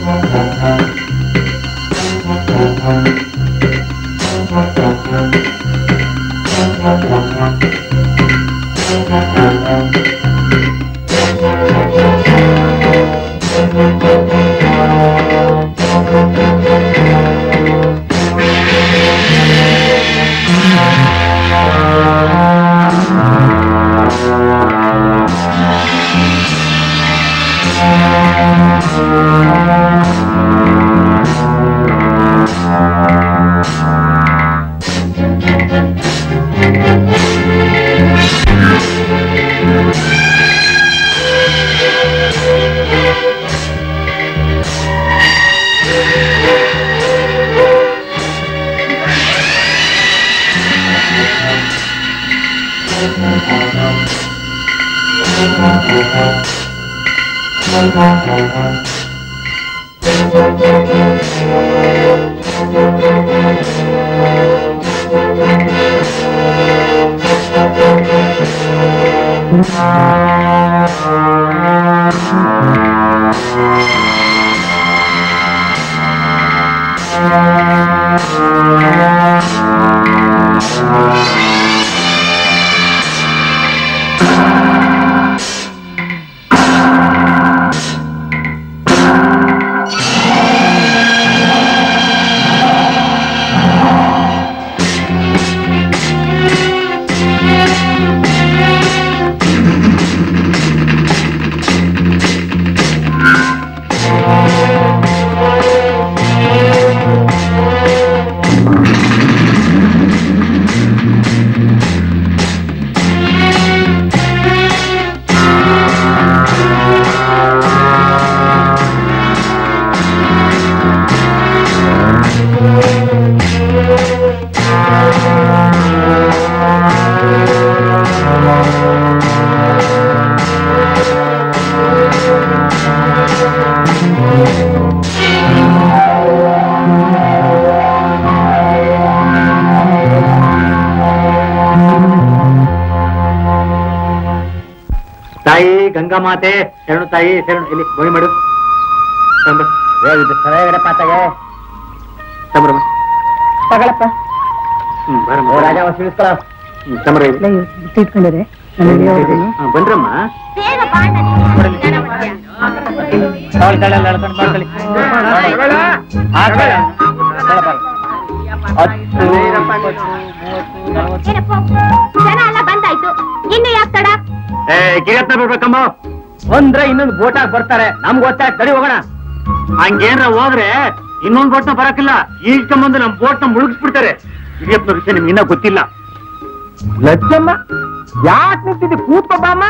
ತಾಯಿ ಗಂಗಾ ಮಾತೆ ಶರಣು ತಾಯಿ ಶರಣು ಇಲ್ಲಿ ಗೋಳಿ ಮಾಡು ತಗೊಂಬ. ಪಾತಾಗೆ ತಗೊಂಬರಮ್ಮ. ತಗೊಳಪ್ಪ ಹ್ಮ್, ಬರಮ್ಮ. ಓ ರಾಜ ತಿಳಿಸ್ಕೊಳ ಹ್ಮ್, ತಗೊಂಬರ ಇಲ್ಲಿ. ಇಟ್ಕೊಂಡಿರೆ ಹಾ, ಬನ್ರಮ್ಮ ಬೇಗ ಬಾ ನನಗೆ ಜನ ಮಧ್ಯ. ಏನಪ್ಪ ಜನ ಎಲ್ಲ ಬಂದಾಯ್ತು ಇನ್ನು ಯಾಕೆ ತಡ ಏ ಕಿರತ್ನ ಬಿಡ್ಬೇಕಮ್ಮ ಒಂದ್ರೆ ಇನ್ನೊಂದು ಬೋಟಾಗ್ ಬರ್ತಾರೆ ನಮ್ಗೆ ಗೊತ್ತಾಯ್ತು ತಡಿ ಹೋಗೋಣ ಹಂಗೇನ್ರ ಹೋದ್ರೆ ಇನ್ನೊಂದ್ ಬೋಟ್ನ ಬರಕಿಲ್ಲ ಈಜ್ಕೊಂಬಂದು ನಮ್ ಬೋಟ್ನ ಮುಳುಗಿಸ್ಬಿಡ್ತಾರೆ ಹಿರಿಯಪ್ಪನ ವಿಷಯ ನಿಮ್ಗೆ ಇನ್ನೂ ಗೊತ್ತಿಲ್ಲ ಲಜ್ಜಮ್ಮ ಯಾಕೆ ನಿಂತಿದ್ದಿ ಕೂತ್ಕೋ ಬಾಮ್ಮ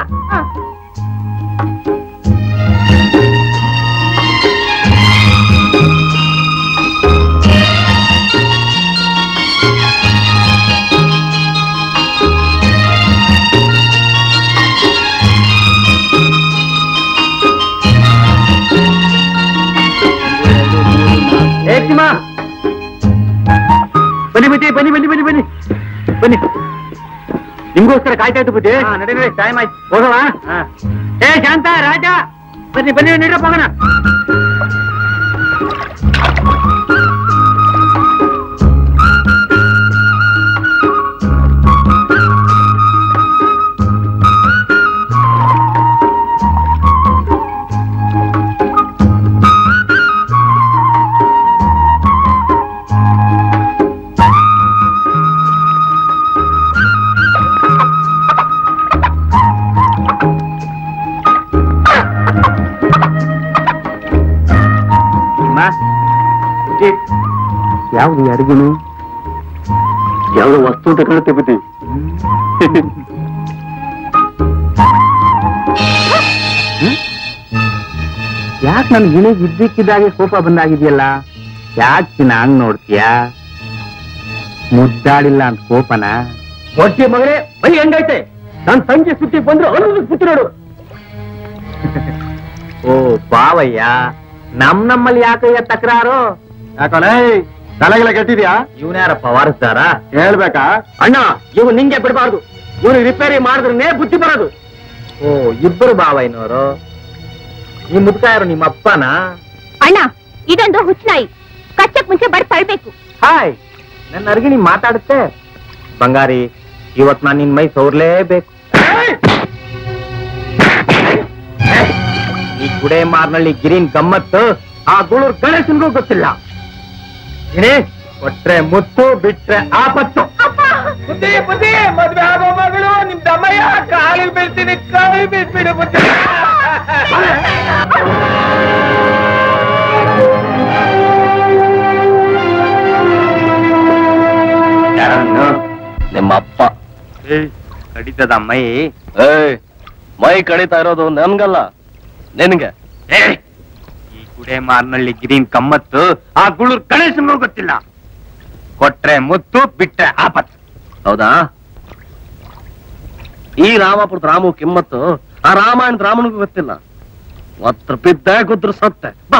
ಏ ತಿಮ್ಮ ಬನ್ನಿ ಬುದ್ಧಿ ಬನ್ನಿ ಬನ್ನಿ ಬನ್ನಿ ಬನ್ನಿ ಬನ್ನಿ ನಿಮ್ಗೋಸ್ಕರ ಕಾಯ್ತಾ ಇತ್ತು ಬುದ್ಧಿ ನಡಿ ನಡಿ ಟೈಮ್ ಆಯ್ತು ಹೋಗವಾ ಏ ಶಾಂತ ರಾಜ ಬನ್ನಿ ಬನ್ನಿ ನಡೀರಪ್ಪ ಹೋಗೋಣ ಬುದ್ಧಿ ಯಾವ್ದು ಅಡಿಗೆನು ಯಾವ್ದೋ ವಸ್ತು ಅಂತ ಕಾಣುತ್ತೆ ಬುದ್ಧಿ ಯಾಕೆ ನನ್ ಗಿಣಿಗ್ ಇದ್ದಕ್ಕಿದ್ದಾಗೆ ಕೋಪ ಬಂದಾಗಿದೆಯಲ್ಲ ಯಾಕೆ ಚಿನ್ನ ಹಂಗ್ ನೋಡ್ತೀಯಾ ಮುದ್ದಾಡಿಲ್ಲ ಅಂತ ಕೋಪನ ಹೊಟ್ಟೆ ಮಗನೇ ಬೈ ಹೆಂಗೈತೆ ನನ್ ಸಂಜೆ ಸುತ್ತಿ ಬಂದ್ರು ಅನ್ನೋದು ಸುತ್ತಿ ನೋಡು ಓ ಪಾವಯ್ಯ ನಮ್ ನಮ್ಮಲ್ಲಿ ಯಾಕಯ್ಯ ತಕರಾರು ಯಾಕಣೆ ತಲೆಗೆಲ್ಲ ಕೆಟ್ಟಿದ್ಯಾ ಇವನ್ಯಾರಪ್ಪ ವಾರಸ್ದಾರ ಹೇಳ್ಬೇಕಾ ಅಣ್ಣ ಇವ್ ನಿಂಗೆ ಬಿಡಬಾರ್ದು ಇವನು ರಿಪೇರಿ ಮಾಡಿದ್ರೆ ಬುದ್ಧಿ ಬರೋದು ಓ ಇಬ್ಬರು ಬಾವಯ್ಯನವರು ಈ ಮುದ್ಕಾಯರು ನಿಮ್ಮ ಅಪ್ಪನ ಅಣ್ಣ ಇದೊಂದು ಹುಚ್ಚನಾಯಿ ಕಚ್ಚಕ್ ಮುಂಚೆ ಬಡ್ ತಳ್ಬೇಕು ಹಾಯ್ ನನ್ನ ಅರ್ಗಿಣಿ ಮಾತಾಡುತ್ತೆ ಬಂಗಾರಿ ಇವತ್ ನಾನು ನಿನ್ ಮೈ ಸೋರ್ಲೇಬೇಕು ಈ ಗುಡೆ ಮಾರ್ನಳ್ಳಿ ಗಿರಿನ್ ಗಮ್ಮತ್ತು ಆ ಗುಳೂರ್ ಗಣೇಶನ್ಗೂ ಗೊತ್ತಿಲ್ಲ ಏನೇ ಕೊಟ್ರೆ ಮುತ್ತು ಬಿಟ್ರೆ ಆಪತ್ತು ಬುದ್ಧಿ ಬುದ್ಧಿ ಮದ್ವೆ ಆಗೋ ಮಗಳು ನಿಮ್ ತಮ್ಮಯ್ಯ ಕಾಲಿಗೆ ಬೀಳ್ತೀನಿ ಕಾಲಿಗೆ ಬೀಳ್ಬಿಡು ಬುದ್ಧಿ ನಿಮ್ಮ ಅಪ್ಪ ಕಡಿತದ ಮೈ ಏಯ್ ಮೈ ಕಡಿತಾ ಇರೋದು ನನ್ಗಲ್ಲ ನಿನ್ಗೆ ಏ, ಈ ಗುಡೆ ಮಾರ್ನಳ್ಳಿ ಗಿರಿನ್ ಕಮ್ಮತ್ತು ಆ ಗುಳೂರ್ ಗಣೇಶನ್ಗೂ ಗೊತ್ತಿಲ್ಲ ಕೊಟ್ರೆ ಮುತ್ತು ಬಿಟ್ರೆ ಆಪತ್ತು ಹೌದಾ ಈ ರಾಮಾಪುರದ ರಾಮು ಕಿಮ್ಮತ್ತು ಆ ರಾಮಾಯಣದ ರಾಮನಿಗೂ ಗೊತ್ತಿಲ್ಲ ಒತ್ರ ಬಿದ್ದೆ ಗುದ್ರ ಸತ್ತೆ ಬಾ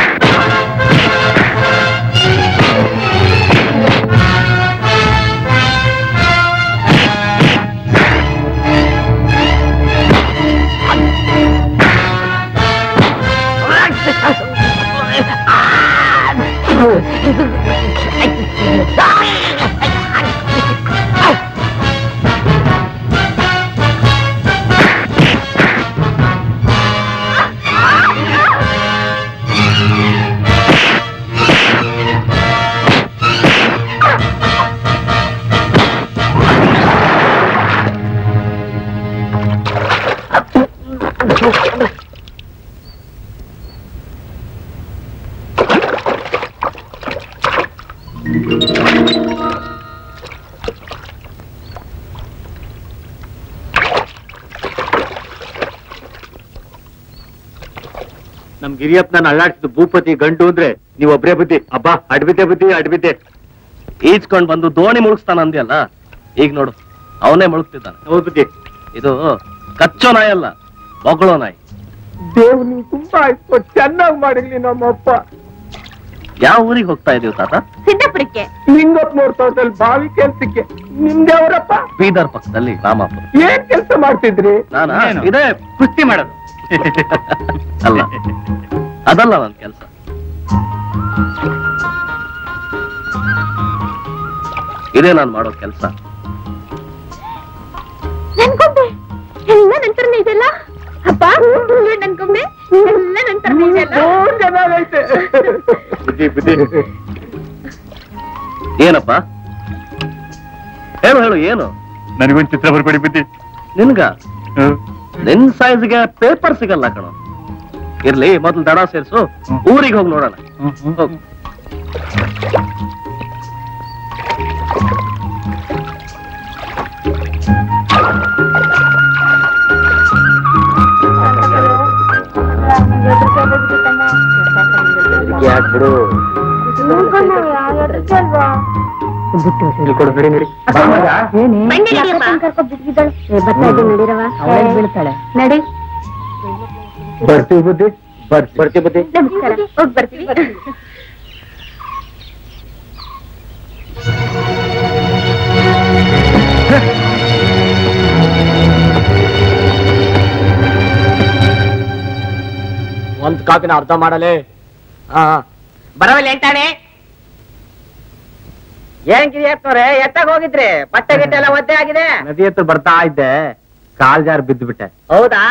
ನಮ್ ಗಿರಿಯಪ್ಪನ ಅಳ್ಳಾಡ್ಸಿದ ಭೂಪತಿ ಗಂಡು ಅಂದ್ರೆ ನೀವ್ ಒಬ್ರೇ ಬುದ್ಧಿ ಅಬ್ಬಾ ಅಡ್ಬಿದ್ದೆ ಬುದ್ಧಿ ಅಡ್ಬಿದ್ದೆ ಈಜ್ಕೊಂಡ್ ಬಂದು ದೋಣಿ ಮುಳುಗಿಸ್ತಾನ ಅಂದ್ಯಲ್ಲ ಈಗ ನೋಡು ಅವನೇ ಮುಳುಗ್ತಿದ್ದಾನೆ ಹೌದು ಬುದ್ಧಿ ಇದು ಕಚ್ಚೋ ನಾಯಿ ಅಲ್ಲ ಬೊಗಳೋ ನಾಯಿ ದೇವ್ ನೀವು ತುಂಬಾ ಆಯ್ತು ಚೆನ್ನಾಗಿ ಮಾಡಿರ್ಲಿ ನಮ್ಮಪ್ಪ ಯಾವ ಊರಿಗೆ ಹೋಗ್ತಾ ಇದೀವಿ ತಾತ ಸಿದ್ದಾಪುರಕ್ಕೆ ಲಿಂಗಪ್ಪನವ್ರ ತೋಟದಲ್ಲಿ ಬಾವಿ ಕೆಲ್ಸಕ್ಕೆ ನಿಮ್ದೇ ಅವರಪ್ಪ ಬೀದರ್ ಪಕ್ಕದಲ್ಲಿ ರಾಮಾಪುರ ಏನ್ ಕೆಲಸ ಮಾಡ್ತಿದ್ರಿ ನಾನಾ ಏನು? ಇದೇ ಕುಸ್ತಿ ಮಾಡೋದು ಅಲ್ಲ ಅದಲ್ಲ ನನ್ ಕೆಲಸ ಇದೇ ನಾನು ಮಾಡೋ ಕೆಲಸ ನನ್ಕೊಂಬೆ ಎಲ್ಲ ನಂತರನೇ ಇದೆಲ್ಲ ಅಪ್ಪ ಇವ್ಳು ನನ್ಕೊಂಬೆ ಎಲ್ಲ ನಂತರನೇ ಇದೆಲ್ಲ ಮೂರ್ ಚೆನ್ನಾಗೈತೆ ಬುದ್ಧಿ ಬುದ್ಧಿ ಏನಪ್ಪ ಹೇಳು ಹೇಳು ಏನು ನನಗೊಂದು ಚಿತ್ರ ಬರ್ಬೇಡಿ ಬುದ್ಧಿ ನಿನ್ಗ ನಿನ್ ಸೈಜ್ಗೆ ಪೇಪರ್ ಸಿಗಲ್ಲ ಕಣೋ ಇರ್ಲಿ ಮೊದ್ಲು ದಡ ಸೇರ್ಸು ಊರಿಗೆ ಹೋಗಿ ನೋಡೋಣ ಹೋಗು ಯಾಕ್ಬಿಡು ಕೊಡು ನಡಿ ನಡಿ ಬನ್ನಿ ನಡಿಯಪ್ಪ. ನಡಿ ಬರ್ತೀವಿ ಬುದ್ಧಿ ಬರ್ತೀವಿ ಬರ್ತೀವಿ ಬುದ್ಧಿ ನಮಸ್ಕಾರ ಹೋಗ್ ಬರ್ತೀವಿ ಒಂದ್ ಕಾಪಿನ ಅರ್ಧ ಮಾಡಲೇ ಹಾ ಬರವಲ್ಲ ಹೇಳ್ತಾನೆ ಏನ್ ಕಿರಿಯತ್ತವ್ರೆ ಎತ್ತಾಗ ಹೋಗಿದ್ರಿ ಬಟ್ಟೆ ಗಿಟ್ಟೆ ಎಲ್ಲ ಒದ್ದೆ ಆಗಿದೆ ನದಿ ಹತ್ರ ಬರ್ತಾ ಇದ್ದೆ ಕಾಲ್ ಜಾರ್ ಬಿದ್ದು ಬಿಟ್ಟೆ ಹೌದಾ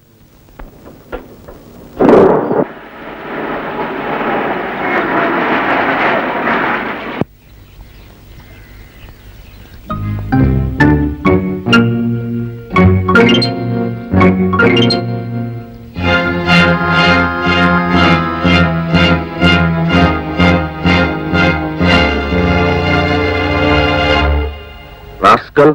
ರಾಸ್ಕಲ್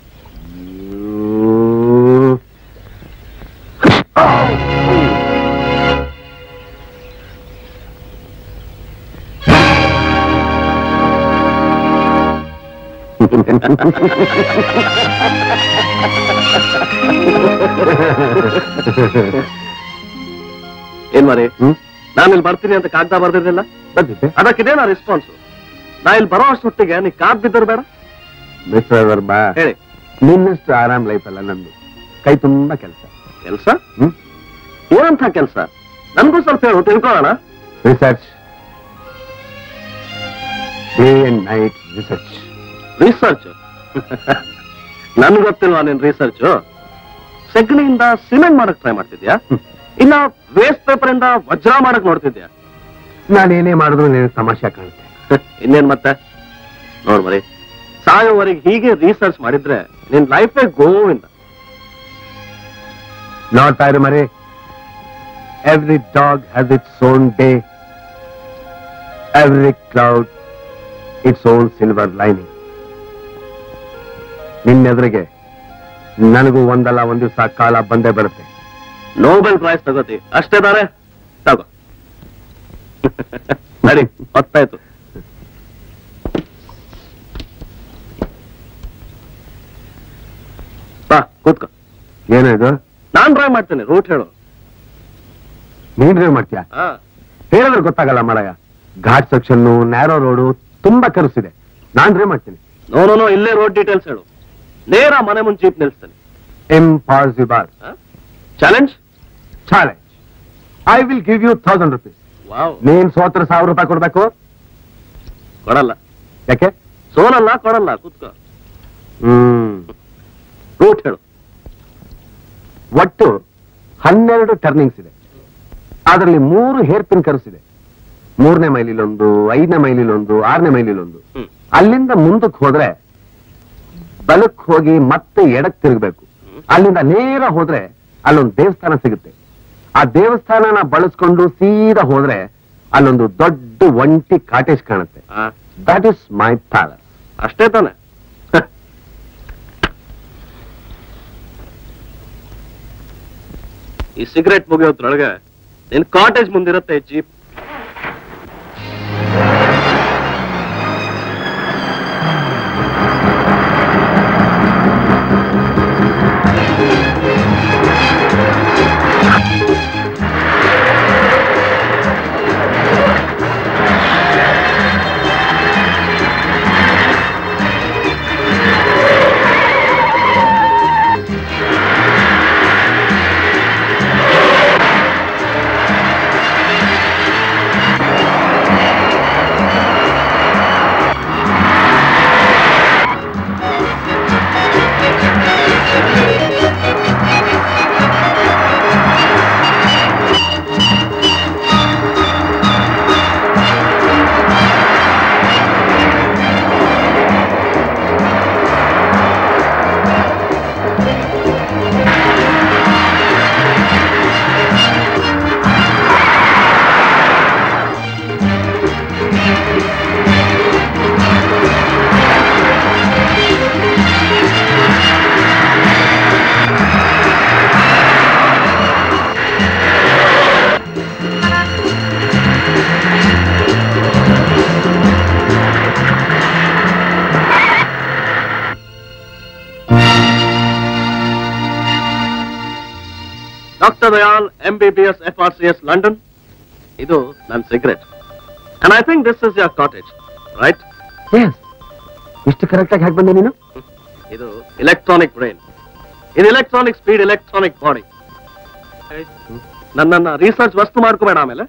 ಏನ್ ಮಾರಿ ನಾನು ಇಲ್ಲಿ ಬರ್ತೀನಿ ಅಂತ ಕಾಗ್ದ ಬರ್ದಿರ್ಲಿಲ್ಲ ಬಂದಿದ್ದೆ ಅದಕ್ಕಿದೇನಾ ರೆಸ್ಪಾನ್ಸ್ ನಾ ಇಲ್ಲಿ ಬರೋ ಅಷ್ಟೊತ್ತಿಗೆ ನೀ ಕಾದ್ ಬಿದ್ದರು ಬೇಡ ಮಿಸ್ಟರ್ ವರ್ಮಾ ಹೇಳಿ ನಿನ್ನಷ್ಟು ಆರಾಮ್ ಲೈಫ್ ಅಲ್ಲ ನಂದು ಕೈ ತುಂಬಾ ಕೆಲಸ ಕೆಲ್ಸ ಏನಂತ ಕೆಲ್ಸ ನನ್ಗೂ ಸ್ವಲ್ಪ ಹೇಳು ತಿಳ್ಕೊಳ್ಳೋಣ research day and night research research ನನ್ ಗೊತ್ತಿಲ್ವಾ ನಿನ್ ರಿಸರ್ಚ್ ಸೆಗಣಿಯಿಂದ ಸಿಮೆಂಟ್ ಮಾಡಕ್ ಟ್ರೈ ಮಾಡ್ತಿದ್ಯಾ ಇನ್ನ ವೇಸ್ಟ್ ಪೇಪರ್ ಇಂದ ವಜ್ರ ಮಾಡಕ್ ನೋಡ್ತಿದ್ಯಾ ನಾನೇನೇ ಮಾಡಿದ್ರು ನಿನಗೆ ತಮಾಷೆ ಕಾಣುತ್ತೆ ಇನ್ನೇನ್ ಮತ್ತೆ ನೋಡ್ ಮರಿ ಸಾಯೋವರೆಗೆ ಹೀಗೆ ರಿಸರ್ಚ್ ಮಾಡಿದ್ರೆ ನಿನ್ ಲೈಫೇ ಗೋವಿಂದ ನೋಡ್ತಾ ಇರು ಮರಿ every dog has its own day every cloud its own silver lining ನಿನ್ನೆದುರಿಗೆ ನನಗೂ ಒಂದಲ್ಲ ಒಂದ್ ದಿವಸ ಕಾಲ ಬಂದೇ ಬರುತ್ತೆ ನೋಬೆಲ್ ಪ್ರೈಸ್ ತಗೋತಿ ಅಷ್ಟೇ ತಾನೆ ತಗೋ ನಡಿ ಹೊತ್ತಾಯ್ತು ಬಾ ಕೂತ್ಕೋ ಏನೋ ಇದು ನಾನ್ ಡ್ರೈವ್ ಮಾಡ್ತೇನೆ ರೂಟ್ ಹೇಳು ನೀನ್ ಡ್ರೈವ್ ಮಾಡ್ತೀಯಾ ಹಾ ಹೇಳಿದ್ರೆ ಗೊತ್ತಾಗಲ್ಲ ಮಾಡಯ್ಯ ಘಾಟ್ ಸೆಕ್ಷನ್ ನ್ಯಾರೋ ರೋಡು ತುಂಬಾ ಕರುಸಿದೆ ನಾನ್ ಡ್ರೈವ್ ಮಾಡ್ತೀನಿ ನೋ ನೋ ನೋ ಇಲ್ಲೇ ರೋಡ್ ಡೀಟೇಲ್ಸ್ ಹೇಳು ನೇರ ಮನೆ ಮುಂದೆ ಜೀಪ್ ನಿಲ್ಸ್ತೇನೆ impossible challenge challenge I will give you thousand rupees wow ನೀನ್ ಸೋತ್ರ ಸಾವಿರ ರೂಪಾಯಿ ಕೊಡ್ಬೇಕು ಕೊಡಲ್ಲ ಯಾಕೆ ಸೋಲಲ್ಲ ಕೊಡಲ್ಲ ಕೂತ್ಕೋ ಹ್ಮ್ ರೂಟ್ ಹೇಳು ಒಟ್ಟು ಹನ್ನೆರಡು ಟರ್ನಿಂಗ್ಸ್ ಇದೆ ಅದರಲ್ಲಿ ಮೂರು ಹೇರ್ ಪಿನ್ ಕರ್ಸ್ ಇದೆ ಮೂರನೇ ಮೈಲಿಲೊಂದು ಐದನೇ ಮೈಲಿಲೊಂದು ಆರನೇ ಮೈಲಿಲೊಂದು ಹ್ಮ್ ಅಲ್ಲಿಂದ ಮುಂದಕ್ಕೆ ಹೋದ್ರೆ ಬಲಕ್ ಹೋಗಿ ಮತ್ತೆ ಎಡಕ್ ತಿರುಗಬೇಕು ಅಲ್ಲಿಂದ ನೇರ ಹೋದ್ರೆ ಅಲ್ಲೊಂದು ದೇವಸ್ಥಾನ ಸಿಗುತ್ತೆ ಆ ದೇವಸ್ಥಾನನ ಬಳಸ್ಕೊಂಡು ಸೀದಾ ಹೋದ್ರೆ ಅಲ್ಲೊಂದು ದೊಡ್ಡ ಒಂಟಿ ಕಾಟೇಜ್ ಕಾಣುತ್ತೆ ಆ, ದಟ್ ಇಸ್ ಮೈ ಪ್ಯಾಲಸ್ ಅಷ್ಟೇ ತಾನೆ ಈ ಸಿಗರೇಟ್ ಮುಗಿಯೋದ್ರೊಳಗೆ ನಿನ್ ಕಾಟೇಜ್ ಮುಂದಿರುತ್ತೆ jeep doctor Dayal M B B S F R C S London ಇದು ನನ್ನ cigarette and I think this is your cottage right yes ಇಷ್ಟು ಕರೆಕ್ಟ್ ಆಗಿ ಹಾಕಿ ಬಂದೆ ನೀನು ಇದು ಇಲೆಕ್ಟ್ರಾನಿಕ್ ಬ್ರೈನ್ ಇದು ಇಲೆಕ್ಟ್ರಾನಿಕ್ ಸ್ಪೀಡ್ ಇಲೆಕ್ಟ್ರಾನಿಕ್ ಬಾಡಿ ನನ್ನನ್ನ ರಿಸರ್ಚ್ ವಸ್ತು ಮಾಡ್ಕೋಬೇಡ ಆಮೇಲೆ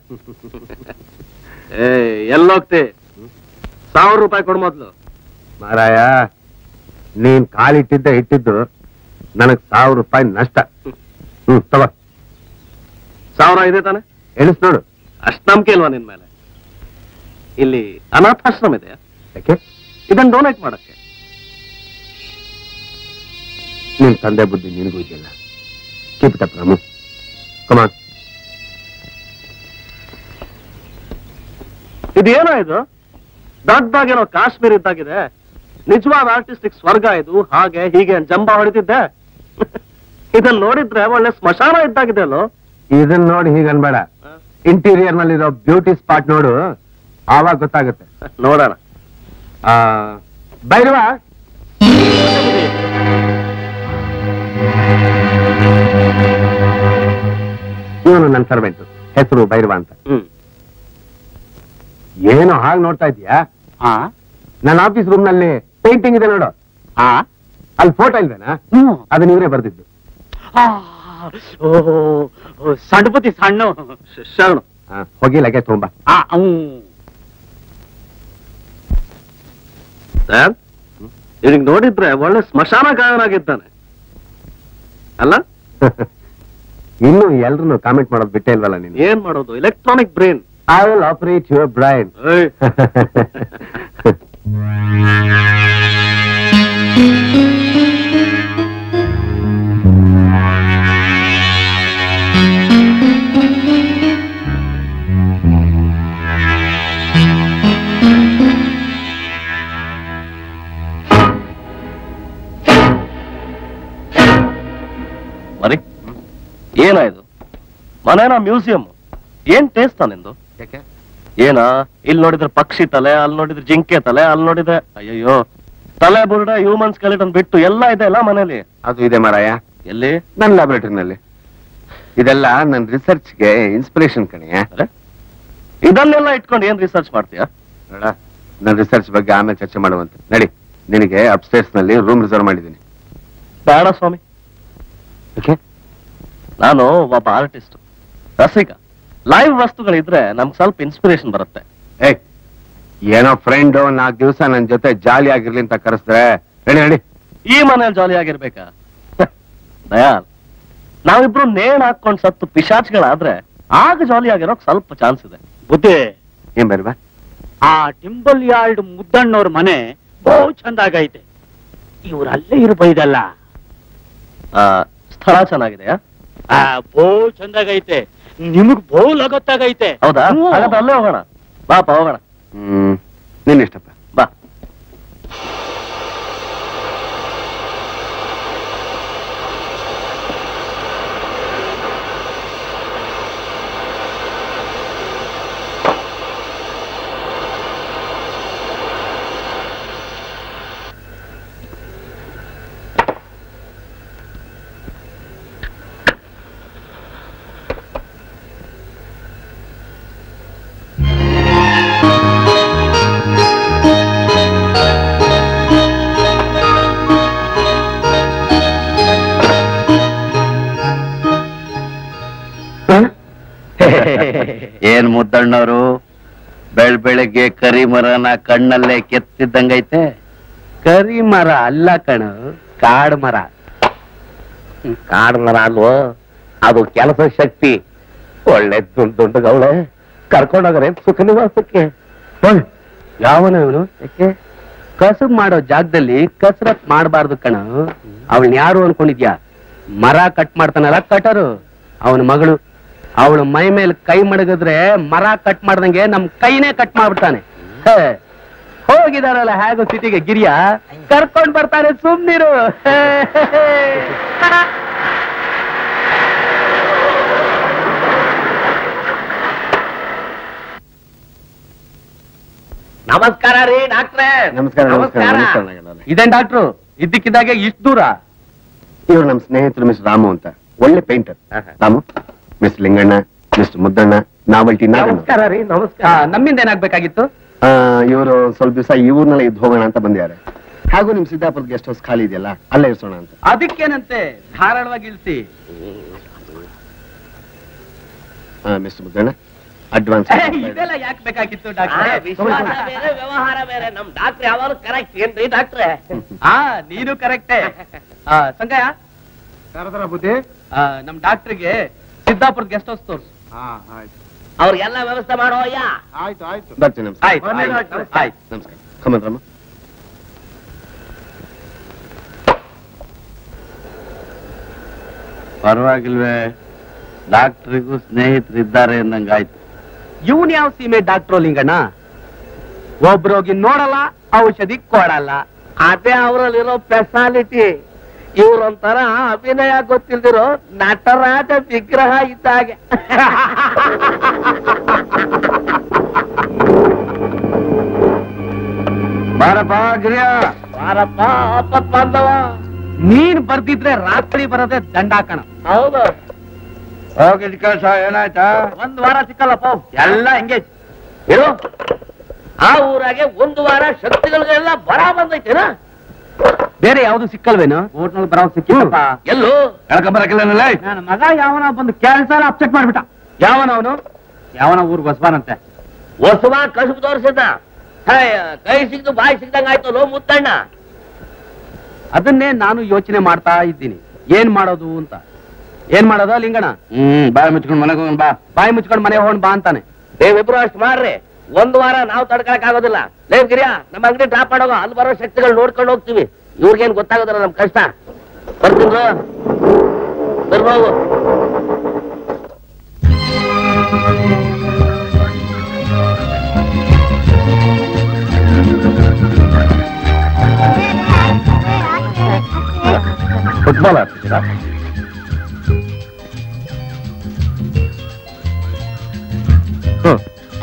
ಏ ಎಲ್ಲೋಗ್ತಿ ಸಾವಿರ ರೂಪಾಯಿ ಕೊಡು ಮೊದ್ಲು ಮಾರಾಯ ನೀನ್ ಕಾಲಿಟ್ಟಿದ್ದ ಇಟ್ಟಿದ್ದು ನನಗ್ ಸಾವಿರ ರೂಪಾಯಿ ನಷ್ಟ ಹ್ಮ್ ತಗೋ ಸಾವಿರ ಇದೆ ತಾನೆ ಎಣಿಸ್ ನೋಡು ಅಷ್ಟ್ ನಂಬಿಕೆ ಇಲ್ವಾ ನಿನ್ ಮೇಲೆ ಇಲ್ಲಿ ಅನಾಥಾಶ್ರಮ ಇದೆ ಯಾಕೆ ಇದನ್ನ ಡೊನೇಟ್ ಮಾಡಕ್ಕೆ ನಿನ್ ತಂದೆ ಬುದ್ಧಿ ನಿನಗೂ ಇದೆಯಲ್ಲ keep it up Ramu come on ಇದೇನೋ ಇದು ದೊಡ್ಡದಾಗೇನೋ ಕಾಶ್ಮೀರ ಇದ್ದಾಗಿದೆ ನಿಜವಾದ ಆರ್ಟಿಸ್ಟಿಕ್ ಸ್ವರ್ಗ ಇದು ಹಾಗೆ ಹೀಗೆ ಅಂತ ಜಂಬ ಹೊಡಿತಿದ್ದೆ ಇದನ್ನ ನೋಡಿದ್ರೆ ಒಳ್ಳೆ ಸ್ಮಶಾನ ಇದ್ದಾಗಿದೆ ಅಲ್ಲೋ ಇದನ್ನ ನೋಡಿ ಹೀಗೆ ಅನ್ಬೇಡ ಇಂಟೀರಿಯರ್ ನಲ್ಲಿರೋ ಬ್ಯೂಟಿ ಸ್ಪಾಟ್ ನೋಡು ಆವಾಗ ಗೊತ್ತಾಗುತ್ತೆ ನೋಡೋಣ ಆ, ಭೈರವ ಇವನು ನನ್ನ ಸರ್ವೆಂಟ್ ಹೆಸರು ಭೈರವ ಅಂತ ಹ್ಮ್ ಏನೋ ಹಾಗೆ ನೋಡ್ತಾ ಇದೀಯಾ ಹಾ ನನ್ನ ಆಫೀಸ್ ರೂಮ್ ನಲ್ಲಿ ಪೇಂಟಿಂಗ್ ಇದೆ ನೋಡು ಹಾ ಅಲ್ಲಿ ಫೋಟೋ ಇಲ್ವೇನಾ ಅದನ್ನ ಇವರೇ ಬರ್ದಿದ್ದು ಓಹೋ ಸಣ್ಣಪತಿ ಸಣ್ಣ ಶ- ಶರಣು ಆ, ಹೋಗಿ ಲಗೇಜ್ ತಗೊಂಬ ಆ, ಅವ್ನ್. ಸರ್ ನಿನಗ್ ನೋಡಿದ್ರೆ ಒಳ್ಳೆ ಸ್ಮಶಾನ ಗಾಯನಾಗಿದ್ದಾನೆ ಅಲ್ಲ ಇನ್ನು ಎಲ್ರು ಕಾಮೆಂಟ್ ಮಾಡೋದು ಬಿಟ್ಟೇ ಇಲ್ವಲ್ಲ ನೀನು ಏನ್ ಮಾಡೋದು electronic brain I will operate your brain ಮರಿ ಏನಾಯ್ತು ಮನೇನ ಮ್ಯೂಸಿಯಂ ಏನ್ ಟೇಸ್ಟ್ ನಿಂದು ಏನ ಇಲ್ಲಿ ನೋಡಿದ್ರೆ ಪಕ್ಷಿ ತಲೆ ಅಲ್ಲಿ ನೋಡಿದ್ರೆ ಜಿಂಕೆ ತಲೆ ಅಲ್ಲಿ ನೋಡಿದ್ರೆ ಅಯ್ಯಯ್ಯೋ ತಲೆ ಬುರುಡ ಹ್ಯೂಮನ್ ಸ್ಕೆಲಿಟನ್ ಬಿಟ್ಟು ಎಲ್ಲ ಇದೆ ಅಲ್ಲ ಮನೇಲಿ ಅದು ಇದೆ ಮಾರಾಯ ಎಲ್ಲಿ ನನ್ನ ಲ್ಯಾಬೊರೇಟರಿನಲ್ಲಿ ಇದೆಲ್ಲ ನನ್ನ ರಿಸರ್ಚ್ಗೆ ಇನ್ಸ್ಪಿರೇಷನ್ ಕಣೆಯ ಅರೆ? ಇದನ್ನೆಲ್ಲ ಇಟ್ಕೊಂಡು ಏನ್ ರಿಸರ್ಚ್ ಮಾಡ್ತೀಯ ನೋಡ ನನ್ನ ರಿಸರ್ಚ್ ಬಗ್ಗೆ ಆಮೇಲೆ ಚರ್ಚೆ ಮಾಡುವಂತೆ ನಡಿ ನಿನಗೆ ಅಪ್ಸ್ಟೇರ್ಸ್ ನಲ್ಲಿ ರೂಮ್ ರಿಸರ್ವ್ ಮಾಡಿದ್ದೀನಿ ಬೇಡ ಸ್ವಾಮಿ ಓಕೆ ನಾನು ಒಬ್ಬ ಆರ್ಟಿಸ್ಟ್ ರಸಿಕ ಲೈವ್ ವಸ್ತುಗಳಿದ್ರೆ ನಮ್ಗೆ ಸ್ವಲ್ಪ ಇನ್ಸ್ಪಿರೇಷನ್ ಬರುತ್ತೆ ಏ ಏನೋ ಫ್ರೆಂಡ್ ನಾಲ್ಕು ದಿವಸ ನನ್ನ ಜೊತೆ ಜಾಲಿ ಆಗಿರ್ಲಿ ಅಂತ ಕರೆಸಿದ್ರೆ ನಡಿ ನಡಿ ಈ ಮನೇಲಿ ಜಾಲಿ ಆಗಿರ್ಬೇಕಾ ದಯಾಲ್ ನಾವಿಬ್ರು ನೇಣ್ ಹಾಕೊಂಡ್ ಸತ್ತು ಪಿಶಾಚ್ಗಳಾದ್ರೆ ಆಗ ಜಾಲಿ ಆಗಿರೋಕ್ ಸ್ವಲ್ಪ ಚಾನ್ಸ್ ಇದೆ ಬುದ್ಧಿ ಏನ್ ಬಲ್ವಾ ಆ ಟಿಂಬಲ್ ಯಾರ್ಡ್ ಮುದ್ದಣ್ಣವ್ರ ಮನೆ ಬಹು ಚಂದಾಗೈತೆ ಇವ್ರು ಅಲ್ಲೇ ಇರ್ಬೋದಲ್ಲ ಆ, ಸ್ಥಳ ಚೆನ್ನಾಗಿದೆಯಾ ಆ ಬಹು ಚಂದಾಗೈತೆ ನಿಮಗ್ ಬಹು ಲಗೊತ್ತಾಗೈತೆ ಹೌದಾ ಹ್ಞೂ. ಹಾಗಾದ್ರೆ ಅಲ್ಲೇ ಹೋಗೋಣ ಬಾಪ ಹೋಗೋಣ ಹ್ಮ್ ನಿನ್ ಇಷ್ಟಪ್ಪ ಬಾ ಏನ್ ಮುದ್ದಣ್ಣವರು ಬೆಳ್ ಬೆಳಗ್ಗೆ ಕರಿ ಮರನ ಕಣ್ಣಲ್ಲೇ ಕೆತ್ತಿದ್ದಂಗೈತೆ ಕರಿ ಮರ ಅಲ್ಲ ಕಣ ಕಾಡ್ ಮರ ಕಾಡ್ ಮರ ಅಲ್ವೋ ಅದು ಕೆಲಸ ಶಕ್ತಿ ಒಳ್ಳೆ ದುಂಡ್ ದುಂಡಗವಳೆ ಕರ್ಕೊಂಡೋಗ್ರೆ ಸುಖ ನಿವಾಸಕ್ಕೆ ಯಾವನ ಇವನು ಯಾಕೆ ಕಸಬ್ ಮಾಡೋ ಜಾಗದಲ್ಲಿ ಕಸರತ್ ಮಾಡಬಾರ್ದು ಕಣ ಅವಳನ್ನ ಯಾರು ಅನ್ಕೊಂಡಿದ್ಯಾ ಮರ ಕಟ್ ಮಾಡ್ತಾನಲ್ಲ ಕಟರು ಅವನ ಮಗಳು ಅವಳ ಮೈ ಮೇಲೆ ಕೈ ಮಡಗಿದ್ರೆ ಮರ ಕಟ್ ಮಾಡ್ದಂಗೆ ನಮ್ ಕೈನೇ ಕಟ್ ಮಾಡ್ಬಿಡ್ತಾನೆ ಹೇ, ಹೋಗಿದಾರಲ್ಲ ಹೇಗೋ ಸಿಟಿಗೆ ಗಿರಿಯ ಕರ್ಕೊಂಡ್ ಬರ್ತಾರೆ ಸುಮ್ನಿರು ಹೇ, ಹೇ, ಹೇ. ನಮಸ್ಕಾರ ರೀ ಡಾಕ್ಟ್ರೇ ನಮಸ್ಕಾರ ನಮಸ್ಕಾರ ನಮಸ್ಕಾರ ನಾಗೇಂದ್ರ. ಇದೇನ್ ಡಾಕ್ಟ್ರು ಇದ್ದಕ್ಕಿದ್ದಾಗೆ ಇಷ್ಟು ದೂರ ಇವ್ರು ನಮ್ಮ ಸ್ನೇಹಿತರು ಮಿಸ್ ರಾಮು ಅಂತ ಒಳ್ಳೆ painter Ramu miss Linganna miss Muddanna novelty ನಮಸ್ಕಾರ ರೀ ನಮಸ್ಕಾರ ಆ, ನಮ್ಮಿಂದ ಏನಾಗ್ಬೇಕಾಗಿತ್ತು ಇವರು ಸ್ವಲ್ಪ ದಿವಸ ಈ ಊರ್ನಲ್ಲೇ ಇದ್ದು ಹೋಗೋಣ ಅಂತ ಬಂದಿದ್ದಾರೆ ಹಾಗೂ ನಿಮ್ ಸಿದ್ದಾಪುರದ ಗೆಸ್ಟ್ ಹೌಸ್ ಖಾಲಿ ಇದೆಯಲ್ಲ ಅಲ್ಲೇ ಇರ್ಸೋಣ ಅಂತ ಅದಕ್ಕೇನಂತೆ ಧಾರಾಳವಾಗಿ ಇಳಿಸಿ ಮಿಸ್ ಮುದ್ದಣ್ಣ ಅಡ್ವಾನ್ಸ್ ಇದೆಲ್ಲ ಯಾಕೆ ಬೇಕಾಗಿತ್ತು ಆ, ಡಾಕ್ಟ್ರೆ ವಿಶ್ವಾಸ ಬೇರೆ ವ್ಯವಹಾರ ಬೇರೆ ನಮ್ ಡಾಕ್ಟ್ರ್ ಯಾವಾಗ ಕರೆಕ್ಟ್ ಏನ್ರಿ ಡಾಕ್ಟ್ರೆ ಆ ನೀನು ಕರೆಕ್ಟೇ ಸಂಗಯ್ಯ ಬುದ್ಧಿ ಆ, ನಮ್ ಡಾಕ್ಟ್ರಿಗೆ ಸಿದ್ದಾಪುರದ ಗೆಸ್ಟ್ ಹೌಸ್ ತೋರ್ಸು ಅವ್ರಿಗೆಲ್ಲ ವ್ಯವಸ್ಥೆ ಮಾಡೋ ಅಯ್ಯ ಆಯ್ತು ಆಯ್ತು ಬರ್ತೀನಿ ನಮಸ್ಕಾರ ಆಯ್ತು ಆಯ್ತು, ಆಯ್ತು ನಮಸ್ಕಾರ ಕಮನ್ ರಾಮ ಪರವಾಗಿಲ್ವೇ ಡಾಕ್ಟ್ರಿಗೂ ಸ್ನೇಹಿತರಿದ್ದಾರೆ ಅಂದಂಗಾಯ್ತು ಇವನ್ ಯಾವ ಸೀಮೆ ಡಾಕ್ಟ್ರು ಲಿಂಗಣ್ಣ ಒಬ್ರೋಗಿ ನೋಡಲ್ಲ ಔಷಧಿ ಕೊಡಲ್ಲ ಅದೇ ಅವರಲ್ಲಿರೋ ಸ್ಪೆಷಾಲಿಟಿ ಇವ್ರೊಂಥರ ಅಭಿನಯ ಗೊತ್ತಿಲ್ದಿರೋ ನಟರಾಜ ವಿಗ್ರಹ ಇದ್ದಾಗೆ ಬಾರಪ್ಪ ಗಿರಿಯ ಬಾರಪ್ಪ ಆಪತ್ ಬಂದವ ನೀನ್ ಬರ್ದಿದ್ರೆ ರಾತ್ರಿ ಬರದೆ ದಂಡಾಕಣ ಹೌದು ಹೋಗಿದ್ ಕೆಲಸ ಏನಾಯ್ತಾ ಒಂದ್ ವಾರ ಸಿಕ್ಕಲ್ಲಪ್ಪ ಎಲ್ಲ ಎಂಗೇಜ್ ಇರು ಆ ಊರಾಗೆ ಒಂದು ವಾರ ಶಕ್ತಿಗಳಿಗೆಲ್ಲ ಬರ ಬಂದೈತೇನ ಬೇರೆ ಯಾವ್ದು ಸಿಕ್ಕಲ್ವೇನು ಊಟ್ನಲ್ಲಿ ಬರೋ ಸಿಕ್ಕಿಲ್ಲಪ್ಪ ಎಲ್ಲೂ ಕಳ್ಕೊಂಬರಕಿಲ್ಲ ನನ್ನ ಮಗ ಯಾವನ ಬಂದು ಕೆಲಸ ಅಪ್ಸೆಟ್ ಮಾಡ್ಬಿಟ್ಟ ಯಾವನ ಅವನು ಯಾವನ ಊರ್ಗ್ ಹೊಸಬಾನಂತೆ ಹೊಸವ ಕಸುಬು ತೋರಿಸಿದ್ದ ಹಾಯ್, ಕೈ ಸಿಗ್ದು ಬಾಯಿ ಸಿಗ್ದಂಗ ಆಯ್ತು ಲೋ ಮುದ್ದಣ್ಣ ಅದನ್ನೇ ನಾನು ಯೋಚನೆ ಮಾಡ್ತಾ ಇದ್ದೀನಿ ಏನ್ ಮಾಡೋದು ಅಂತ ಏನ್ ಮಾಡೋದ ಲಿಂಗಣ ಹ್ಮ್ ಬಾಯ್ ಮುಚ್ಕೊಂಡು ಮನೆಗೆ ಹೋಗೋಣ ಬಾ ಬಾಯಿ ಮುಚ್ಕೊಂಡು ಮನೆ ಹೋಗೋಣ ಬಾ ಅಂತಾನೆ ನೀವಿಬ್ರು ಅಷ್ಟು ಮಾಡ್ರಿ ಒಂದ್ ವಾರ ನಾವು ತಡ್ಕೊಳಕ್ ಆಗೋದಿಲ್ಲ ಲೇ ಗಿರಿಯ ನಮ್ಮ ಅಂಗಡಿ ಡ್ರಾಪ್ ಮಾಡೋಗ ಅಲ್ಲಿ ಬರೋ ಶಕ್ತಿಗಳು ನೋಡ್ಕೊಂಡು ಹೋಗ್ತೀವಿ ಇವ್ರಿಗೇನ್ ಗೊತ್ತಾಗೋದಿಲ್ಲ ನಮ್ ಕಷ್ಟ ಬರ್ತೀನಿ ಬರ್ಬೋದು ಫುಟ್ಬಾಲ್ ಆಡ್ತಿದ್ದೀರಾ ಹ್ಮ್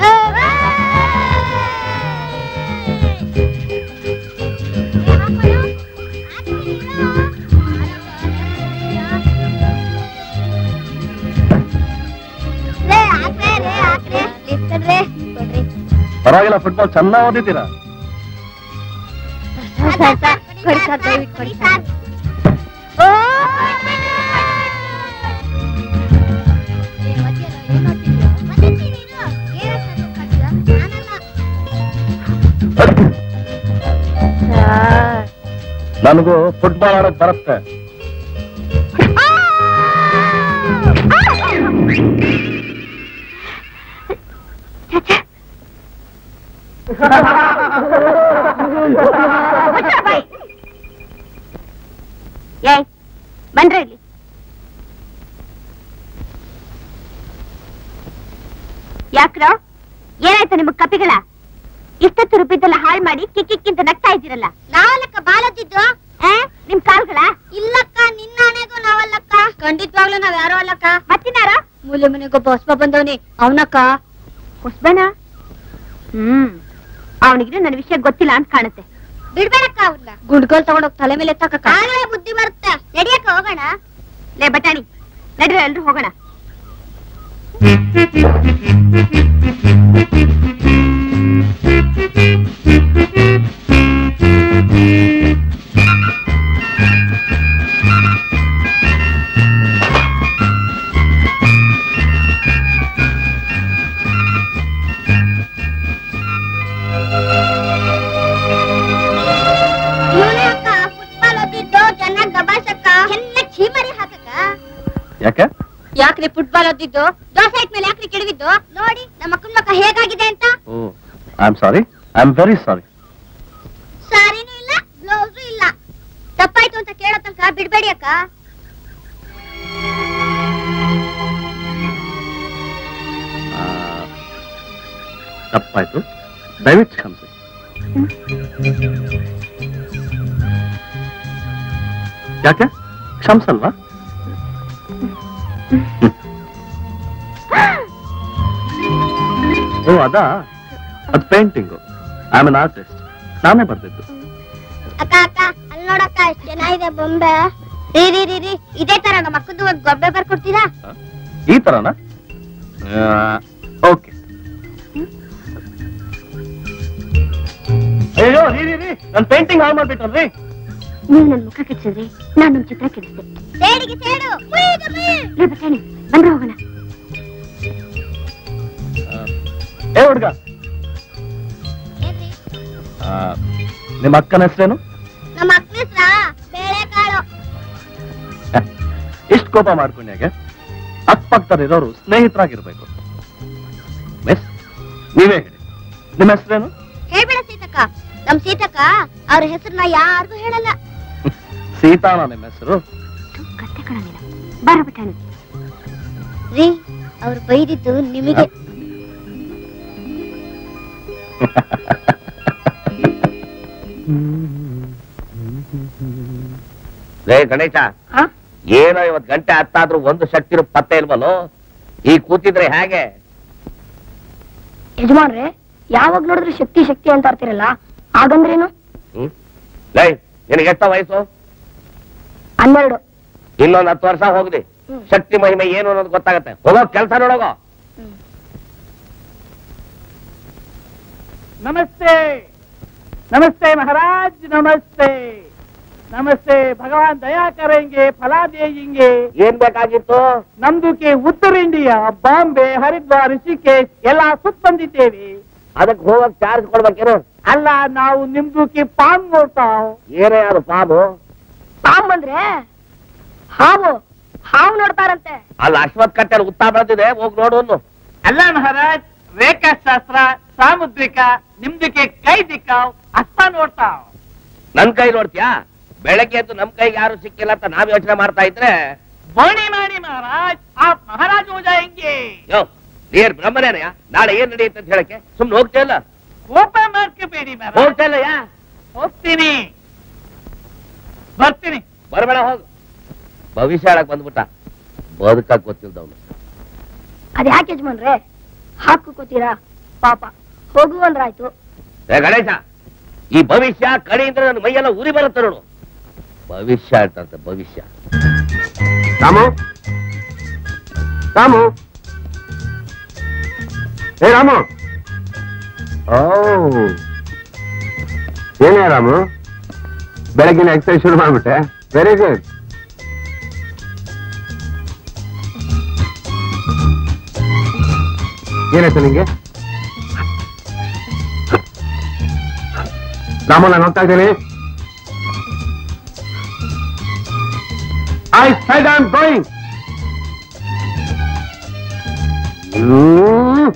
ಪರವಾಗಿಲ್ಲ ಫುಟ್ಬಾಲ್ ಚೆನ್ನಾಗಿ ಓದಿದ್ದೀರಾ ಕೊಡಿ ಸರ್ ದಯವಿಟ್ಟು ಕೊಡಿ ಸರ್ ನನಗೂ ಫುಟ್ಬಾಲ್ ಆಡಕ್ ಬರುತ್ತೆ ಏಯ್ ಬಂದ್ರೆ ಇಲ್ಲಿ ಯಾಕ್ರೋ ಏನಾಯ್ತು ನಿಮಗ್ ಕಪಿಗಳ ಇಷ್ಟೊತ್ತು ರೂಪಾಯಿದೆಲ್ಲ ಹಾಳು ಮಾಡಿ ಕಿಕ್ಕಿಕ್ಕಿಂತ ನಗ್ತಾ ಇದ್ದೀರಲ್ಲ ನಾವಲ್ಲಕ್ಕ ಬಾಲತ್ತಿದ್ದು ನಿಮ್ ಕಾಲ್ಗಳ ಇಲ್ಲಕ್ಕ ನಿನ್ನ ಹಣೆಗೂ ನಾವಲ್ಲಕ್ಕ ಖಂಡಿತವಾಗ್ಲೂ ನಾವ್ ಯಾರೋ ಅಲ್ಲಕ್ಕ ಮತ್ತಿನಾರ ಮೂಲೆ ಮನೆಗೊಬ್ಬ ಹೊಸ್ಬ ಬಂದವನಿ ಅವನಕ್ಕ ಹೊಸ್ಬನ ಹ್ಮ್ ಅವನಿಗೆ ನನ್ನ ವಿಷಯ ಗೊತ್ತಿಲ್ಲ ಅಂತ ಕಾಣುತ್ತೆ ಬಿಡ್ಬೇಡಕ್ಕ ಅವ್ರನ್ನ ಗುಡ್ಗೋಲ್ ತಗೊಂಡೋಗ್ ತಲೆ ಮೇಲೆ ಎತ್ತಕ್ಕ ಬುದ್ಧಿ ಬರುತ್ತೆ ನಡಿಯಕ್ಕ ಹೋಗೋಣ ಲೇ ಬಟಾಣಿ ನಡ್ರಿ ಎಲ್ರು ಹೋಗೋಣ ಫುಟ್ಬಾಲ್ ಓದಿದ್ದು ಚೆನ್ನಾಗಿ ದಬಾಸಕ್ಕ ಎಲ್ಲ ಚೀಮರಿ ಹಾಕಕ್ಕ ಯಾಕೆ ಯಾಕ್ರಿ ಫುಟ್ಬಾಲ್ ಓದಿದ್ದು ದೋಸೆ ಇಟ್ಮೇಲೆ ಯಾಕ್ರಿ ಕೆಡವಿದ್ದು ನೋಡಿ ನಮ್ಮ ಅಕ್ಕನ ಮಕ್ಕ ಹೇಗಾಗಿದೆ ಅಂತ oh I am sorry I am very sorry ಸಾರಿನೂ ಇಲ್ಲ ಬ್ಲೌಸು ಇಲ್ಲ ತಪ್ಪಾಯ್ತು ಅಂತ ಕೇಳೋ ತನಕ ಬಿಡ್ಬೇಡಿ ಅಕ್ಕ ತಪ್ಪಾಯ್ತು ದಯವಿಟ್ಟು ಕ್ಷಮಿಸಿ ಯಾಕೆ ಕ್ಷಮಿಸಲ್ವಾ ಓ ಅದಾ ಅದು painting I am an artist ನಾನೇ ಬರ್ದಿದ್ದು ಅಕ್ಕ ಅಕ್ಕ ಅಲ್ಲಿ ನೋಡಕ್ಕ ಎಷ್ಟು ಚೆನ್ನಾಗಿದೆ ಬೊಂಬೆ ರೀ ರೀ ರೀ ರೀ ಇದೇ ತರ ನಮ್ಮ ಅಕ್ಕದ್ದು ಒಂದ್ ಗೊಂಬೆ ಬರ್ಕೊಡ್ತೀರಾ ಹ? ಈ ತರನಾ ಓಕೆ ಅಯ್ಯೋ ರೀ ರೀ ರೀ ನನ್ ಪೇಂಟಿಂಗ್ ಹಾಳು ಮಾಡ್ಬಿಟ್ಟಲ್ರಿ ನೀವು ನನ್ ಮುಖ ಕೆಡ್ಸಿದ್ರಿ ನಾನ್ ನಿಮ್ ಚಿತ್ರ ಕೆಡಿಸ್ದೆ ಸೇಡಿಗೆ ಸೇಡು ಲೇ ಬಟಾಣಿ ಬಂದ್ರೆ ಹೋಗೋಣ ಏ ಹುಡ್ಗ ಆ, ನಿಮ್ಮ ಅಕ್ಕನ ಹೆಸರೇನು ನಮ್ಮ ಅಕ್ಕನ ಹೆಸ್ರಾ ಬೇಳೆಕಾಳು ಇಷ್ಟು ಕೋಪ ಮಾಡ್ಕೊಂಡ್ಯಾಗೆ ಅಕ್ಕಪಕ್ಕದಲ್ಲಿರೋರು ಸ್ನೇಹಿತರಾಗಿರ್ಬೇಕು ಮಿಸ್ ನೀವೇ ಹೇಳಿ ನಿಮ್ಮ ಹೆಸರೇನು ಹೇಳ್ಬೇಡ ಸೀತಕ್ಕ ನಮ್ ಸೀತಕ್ಕ ಅವ್ರ ಹೆಸರನ್ನ ಯಾರಿಗೂ ಹೇಳಲ್ಲ ಸೀತಾನ ನಿಮ್ಮ ಹೆಸರು ಕತ್ತೆ ಕಣನಿಲ್ಲ ಬಾರ ಬಟಾಣಿ ರೀ ಅವ್ರು ಬೈದಿದ್ದು ನಿಮಗೆ ಲೇ ಗಣೇಶ ಏನೋ ಇವತ್ ಗಂಟೆ ಹತ್ತಾದ್ರೂ ಒಂದು ಶಕ್ತಿರು ಪತ್ತೆ ಇಲ್ವಲ್ಲೋ ಈ ಕೂತಿದ್ರೆ ಹೇಗೆ ಯಜಮಾನ್ರೆ ಯಾವಾಗ ನೋಡಿದ್ರೆ ಶಕ್ತಿ ಶಕ್ತಿ ಅಂತ ಆಡ್ತಿರಲ್ಲ ಹಾಗಂದ್ರೇನು ಹ್ಮ್ ಲೇ ನಿನಗೆ ಎಷ್ಟ ವಯಸ್ಸು ಹನ್ನೆರಡು ಇನ್ನೊಂದ್ ಹತ್ತು ವರ್ಷ ಹೋಗ್ಲಿ ಶಕ್ತಿ ಮಹಿಮೆ ಏನು ಅನ್ನೋದು ಗೊತ್ತಾಗತ್ತೆ ಹೋಗೋ ಕೆಲಸ ನೋಡೋಗೋ नमस्ते नमस्ते महाराज नमस्ते नमस्ते भगवान दया करेंगे फला देंगे ಏನ್ ಬೇಕಾಗಿತ್ತು ನಮ್ದುಕ್ಕೆ ಉತ್ತರ ಇಂಡಿಯಾ ಬಾಂಬೆ ಹರಿದ್ವಾರ್ ಋಷಿಕೇಶ್ ಎಲ್ಲ ಸುತ್ತ ಬಂದಿದ್ದೇವೆ ಅದಕ್ಕೆ ಹೋಗಕ್ ಚಾರ್ಜ್ ಕೊಡ್ಬೇಕೇನು ಅಲ್ಲ ನಾವು ನಿಮ್ದುಕ್ಕೆ ಪಾನ್ ನೋಡ್ತಾವ್ ಏನೇ ಅದು ಪಾಬು ಪಾಮ್ ಬಂದ್ರೆ ಹಾವು ಹಾವು ನೋಡ್ತಾರಂತೆ ಅಲ್ಲಿ ಅಶ್ವತ್ ಕಟ್ಟೆ ಉತ್ತಾ ಬೆಳೆದಿದೆ ಹೋಗಿ ನೋಡು ಅನ್ನು. ಅಲ್ಲ ಮಹಾರಾಜ್ ರೇಖಾಶಾಸ್ತ್ರ ಸಾಮುದ್ರಿಕ ನಿಮ್ದಕ್ಕೆ ಕೈ ದಿಕ್ಕಾವ್ ಅಸ್ತ ನೋಡ್ತಾವ್ ನನ್ ಕೈ ನೋಡ್ತೀಯಾ ಬೆಳಗ್ಗೆ ಎದ್ದು ನಮ್ ಕೈಗೆ ಯಾರು ಸಿಕ್ಕಿಲ್ಲ ಅಂತ ನಾವ್ ಯೋಚನೆ ಮಾಡ್ತಾ ಇದ್ರೆ ಬೋಣಿ ಮಾಡಿ ಮಹಾರಾಜ್ ಆ ಮಹಾರಾಜ್ ಹೋಜ ಹೆಂಗೆ ಯೋ ನೀರ್ ಬ್ರಹ್ಮನೇನಯ್ಯ ನಾಳೆ ಏನ್ ನಡೆಯುತ್ತೆ ಅಂತ ಹೇಳಕ್ಕೆ ಸುಮ್ನೆ ಹೋಗ್ತಾ ಇಲ್ಲ ಕೋಪ ಮಾಡ್ಕೋಬೇಡಿ ಮಹಾರಾಜ್ ಹೋಗ್ತಾ ಇಲ್ಲಯ್ಯ ಹೋಗ್ತೀನಿ ಬರ್ತೀನಿ ಬರಬೇಡ ಹೋಗು ಭವಿಷ್ಯ ಹೇಳಕ್ ಬಂದ್ಬಿಟ್ಟ ಬದುಕಕ್ ಗೊತ್ತಿಲ್ದವನು ಅದ್ ಯಾಕೆ ಯಜಮಾನ್ರೆ ಹಾಕೋತೀರಾ ಪಾಪ ಹೋಗು ಅಂದ್ರಾಯ್ತು ಏ ಗಣೇಶ ಈ ಭವಿಷ್ಯ ಕಡೆಯಿಂದ ನನ್ನ ಮೈಯೆಲ್ಲ ಉರಿ ಬರುತ್ತೆ ನೋಡು ಭವಿಷ್ಯ ಹೇಳ್ತಂತೆ ಭವಿಷ್ಯ ರಾಮು ರಾಮು ಏ ರಾಮು ಓ ಏನೇ ರಾಮು ಬೆಳಗಿನ ಎಕ್ಸರ್ಸೈಸ್ ಶುರು ಮಾಡ್ಬಿಟ್ಟೆ ವೆರಿ ಗುಡ್ ಏನಾಯ್ತು ನಿಂಗೆ ರಾಮು ನಾನು ಹೋಗ್ತಾ ಇದ್ದೀನಿ I said I'm going. Mm.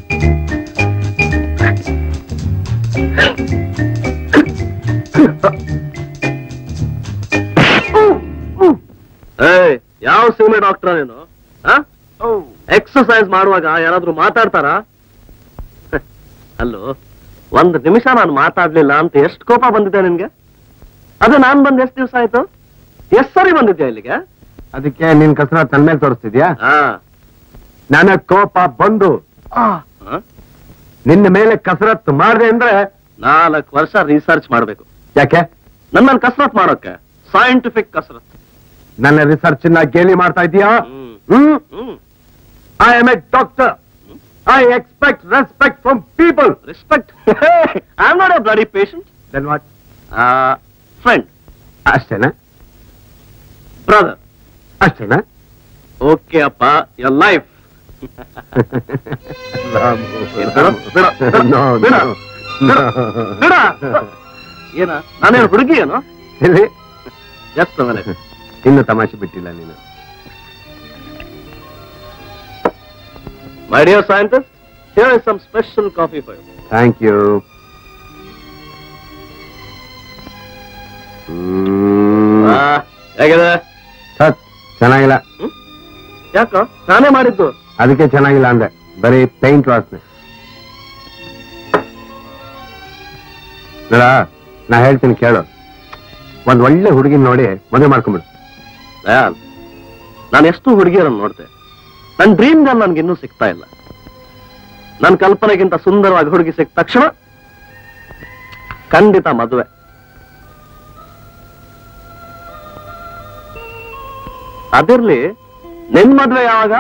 ಏಯ್ ಯಾವ ಸೀಮೆ ಡಾಕ್ಟರ್ ನೀನು ಎಕ್ಸರ್ಸೈಸ್ ಮಾಡುವಾಗ ಯಾರಾದ್ರೂ ಮಾತಾಡ್ತಾರಾ ಅಲ್ಲೋ ಒಂದ್ ನಿಮಿಷ ನಾನು ಮಾತಾಡ್ಲಿಲ್ಲ ಅಂತ ಎಷ್ಟು ಕೋಪ ಬಂದಿದೆ ನಿನ್ಗೆ ಅದು ನಾನ್ ಬಂದ್ ಎಷ್ಟು ದಿವಸ ಆಯ್ತು ಎಷ್ಟ್ ಸರಿ ಬಂದಿದ್ಯಾ ಇಲ್ಲಿಗೆ ಅದಕ್ಕೆ ನಿನ್ ಕಸರ ತನ್ ಮೇಲೆ ತೋರಿಸ್ತಿದ್ಯಾ ಹಾ ನನ್ನ ಕೋಪ ಬಂದು ಹಾ? ನಿನ್ನ ಮೇಲೆ ಕಸರತ್ತು ಮಾಡ್ದೆ ಅಂದ್ರೆ ನಾಲ್ಕು ವರ್ಷ ರಿಸರ್ಚ್ ಮಾಡ್ಬೇಕು ಯಾಕೆ ನನ್ನನ್ನು ಕಸರತ್ ಮಾಡೋಕೆ ಸೈಂಟಿಫಿಕ್ ಕಸರತ್ ನನ್ನ ರಿಸರ್ಚ್ ನ ಗೇಲಿ ಮಾಡ್ತಾ ಇದೀಯಾ hmm hmm hmm I am a doctor I expect respect from people respect I am not a bloody patient then what friend ಅಷ್ಟೇನಾ ಬ್ರದರ್ ಅಷ್ಟೇನಾ ಓಕೆ ಅಪ್ಪ ಯರ್ ಲೈಫ್ No, ಬಿಡ no. ಬಿಡ ಏನ ನಾನೇನು ಹುಡುಗಿ ಏನು ಇಲ್ಲಿ ಜಸ್ಟ್ ಮನೆ ಇನ್ನು ತಮಾಷೆ ಬಿಟ್ಟಿಲ್ಲ ನೀನು my dear scientist here is some special coffee for you thank you ಹೇಗಿದೆ ಸತ್ ಚೆನ್ನಾಗಿಲ್ಲ ಯಾಕ ನಾನೇ ಮಾಡಿದ್ದು ಅದಕ್ಕೆ ಚೆನ್ನಾಗಿಲ್ಲ ಅಂದೆ ಬರೀ ಪೇಂಟ್ ವಾಸನೆ ನೋಡ ನಾ ಹೇಳ್ತೀನಿ ಕೇಳು ಒಂದ್ ಒಳ್ಳೆ ಹುಡುಗಿನ ನೋಡಿ ಮದುವೆ ಮಾಡ್ಕೊಂಬಿಡು ದಯಾಲ್ ನಾನು ಎಷ್ಟು ಹುಡುಗಿಯರನ್ನು ನೋಡ್ತೆ ನನ್ನ ಡ್ರೀಮ್ ಗರ್ಲ್ ನನ್ಗೆ ಇನ್ನೂ ಸಿಗ್ತಾ ಇಲ್ಲ ನನ್ನ ಕಲ್ಪನೆಗಿಂತ ಸುಂದರವಾಗಿ ಹುಡುಗಿ ಸಿಕ್ಕ ತಕ್ಷಣ ಖಂಡಿತ ಮದುವೆ ಅದಿರ್ಲಿ ನಿನ್ ಮದ್ವೆ ಯಾವಾಗ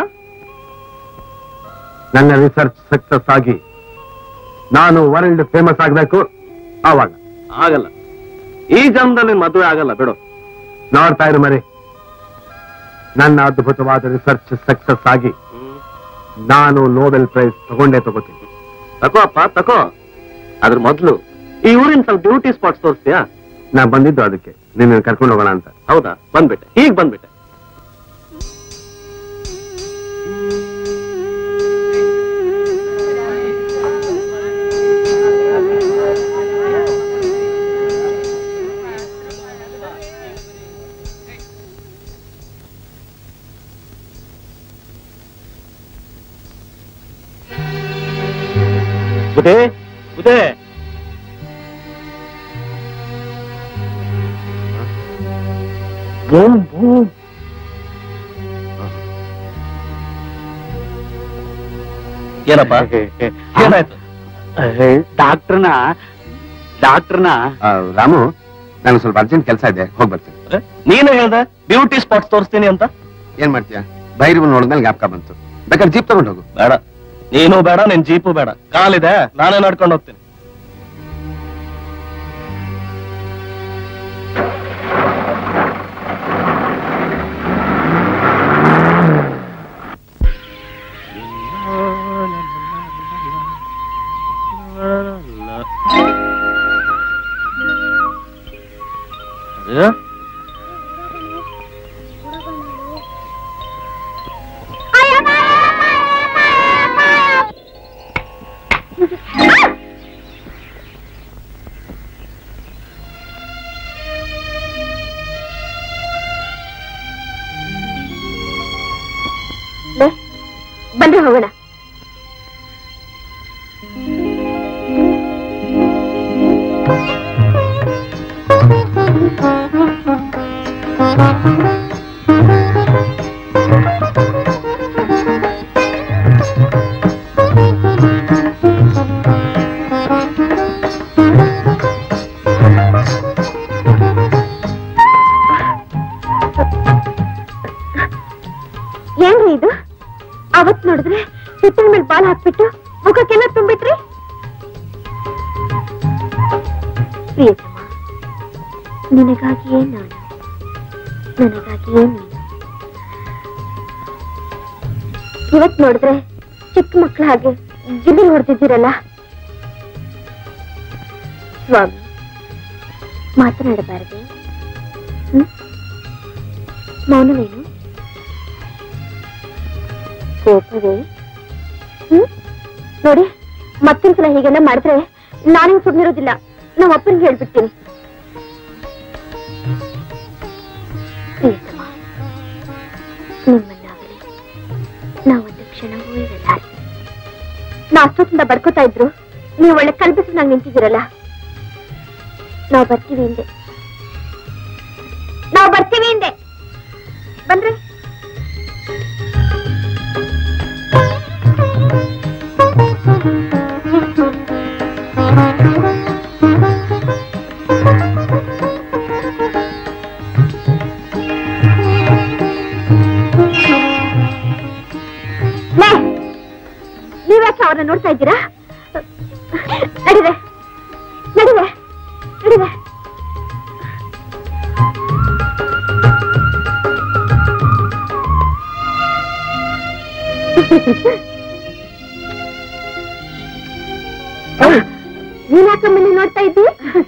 ನನ್ನ ರಿಸರ್ಚ್ ಸಕ್ಸಸ್ ಆಗಿ ನಾನು ವರ್ಲ್ಡ್ ಫೇಮಸ್ ಆಗ್ಬೇಕು ಆವಾಗ ಆಗಲ್ಲ ಈ ಜನ್ಮದಲ್ಲಿ ನಿನ್ ಮದುವೆ ಆಗಲ್ಲ ಬಿಡು ನೋಡ್ತಾ ಇರು ಮರಿ ನನ್ನ ಅದ್ಭುತವಾದ ರಿಸರ್ಚ್ ಸಕ್ಸಸ್ ಆಗಿ ನಾನು ನೋಬೆಲ್ ಪ್ರೈಸ್ ತಗೊಂಡೇ ತಗೋತೀನಿ ತಕೋ ಅಪ್ಪ ತಕೋ ಅದ್ರ ಮೊದ್ಲು ಈ ಊರಿನ ಸ್ವಲ್ಪ ಬ್ಯೂಟಿ ಸ್ಪಾಟ್ಸ್ ತೋರಿಸ್ತೀಯಾ ನಾ ಬಂದಿದ್ದು ಅದಕ್ಕೆ ನಿನ್ನ ಕರ್ಕೊಂಡು ಹೋಗೋಣ ಅಂತ ಹೌದಾ ಬಂದ್ಬಿಟ್ಟೆ ಈಗ ಬಂದ್ಬಿಟ್ಟೆ ಬುದೇ ಬುದೇ ಬೂಮ್ ಬೂಮ್ ಏನಪ್ಪ ಏನಾಯ್ತು ಡಾಕ್ಟ್ರನ ಡಾಕ್ಟ್ರನ ಆ, ರಾಮು ನನಗೆ ಸ್ವಲ್ಪ ಅರ್ಜೆಂಟ್ ಕೆಲಸ ಇದೆ ಹೋಗಿ ಬರ್ತೀನಿ ಅರೆ, ನೀನು ಹೇಳ್ದೆ ಬ್ಯೂಟಿ ಸ್ಪಾಟ್ಸ್ ತೋರಿಸ್ತೀನಿ ಅಂತ ಏನ್ ಮಾಡ್ತೀಯ ಬೈರು ನೋಡಿದ್ಮೇಲೆ ಜ್ಞಾಪಕ ಬಂತು ಬೇಕಾದ್ರೆ ಜೀಪ್ ತಗೊಂಡು ಹೋಗು ಬೇಡ ನೀನು ಬೇಡ ನಿನ್ ಜೀಪು ಬೇಡ ಕಾಲಿದೆ ನಾನೇ ನಡ್ಕೊಂಡು ಹೋಗ್ತೀನಿ ಲೇ, ಬನ್ರಿ ಹೋಗೋಣ ಏನ್ರಿ ಇದು ಅವತ್ ನೋಡಿದ್ರೆ ಹಿತ್ತಿನ ಮೇಲೆ ಬಾಲ್ ಹಾಕ್ಬಿಟ್ಟು ಮುಖಕ್ಕೆಲ್ಲ ತುಂಬಿಟ್ರಿ ಪ್ರಿಯತಮ ನಿನಗಾಗಿಯೇ ನಾನು ನನಗಾಗಿಯೇ ನೀನು ಇವತ್ ನೋಡಿದ್ರೆ ಚಿಕ್ಕ ಮಕ್ಕಳ ಹಾಗೆ ಗಿಲ್ಲಿ ಹೊಡೆದಿದ್ದೀರಲ್ಲ ಸ್ವಾಮಿ ಮಾತನಾಡಬಾರದೆ ಹ್ಮ್ ಮೌನವೇನು ಕೋಪವೇ ಹ್ಮ್ ನೋಡಿ ಮತ್ತೊಂದ್ಸಲ ಹೀಗೆಲ್ಲ ಮಾಡಿದ್ರೆ ನಾನೇ ಸುಮ್ಮನಿರೋದಿಲ್ಲ ನಮ್ಮ ಅಪ್ಪನಿಗೆ ಹೇಳ್ಬಿಡ್ತೀನಿ ಪ್ರಿಯತಮ ನಿಮ್ಮನ್ನಾಗಲಿ ನಾವೊಂದು ಕ್ಷಣವೂ ಇರಲ್ಲ ನಾ ಅಷ್ಟೊತ್ತಿಂದ ಬಡ್ಕೋತಾ ಇದ್ರು ನೀವು ಒಳ್ಳೆ ಕಲ್ಪಿಸಿನಾಗ ನಿಂತಿದ್ದೀರಲ್ಲ ನಾವು ಬರ್ತೀವಿ ಹಿಂದೆ ನಾವು ಬರ್ತೀವಿ ಹಿಂದೆ ಬನ್ರಿ ಲೇ, ನೀವ್ಯಾಕೆ ಅವ್ರನ್ನ ನೋಡ್ತಾ ಇದ್ದೀರಾ ನಡಿವೆ ನಡಿವೆ ನಡಿವೆ ನೀನ್ಯಾಕಮ್ಮನೆ ನೋಡ್ತಾ ಇದ್ದಿ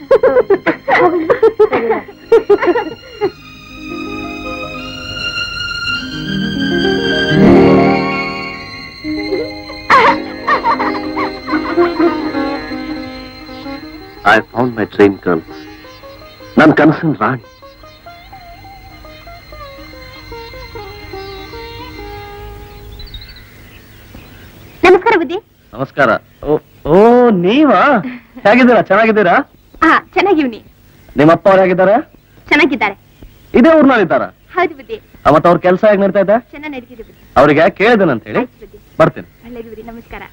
I found my dream girl ನನ್ನ ಕನಸಿನ ರಾಣಿ ನಮಸ್ಕಾರ ಬುದ್ಧಿ ನಮಸ್ಕಾರ ಓ ಓ ನೀವಾ ಹೇಗಿದ್ದೀರಾ ಚೆನ್ನಾಗಿದ್ದೀರಾ ಹಾ ಚೆನ್ನಾಗಿವ್ನಿ ನಿಮ್ಮ ಅಪ್ಪ ಅವ್ರು ಹೇಗಿದ್ದಾರೆ ಚೆನ್ನಾಗಿದ್ದಾರೆ ಇದೇ ಊರ್ನಲ್ಲಿದ್ದಾರ ಹೌದು ಬುದ್ಧಿ ಅವತ್ತು ಅವ್ರ ಕೆಲಸ ಹೇಗ್ ನಡೀತಾ ಇದೆ ಚೆನ್ನಾಗಿ ನಡೀತಿದೆ ಬುದ್ಧಿ ಅವ್ರಿಗೆ ಕೇಳಿದೆನಂತ ಹೇಳಿ ಆಯ್ತು ಬುದ್ಧಿ ಬರ್ತೀನಿ ಒಳ್ಳೇದು ಬುದ್ಧಿ ನಮಸ್ಕಾರ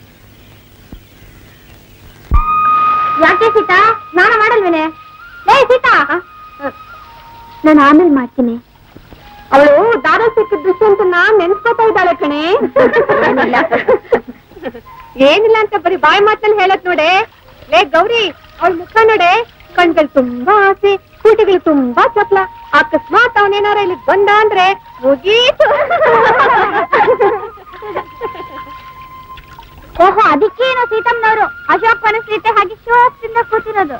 ಯಾಕೆ ಸೀತಾ ಸ್ನಾನ ಮಾಡಲ್ವೇನೆ ಲೇ ಸೀತಾ ನಾನು ಆಮೇಲೆ ಮಾಡ್ತೀನಿ ಅವಳು ದಾರ ಸಿಕ್ಕ ದುಷ್ಯಂತನ ನೆನ್ಸ್ಕೊತಾ ಇದ್ದಾಳೆ ಕಣೆ ಏನಿಲ್ಲ ಅಂತ ಬರೀ ಬಾಯಿ ಮಾತಲ್ಲಿ ಹೇಳತ್ ನೋಡೆ ಲೇ ಗೌರಿ ಅವಳ ಮುಖ ನೋಡೆ ಕಣ್ಗಳು ತುಂಬಾ ಆಸೆ ಕೂಟಿಗಳು ತುಂಬಾ ಚಪ್ಲ ಅಕಸ್ಮಾತ್ ಅವನೇನಾರ ಇಲ್ಲಿ ಬಂದ ಅಂದ್ರೆ ಮುಗೀತು ಓಹೋ ಅದಕ್ಕೇನು ಸೀತಮ್ಮನವರು ಅಶೋಕ್ ಮನಸ್ಸಿತ್ತೆ ಹಾಗೆ ಶೋಕ್ದಿಂದ ಕೂತಿರೋದು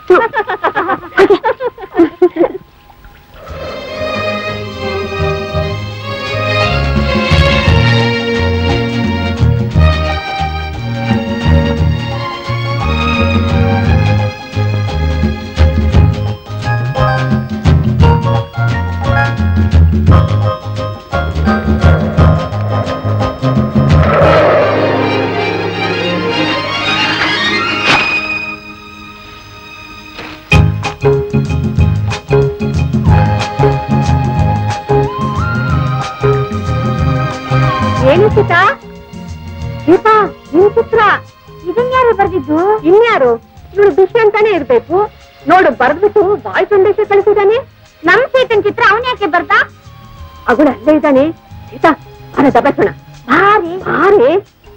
ಏನು ಸೀತಾ ಸೀತಾ ನಿನ್ ಚಿತ್ರ ಇದನ್ಯಾರು ಬರ್ದಿದ್ದು ಇನ್ಯಾರು ಇವಳು ದುಷ್ಯ ಅಂತಾನೆ ಇರ್ಬೇಕು ನೋಡು ಬರ್ದ್ಬಿಟ್ಟು ಬಾಯ್ ಸಂದೇಶ ಕಳಿಸಿದಾನೆ ನಮ್ ಸೀತನ್ ಚಿತ್ರ ಅವನ್ ಯಾಕೆ ಬರ್ದ ಅಗುಳ ಅಲ್ಲೇ ಇದ್ದಾನೆ ಸೀತಾ ಬಾರ ದಬಸೋಣ ಬಾರಿ ಬಾರಿ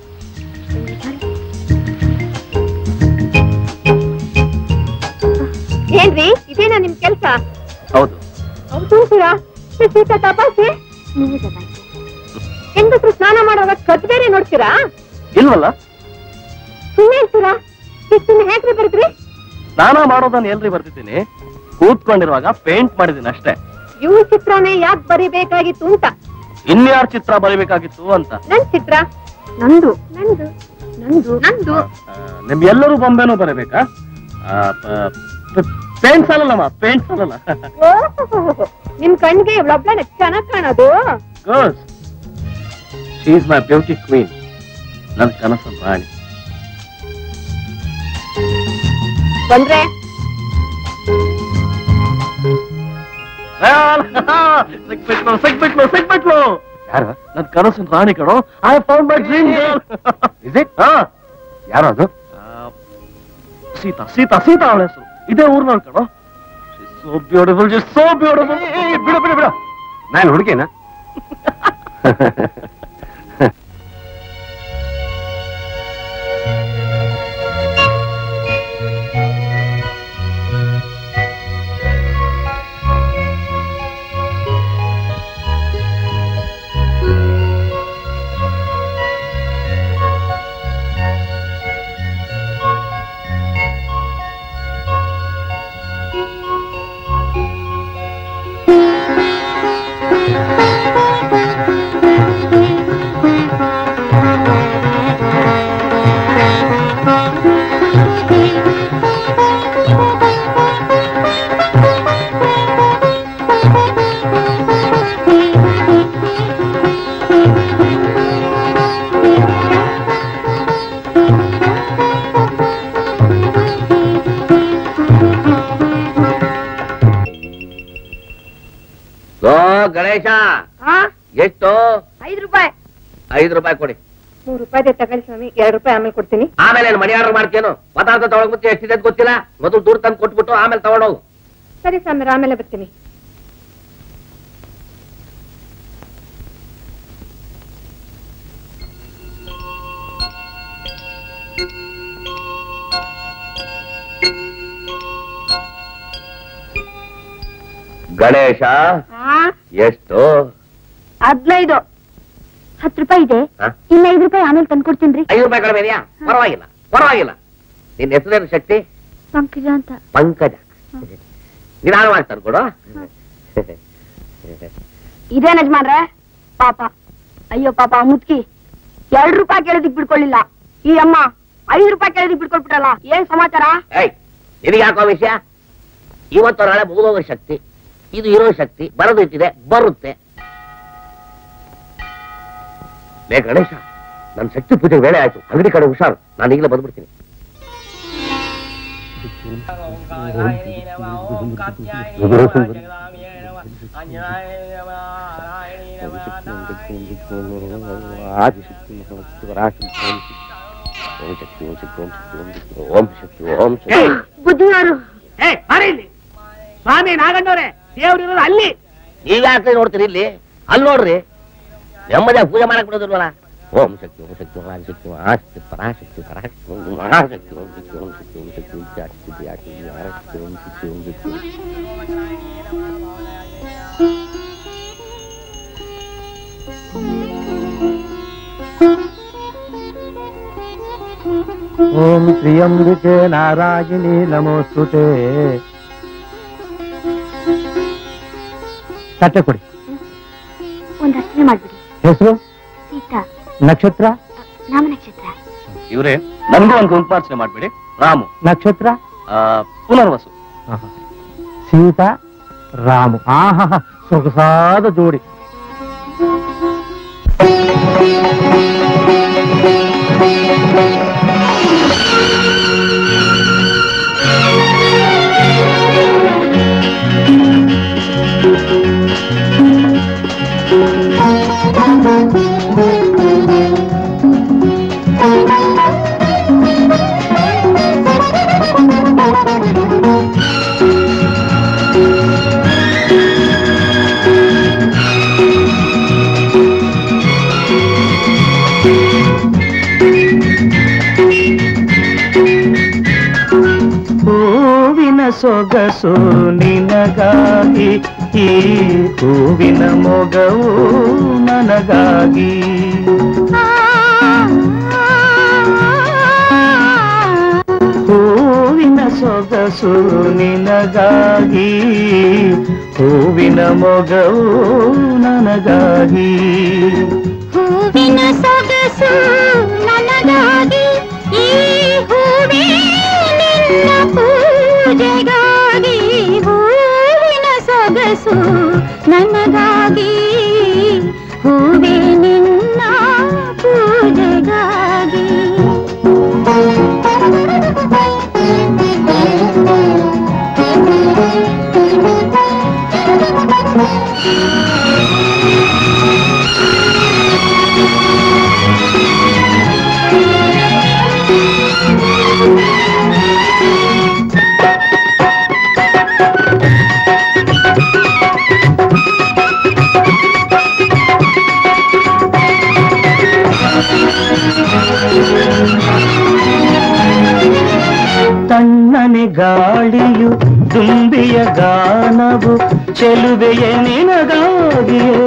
ಏನ್ರಿ ಇದೇನಾ ನಿಮ್ ಕೆಲ್ಸ ಹೌದು ಹೌದು ಅಂತೀರಾ ಸೀತಾ ತಪಾಸೆ ಹೆಂಗಸ್ರು ಸ್ನಾನ ಮಾಡುವಾಗ ಕತ್ ಬೇರೆ ನೋಡ್ತೀರಾ ಇಲ್ವಲ್ಲ ಸುಮ್ಮನೆ ಇರ್ತೀರಾ ಇಷ್ಟನ್ನ ಹೇಗ್ರಿ ಬರದ್ರಿ ಸ್ನಾನ ಮಾಡೋದನ್ನ ಎಲ್ರಿ ಬರ್ತಿದ್ದೀನಿ ಕೂತ್ಕೊಂಡಿರುವಾಗ ಪೇಂಟ್ ಮಾಡಿದೀನಿ ಅಷ್ಟೇ ಇವ್ ಚಿತ್ರನೇ ಯಾಕೆ ಬರಿಬೇಕಾಗಿತ್ತು ಅಂತ ಇನ್ಯಾರ ಚಿತ್ರ ಬರಿಬೇಕಾಗಿತ್ತು ಅಂತ ನನ್ ಚಿತ್ರ ನಂದು ನಂದು ನಂದು ನಂದು ಆ, ನಿಮ್ ಎಲ್ಲರೂ ಬೊಂಬೆನೂ ಬರಬೇಕಾ ಪೇಂಟ್ ಸಾಲಲ್ಲಮ್ಮ ಪೇಂಟ್ ಸಾಲಲ್ಲ ಓಹ್, ನಿಮ್ ಕಣ್ಗೆ ಇವಳೊಬ್ಳೆ ಚೆನ್ನಾಗ್ ಕಾಣೋದು girls she is my beauty queen ನನ್ನ ಕನಸು ರಾಣಿ ಬಂದ್ರೆ ಸಿಕ್ಬಿಟ್ಲು ಸಿಕ್ಬಿಟ್ಲು ಸಿಕ್ಬಿಟ್ಲು ಯಾರು ನನ್ ಕನಸಿನ ರಾಣಿ ಕಣೋ I found my dream is it ಯಾರು ಅದು ಸೀತಾ ಸೀತಾ ಸೀತಾ ಅವಳ ಹೆಸರು ಇದೇ ಊರ್ನವ್ಳು ಕಣೋ ಸೋ ಬ್ಯೂಟಿಫುಲ್ ಸೋ ಬ್ಯೂಟಿಫುಲ್ ಬಿಡು ಬಿಡು ಬಿಡು ನಾನು ಹುಡುಗಿನ ಓ ಗಣೇಶ ಎಷ್ಟು ಐದು ರೂಪಾಯಿ ಐದು ರೂಪಾಯಿ ಕೊಡಿ ಮೂರು ರೂಪಾಯಿ ತಗೊಳ್ಳಿ ಸ್ವಾಮಿ ಎರಡು ರೂಪಾಯಿ ಆಮೇಲೆ ಕೊಡ್ತೀನಿ ಆಮೇಲೆ ಏನ್ ಮನಿ ಆರ್ಡರ್ ಮಾಡ್ತೇನು ಪದಾರ್ಥ ತಗೊಳಕ್ ಮುಂಚೆ ಎಷ್ಟಿದೆ ಅಂತ ಗೊತ್ತಿಲ್ಲ ಮೊದಲು ದೂರ ತಂದು ಕೊಟ್ಬಿಟ್ಟು ಆಮೇಲೆ ತಗೊಂಡೋಗು ಸರಿ ಸ್ವಾಮಿ ಆಮೇಲೆ ಬರ್ತೀನಿ ಗಣೇಶ ಎಷ್ಟು ಹದಿನೈದು ಹತ್ತು ರೂಪಾಯಿ ಇದೆ ಹ? ಇನ್ನ ಐದು ರೂಪಾಯಿ ಆಮೇಲೆ ತಂದ್ಕೊಡ್ತೀನಿ ಐದು ರೂಪಾಯಿ ಕಡಿಮೆ ಇದೆಯಾ ಪರವಾಗಿಲ್ಲ ಪರವಾಗಿಲ್ಲ ನಿನ್ನ ಹೆಸರೇನು ಶಕ್ತಿ ಪಂಕಜ ಅಂತ ಪಂಕಜ ನಿಧಾನವಾಗಿ ತಂದ್ಕೊಡು ಇದೇ ಯಜಮಾನ್ರೆ ಪಾಪ ಅಯ್ಯೋ ಪಾಪ ಮುತ್ಕಿ ಎರಡು ರೂಪಾಯಿ ಕೇಳೋದಿಕ್ ಬಿಡ್ಕೊಳ್ಳಿಲ್ಲ ಈ ಅಮ್ಮ ಐದು ರೂಪಾಯಿ ಕೇಳೋದಿಕ್ ಬಿಡ್ಕೊಳ್ಬಿಟ್ರಲ್ಲ ಏನ್ ಸಮಾಚಾರ ಏಯ್ ನಿನಗೆ ಯಾಕೋ ವಿಷಯ ಇವತ್ತು ನಾಳೆ ಮುಗಿದೋಗೋ ಶಕ್ತಿ ಇದು ಇರೋ ಶಕ್ತಿ ಬರದಿಟ್ಟಿದೆ ಬರುತ್ತೆ ಲೇ ಗಣೇಶ ನನ್ನ ಶಕ್ತಿ ಪೂಜೆಗೆ ವೇಳೆ ಆಯ್ತು ಅಂಗಡಿ ಕಡೆ ಹುಷಾರು ನಾನು ಈಗಲೇ ಬಂದ್ಬಿಡ್ತೀನಿ ಓಂ ಶಕ್ತಿ ಓಂ ಶಕ್ತಿ ಓಂ ಶಕ್ತಿ ಓಂ ಶಕ್ತಿ ಓಂ ಶಕ್ತಿ ಓಂ ಶಕ್ತಿ ಬುದ್ಧಿವಾರು ಸ್ವಾಮಿ ನಾಗಣ್ಣವ್ರೆ ದೇವ್ರಿರೋದು ಅಲ್ಲಿ ನೀವ್ ಯಾಕೆ ನೋಡ್ತೀರಿ ಇಲ್ಲಿ ಅಲ್ಲಿ ನೋಡ್ರಿ ನೆಮ್ಮದಿಯಾಗಿ ಪೂಜೆ ಮಾಡಕ್ ಬಿಡೋದಿಲ್ವಲ್ಲ ಓಂ ಶಕ್ತಿ ಓಂ ಶಕ್ತಿ ಓಂ ಶಕ್ತಿ ಆಶಕ್ತಿ ಪರಾಶಕ್ತಿ ಪರಾಶಕ್ತಿ ಓಂ ಮಹಾಶಕ್ತಿ ಓಂ ಶಕ್ತಿ ಓಂ ಶಕ್ತಿ ಓಂ ಶಕ್ತಿ ವಿದ್ಯಾಶಕ್ತಿ ಯಾಶಕ್ತಿ ಆರಕ್ತಿ ಓಂ ಶಕ್ತಿ ಓಂ ಶಕ್ತಿ ಓಂ ಶ್ರೀಯಂಬಿಕೆ ನಾರಾಯಣಿ ನಮೋಸ್ತುತೆ ತಟ್ಟೆ ಕೊಡಿ ಒಂದ್ ಅರ್ಚನೆ ಮಾಡ್ಬಿಡಿ ಹೆಸರು ಸೀತಾ ನಕ್ಷತ್ರ ನಾಮ ನಕ್ಷತ್ರ ಇವ್ರೆ ನನ್ಗೂ ಒಂದು ಕುಂಕುಮಾರ್ಚನೆ ಮಾಡ್ಬೇಡಿ ರಾಮು ನಕ್ಷತ್ರ ಆ, ಪುನರ್ವಸು ಆಹಾ. ಸೀತಾ ರಾಮು ಆಹಾ ಸೊಗಸಾದ ಜೋಡಿ ಹೂವಿನ ಸೊಗಸು ನಿನಗಾಗಿ ಈ ಹೂವಿನ ಮೊಗವು ನನಗಾಗಿ ಹೂವಿನ ಸೊಗಸು ಸೊಗಸು ನಿನಗಾಗಿ ಹೂವಿನ ಮೊಗವು ನನಗಾಗಿ ಹೂವಿನ ಸೊಗಸು ನನಗಾಗಿ ಈ ಹೂವೇ ನಿನ್ನ ಪೂಜೆಗಾಗಿ ಹೂವಿನ ಸೊಗಸು ನನಗಾಗಿ ಹೂವೇ ನಿನ್ನ ಪೂಜೆಗಾಗಿ ತಣ್ಣನೆ ಗಾಳಿಯು ದುಂಬಿಯ ಗಾನವು ಚೆಲುವೆಯ ನಿನಗಾಗಿಯೇ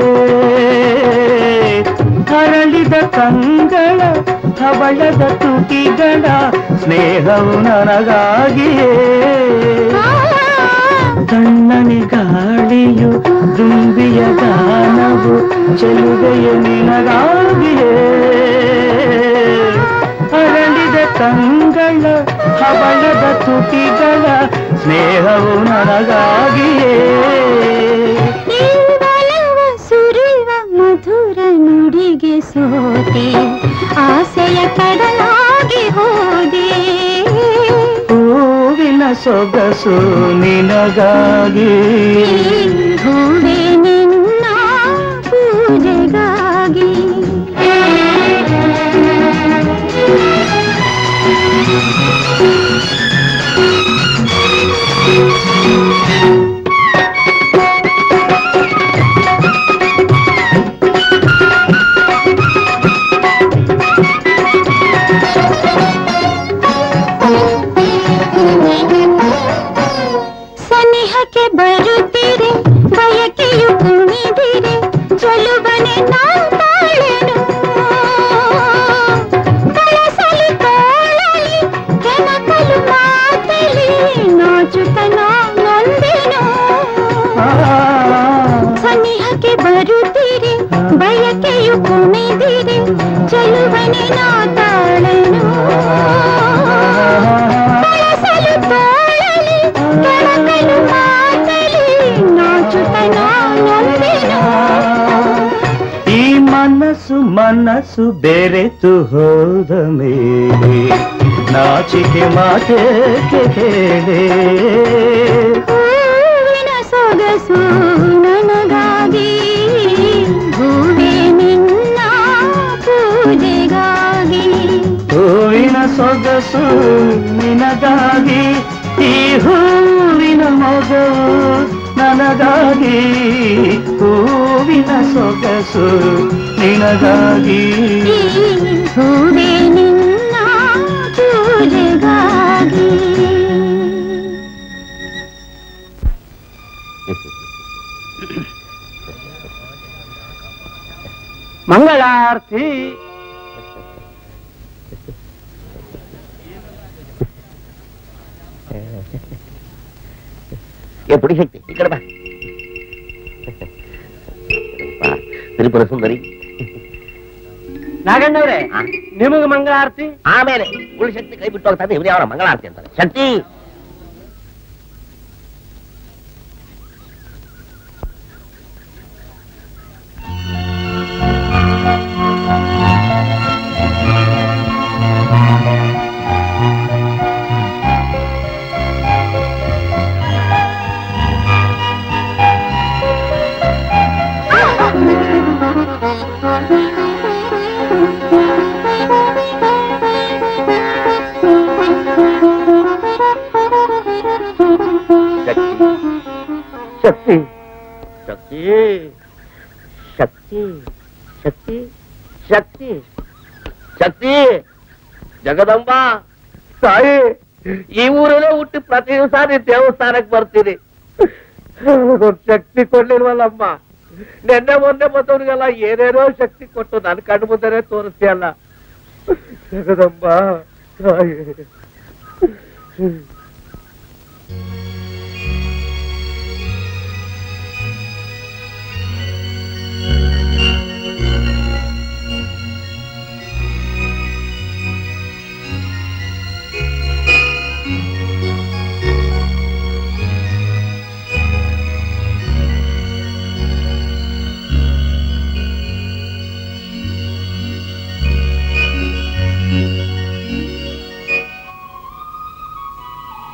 ಹರಳಿದ ಕಂಗಳ ಹವಳದ ತುಟಿಗಳ ಸ್ನೇಹವು ನನಗಾಗಿಯೇ ತಣ್ಣನೆ ಗಾಳಿಯು ದುಂಬಿಯ ಗಾನವು ಚೆಲುವೆಯ ನಿನಗಾಗಿಯೇ ಅರಳಿದ ಕಂಗಳ ಹವಳದ ತುಟಿಗಳ ಸ್ನೇಹವು ನನಗಾಗಿಯೇ ಈ ಒಲವ ಸುರಿವ ಮಧುರ ನುಡಿಗೆ ಸೋತೆ ಆಸೆಯ ಕಡಲಾಗಿ ಹೋದೆ ಹೂವಿನ ಸೊಗಸು ನಿನಗಾಗಿ ಈ ಹೂವೇ ನಿನ್ನ ಪೂಜೆಗಾಗಿ ಸನಿಹಕ್ಕೆ ಬರುತ್ತೀರೆ ಬಯಕೆಯು ಕುಣಿದಿರೆ ಚಲುವನೆ ನಾಳೆನು ಕಳಸಲಿ ತೋಳಲಿ ಕೆನಕಲು ಮಾತಲಿ ನಾಚುತ್ತ ನೊಂದೆನು ಸನಿಹಕ್ಕೆ ಬರುತ್ತೀರೆ ಬಯಕೆಯು ಕುಣಿದಿರೆ ಚಲುವನೆ ನಾ ತಾಳನು ಕಳಸಲು ತೋಳಲಿ ಕೆಳಕಲು ಮಾತಲಿ ನಾಚುತ್ತ ನೊಂದೆನು ಈ ಮನಸ್ಸು ಮನಸ್ಸು ಬೆರೆತು ಹೋದ ಮೇಲೆ ನಾಚಿಕೆ ಮಾತೇಕೆ ಹೇಳೆ ಹೂವಿನ ಸೊಗಸು ನನಗಾಗಿ ಹೂವೇ ನಿನ್ನ ಪೂಜೆಗಾಗಿ ಹೂವಿನ ಸೊಗಸು ನಿನಗಾಗಿ ಈ ಹೂವಿನ ಮೊಗವು ನನಗಾಗಿ ಹೂವಿನ ಸೊಗಸು ನಿನಗಾಗಿ ಈ ಹೂವೇ ನಿನ್ನ ಪೂಜೆಗಾಗಿ ಮಂಗಳಾರತಿ ಏ ಪುಡಿ ಶಕ್ತಿ ಈ ಕಡೆ ಬಾ ಬಾ, ತ್ರಿಪುರ ಸುಂದರಿ ನಾಗಣ್ಣವ್ರೆ ಆ? ನಿಮಗ ಮಂಗಳಾರತಿ ಆಮೇಲೆ ಉಳಿ ಶಕ್ತಿ ಕೈ ಬಿಟ್ಟು ಹೋಗ್ತಾ ಇವ್ರು ಯಾವ ಮಂಗಳಾರತಿ ಅಂತಾರೆ ಶಕ್ತಿ ಶಕ್ತಿ ಶಕ್ತಿ ಶಕ್ತಿ ಶಕ್ತಿ ಶಕ್ತಿ ಶಕ್ತಿ ಜಗದಂಬ ತಾಯಿ ಈ ಊರಲ್ಲೇ ಹುಟ್ಟಿ ಪ್ರತಿ ದಿವಸ ನೀನ್ ದೇವಸ್ಥಾನಕ್ಕೆ ಬರ್ತೀನಿ ಒಂದ್ ಶಕ್ತಿ ಕೊಡ್ಲಿಲ್ವಲ್ಲಮ್ಮ ನೆನ್ನೆ ಮೊನ್ನೆ ಬಂದವ್ರಿಗೆಲ್ಲ ಏನೇನೋ ಶಕ್ತಿ ಕೊಟ್ಟು ನನ್ ಕಣ್ಣು ಮುಂದೆನೆ ತೋರಿಸ್ತೀಯಲ್ಲ ಜಗದಂಬ ತಾಯಿ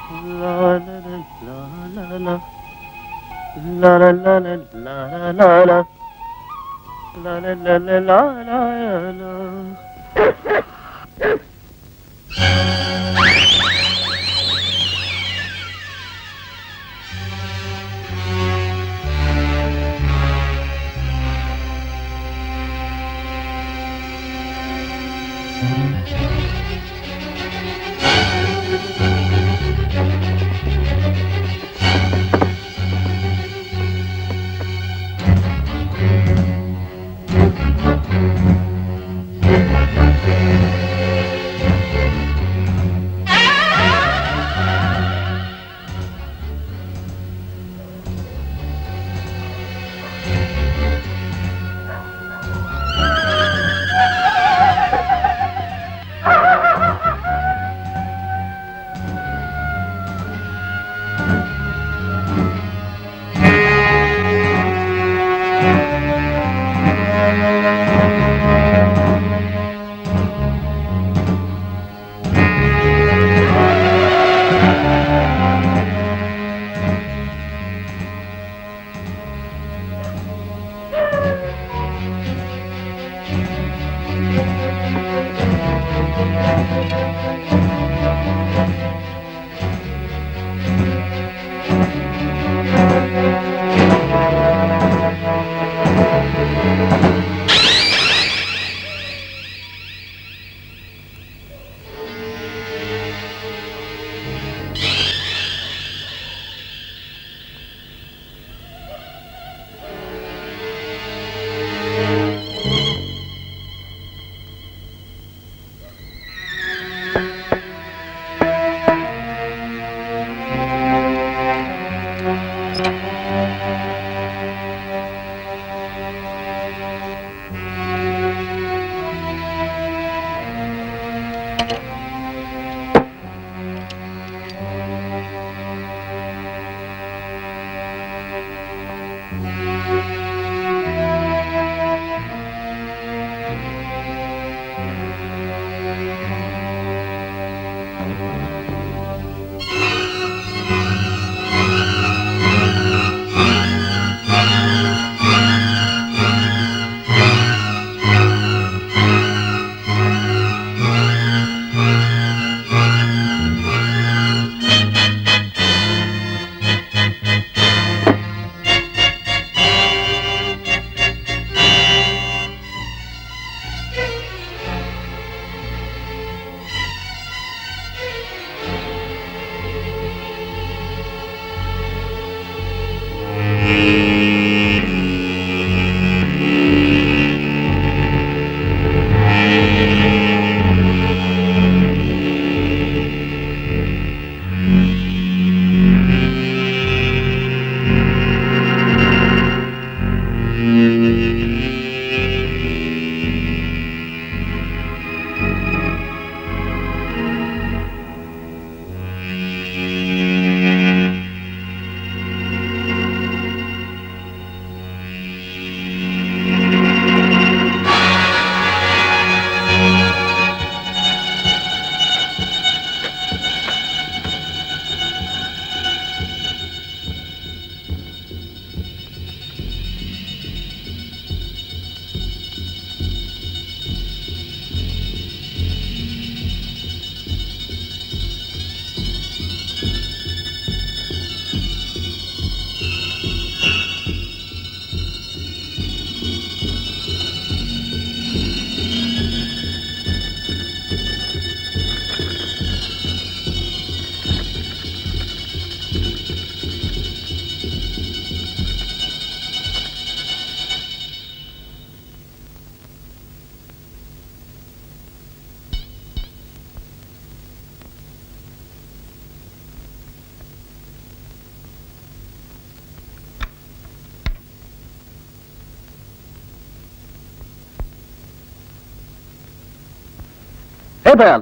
ಹೇ ದಯಾಲ್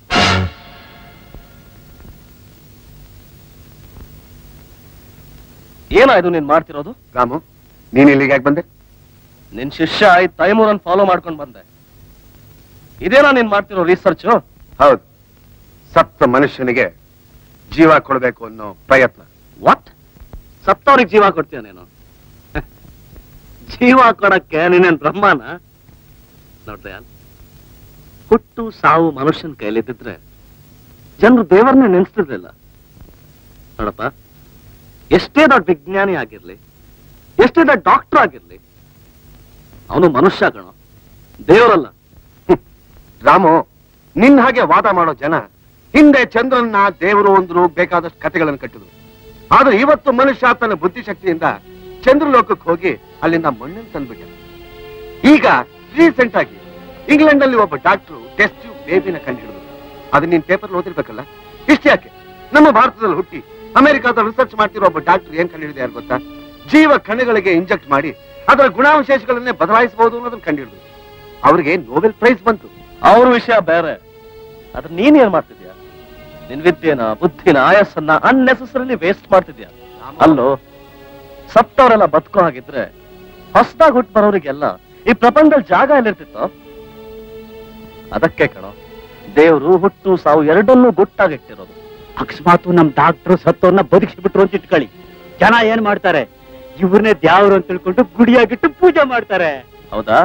ಏನಾಯ್ತು ನೀನ್ ಮಾಡ್ತಿರೋದು ರಾಮು ನೀನ್ ಇಲ್ಲಿಗೆ ಯಾಕೆ ಬಂದೆ ನಿನ್ ಶಿಷ್ಯ ಈ ತೈಮೂರನ್ ಫಾಲೋ ಮಾಡ್ಕೊಂಡ್ ಬಂದೆ ಇದೇನಾ ನೀನ್ ಮಾಡ್ತಿರೋ ರಿಸರ್ಚ್ ಹೌದು ಸಪ್ತ ಮನುಷ್ಯನಿಗೆ ಜೀವ ಕೊಡಬೇಕು ಅನ್ನೋ ಪ್ರಯತ್ನ ವಾಟ್ ಸತ್ತವ್ರಿಗೆ ಜೀವ ಕೊಡ್ತೀಯ ನೀನು ಜೀವ ಕೊಡಕ್ಕೆ ನೀನೇನ್ ಬ್ರಹ್ಮನ ನೋಡ್ದಯ ಹುಟ್ಟು ಸಾವು ಮನುಷ್ಯನ ಕೈಲಿದ್ದಿದ್ರೆ ಜನರು ದೇವರನ್ನೇ ನೆನೆಸ್ತಿರ್ಲಿಲ್ಲ ನೋಡಪ್ಪ ಎಷ್ಟೇ ದೊಡ್ಡ ವಿಜ್ಞಾನಿ ಆಗಿರ್ಲಿ ಎಷ್ಟೇ ದೊಡ್ಡ ಡಾಕ್ಟರ್ ಆಗಿರ್ಲಿ ಅವನು ಮನುಷ್ಯ ಕಣ ದೇವರಲ್ಲ ರಾಮು ನಿನ್ ಹಾಗೆ ವಾದ ಮಾಡೋ ಜನ ಹಿಂದೆ ಚಂದ್ರನ್ನ ದೇವರು ಅಂದ್ರು ಬೇಕಾದಷ್ಟು ಕಥೆಗಳನ್ನು ಕಟ್ಟಿದ್ರು ಆದ್ರೆ ಇವತ್ತು ಮನುಷ್ಯ ತನ್ನ ಬುದ್ಧಿಶಕ್ತಿಯಿಂದ ಚಂದ್ರಲೋಕಕ್ಕೆ ಹೋಗಿ ಅಲ್ಲಿಂದ ಮಣ್ಣನ್ನು ತಂದ್ಬಿಟ್ಟ ಈಗ ರೀಸೆಂಟ್ ಆಗಿ ಇಂಗ್ಲೆಂಡ್ ಅಲ್ಲಿ ಒಬ್ಬ ಡಾಕ್ಟರ್ ಟೆಸ್ಟ್ ಬೇಬಿನ ಕಂಡುಹಿಡಿದ್ರು ಅದು ನೀನ್ ಪೇಪರ್ ಓದಿರ್ಬೇಕಲ್ಲ ಇಷ್ಟ ಯಾಕೆ ನಮ್ಮ ಭಾರತದಲ್ಲಿ ಹುಟ್ಟಿ ಅಮೆರಿಕಾದ ರಿಸರ್ಚ್ ಮಾಡ್ತಿರೋ ಒಬ್ಬ ಡಾಕ್ಟರ್ ಏನ್ ಕಂಡುಹಿಡಿದ ಯಾರು ಗೊತ್ತಾ ಜೀವ ಕಣಗಳಿಗೆ ಇಂಜೆಕ್ಟ್ ಮಾಡಿ ಅದರ ಗುಣಾವಶೇಷಗಳನ್ನೇ ಬದಲಾಯಿಸಬಹುದು ಅನ್ನೋದನ್ನ ಕಂಡುಹಿಡಿದ್ರು ಅವರಿಗೆ ನೋಬೆಲ್ ಪ್ರೈಸ್ ಬಂತು ಅವ್ರ ವಿಷಯ ಬೇರೆ ಆದ್ರೆ ನೀನ್ ಏನ್ ಮಾಡ್ತಿದ್ಯಾ ನಿನ್ ವಿದ್ಯೆನ ಬುದ್ಧಿನ ಆಯಸ್ಸನ್ನ ಅನ್ನೆಸೆಸರಿಲಿ ವೇಸ್ಟ್ ಮಾಡ್ತಿದ್ಯಾ ಅಲ್ಲೋ ಸತ್ತವರೆಲ್ಲ ಬದುಕೋ ಹಾಗಿದ್ರೆ ಹೊಸದಾಗಿ ಹುಟ್ಟು ಬರೋರಿಗೆಲ್ಲ ಈ ಪ್ರಪಂಚದಲ್ಲಿ ಜಾಗ ಎಲ್ಲಿರ್ತಿತ್ತು ಅದಕ್ಕೆ ಕಣೋ ದೇವ್ರು ಹುಟ್ಟು ಸಾವು ಎರಡನ್ನೂ ಗುಟ್ಟಾಗಿಟ್ಟಿರೋದು ಅಕಸ್ಮಾತ್ ನಮ್ ಡಾಕ್ಟ್ರು ಸತ್ತವ್ರನ್ನ ಬದುಕಿಸಿ ಬಿಟ್ರು ಅಂತ ಇಟ್ಕೊಳ್ಳಿ ಜನ ಏನ್ ಮಾಡ್ತಾರೆ ಇವ್ರನ್ನೇ ದ್ಯಾವ್ರು ಅಂತ ತಿಳ್ಕೊಂಡು ಗುಡಿಯಾಗಿಟ್ಟು ಪೂಜೆ ಮಾಡ್ತಾರೆ ಹೌದಾ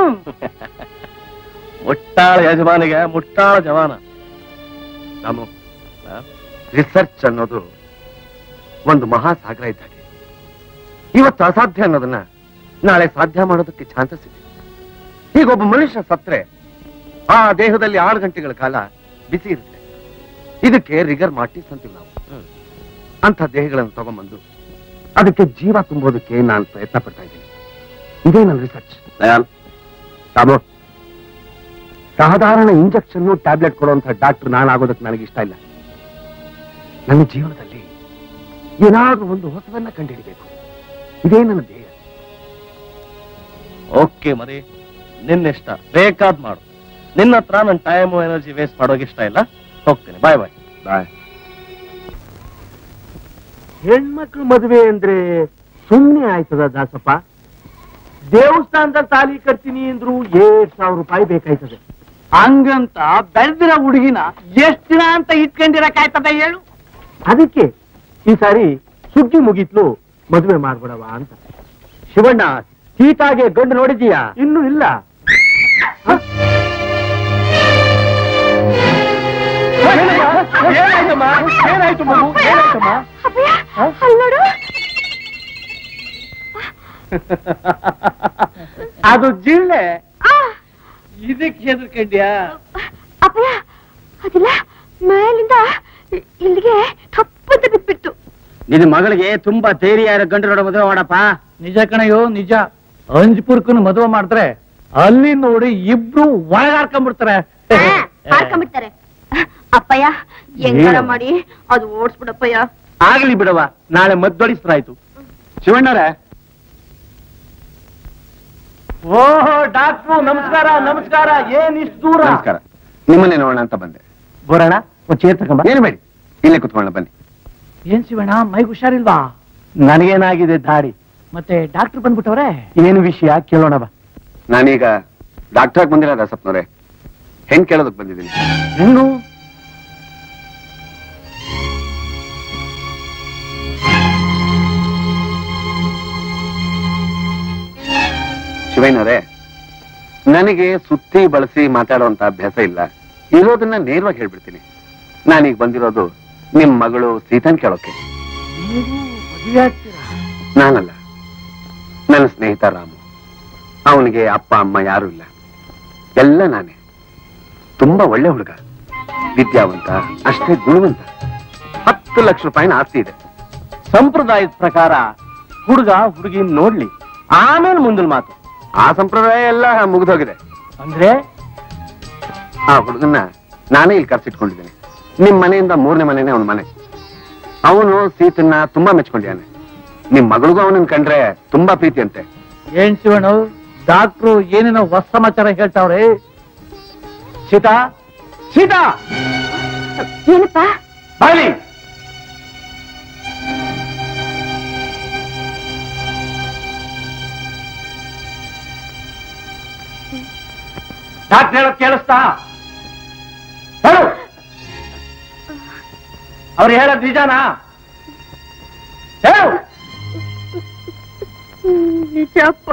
ಮುಟ್ಟಾಳ ಯಜಮಾನಿಗೆ ಮುಟ್ಟಾಳ ಜವಾನ ರಾಮು ರಿಸರ್ಚ್ ಅನ್ನೋದು ಒಂದು ಮಹಾಸಾಗರ ಇದ್ದಾಗೆ ಇವತ್ತು ಅಸಾಧ್ಯ ಅನ್ನೋದನ್ನ ನಾಳೆ ಸಾಧ್ಯ ಮಾಡೋದಕ್ಕೆ ಚಾನ್ಸಸ್ ಇದೆ ಈಗ ಒಬ್ಬ ಮನುಷ್ಯ ಸತ್ರೆ ಆ ದೇಹದಲ್ಲಿ ಆರು ಗಂಟೆಗಳ ಕಾಲ ಬಿಸಿ ಇರುತ್ತೆ ಇದಕ್ಕೆ ರಿಗರ್ ಮಾರ್ಟಿಸ್ ಅಂತೀವಿ ನಾವು ಅಂತ ದೇಹಗಳನ್ನು ತಗೊಂಬಂದು ಅದಕ್ಕೆ ಜೀವ ತುಂಬೋದಕ್ಕೆ ನಾನು ಪ್ರಯತ್ನ ಪಡ್ತಾ ಇದ್ದೀನಿ ಇದೇ ನನ್ನ ರಿಸರ್ಚ್ ದಯಾಲ್ ರಾಮು ಸಾಧಾರಣ ಇಂಜೆಕ್ಷನ್ ಟ್ಯಾಬ್ಲೆಟ್ ಕೊಡುವಂತ ಡಾಕ್ಟರ್ ನಾನಾಗೋದಕ್ಕೆ ನನಗೆ ಇಷ್ಟ ಇಲ್ಲ ನನ್ನ ಜೀವನದಲ್ಲಿ ಏನಾದ್ರೂ ಒಂದು ಹೊಸದನ್ನ ಕಂಡುಹಿಡಿಬೇಕು ಇದೇ ನನ್ನ ಧ್ಯೇಯ ಓಕೆ ಮರಿ ನಿನ್ನಿಷ್ಟ ಬೇಕಾದ್ ಮಾಡು ನಿನ್ನ ಹತ್ರ ನನ್ನ ಟೈಮು ಎನರ್ಜಿ ವೇಸ್ಟ್ ಮಾಡೋಕೆ ಇಷ್ಟ ಇಲ್ಲ ಹೋಗ್ತೀನಿ ಬಾಯ್ ಬಾಯ್ ಬಾಯ್ ಹೆಣ್ಮಕ್ಳು ಮದುವೆ ಅಂದ್ರೆ ಸುಮ್ಮನೆ ಆಯ್ತದ ದಾಸಪ್ಪ ದೇವಸ್ಥಾನದಲ್ಲಿ ತಾಲಿ ಕಟ್ತೀನಿ ಅಂದ್ರು ಏಳ್ ಸಾವಿರ ರೂಪಾಯಿ ಬೇಕಾಯ್ತದೆ ಹಂಗಂತ ಬೆಳೆದಿರೋ ಹುಡುಗಿನ ಎಷ್ಟ್ ದಿನ ಅಂತ ಇಟ್ಕೊಂಡಿರಕ್ಕಾಯ್ತದ ಹೇಳು ಅದಕ್ಕೆ ಈ ಸಾರಿ ಸುಗ್ಗಿ ಮುಗಿತ್ಲು ಮದುವೆ ಮಾಡ್ಬಿಡವ ಅಂತ ಶಿವಣ್ಣ ಸೀತಾಗೆ ಗಂಡು ನೋಡಿದೀಯಾ ಇನ್ನೂ ಇಲ್ಲ ಹ? ಏನಾಯ್ತಮ್ಮ ಏನಾಯ್ತು ಮಗು ಏನಾಯ್ತಮ್ಮ ಅಲ್ಲೋಡು ಅದು ಜಿಳ್ಳೆ ಆ, ಇದಕ್ಕೆ ಹೆದರ್ಕಂಡ್ಯಾ ಅಪ್ಪಯ್ಯ ಅದಿಲ್ಲ ಮೇಲಿಂದ ಇ- ಇಲ್ಲಿಗೆ ತಪ್ಪಂತ ಬಿದ್ಬಿಟ್ಟು ನಿನ್ನ ಮಗಳಿಗೆ ತುಂಬಾ ಧೈರ್ಯ ಗಂಡು ನೋಡೋ ಮದುವೆ ಮಾಡಪ್ಪ ನಿಜ ಕಣಯ್ಯೋ ನಿಜ ಅಂಜ್ಪುರ್ಕನ್ ಮದುವೆ ಮಾಡಿದ್ರೆ ಅಲ್ಲಿ ನೋಡಿ ಇಬ್ರು ಒಳಗಾಡ್ಕೊಂಡ್ಬಿಡ್ತಾರೆ ಹಾಕೊಂಡ್ಬಿಡ್ತಾರೆ ಅಪ್ಪಯ್ಯ ಹೆಂಗಾರ ಏನು? ಮಾಡಿ ಅದು ಓಡಿಸ್ಬಿಡಪ್ಪಯ್ಯ ಆಗ್ಲಿ ಬಿಡವ ನಾಳೆ ಮದ್ದೊಡಿಸ್ರಾಯ್ತು ಶಿವಣ್ಣರೇ ಓಹೋ ಡಾಕ್ಟ್ರು ನಮಸ್ಕಾರ ನಮಸ್ಕಾರ ಏನ್ ಇಷ್ಟು ದೂರ ನಮಸ್ಕಾರ ನಿಮ್ಮನ್ನೇ ನೋಡೋಣ ಅಂತ ಬಂದೆ ಬರೋಣ ಒಂದ್ ಚೇರ್ ತಗೊಂಬ ಏನು ಬೇಡಿ ಇಲ್ಲೇ ಕುತ್ಕೊಳ್ಳೋಣ ಬನ್ನಿ ಏನ್ ಶಿವಣ್ಣ ಮೈಗ್ ಹುಷಾರಿಲ್ವಾ ನನಗೇನಾಗಿದೆ ದಾಡಿ ಮತ್ತೆ ಡಾಕ್ಟರ್ ಬಂದ್ಬಿಟ್ಟವ್ರೆ ಏನು ವಿಷಯ ಕೇಳೋಣ ಬಾ ನಾನೀಗ ಡಾಕ್ಟರ್ ಆಗಿ ಬಂದಿಲ್ಲ ದಾಸಪ್ಪನವ್ರೆ ಹೆಣ್ ಕೇಳೋದಕ್ ಬಂದಿದ್ದೀನಿ ಹೆಣ್ಣು ಶಿವಯ್ಯನವರೇ ನನಗೆ ಸುತ್ತಿ ಬಳಸಿ ಮಾತಾಡುವಂತ ಅಭ್ಯಾಸ ಇಲ್ಲ ಇರೋದನ್ನ ನೇರವಾಗಿ ಹೇಳ್ಬಿಡ್ತೀನಿ ನಾನೀಗ ಬಂದಿರೋದು ನಿಮ್ ಮಗಳು ಸೀತನ್ ಕೇಳೋಕೆ ನೀವು ಮದುವೆ ಆಗ್ತೀರಾ ನಾನಲ್ಲ ನನ್ನ ಸ್ನೇಹಿತ ರಾಮು ಅವನಿಗೆ ಅಪ್ಪ ಅಮ್ಮ ಯಾರು ಇಲ್ಲ ಎಲ್ಲ ನಾನೇ ತುಂಬಾ ಒಳ್ಳೆ ಹುಡುಗ ವಿದ್ಯಾವಂತ ಅಷ್ಟೇ ಗುಣವಂತ ಹತ್ತು ಲಕ್ಷ ರೂಪಾಯಿನ ಆಸ್ತಿ ಇದೆ ಸಂಪ್ರದಾಯದ ಪ್ರಕಾರ ಹುಡುಗ ಹುಡುಗಿ ನೋಡ್ಲಿ ಆಮೇಲೆ ಮುಂದಿನ ಮಾತು ಆ ಸಂಪ್ರದಾಯ ಎಲ್ಲ ಮುಗಿದೋಗಿದೆ ಅಂದ್ರೆ ಆ ಹುಡುಗನ್ನ ನಾನೇ ಇಲ್ಲಿ ಕರ್ಸಿಟ್ಕೊಂಡಿದ್ದೀನಿ ನಿಮ್ ಮನೆಯಿಂದ ಮೂರನೇ ಮನೆನೇ ಅವನ ಮನೆ ಅವನು ಸೀತನ್ನ ತುಂಬಾ ಮೆಚ್ಕೊಂಡಿದ್ದಾನೆ ನಿಮ್ ಮಗಳಿಗೂ ಅವನನ್ನ ಕಂಡ್ರೆ ತುಂಬಾ ಪ್ರೀತಿ ಅಂತೆ ಏನ್ ಶಿವಣ್ಣ ಡಾಕ್ಟ್ರು ಏನೇನೋ ಹೊಸ ಸಮಾಚಾರ ಹೇಳ್ತಾವ್ರೆ ಸೀತಾ ಸೀತಾ ಏನಪ್ಪ ಬಾಲಿ ಡಾಕ್ಟರ್ ಹೇಳೋದ್ ಕೇಳಿಸ್ತಾ ಹೇಳು ಅವ್ರು ಹೇಳೋದ್ ನಿಜಾನಾ ಹೇಳು ನಿಜಪ್ಪ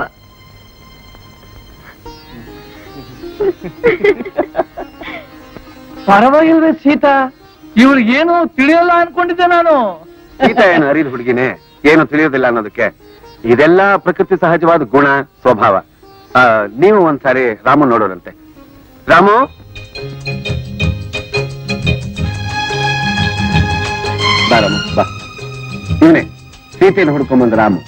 ಪರವಾಗಿಲ್ವೇ ಸೀತಾ ಇವ್ರಿಗೇನು ತಿಳಿಯಲ್ಲ ಅನ್ಕೊಂಡಿದ್ದೆ ನಾನು ಸೀತಾ ಏನು ಅರಿದ ಹುಡುಗಿನೇ ಏನು ತಿಳಿಯೋದಿಲ್ಲ ಅನ್ನೋದಕ್ಕೆ ಇದೆಲ್ಲ ಪ್ರಕೃತಿ ಸಹಜವಾದ ಗುಣ ಸ್ವಭಾವ ಆ, ನೀವು ಒಂದ್ಸಾರಿ ರಾಮು ನೋಡೋರಂತೆ ರಾಮು ಬಾ ರಾಮು ಬಾ ಇವನೇ ಸೀತೆಯನ್ನು ಹುಡ್ಕೊಂಬಂದ ರಾಮು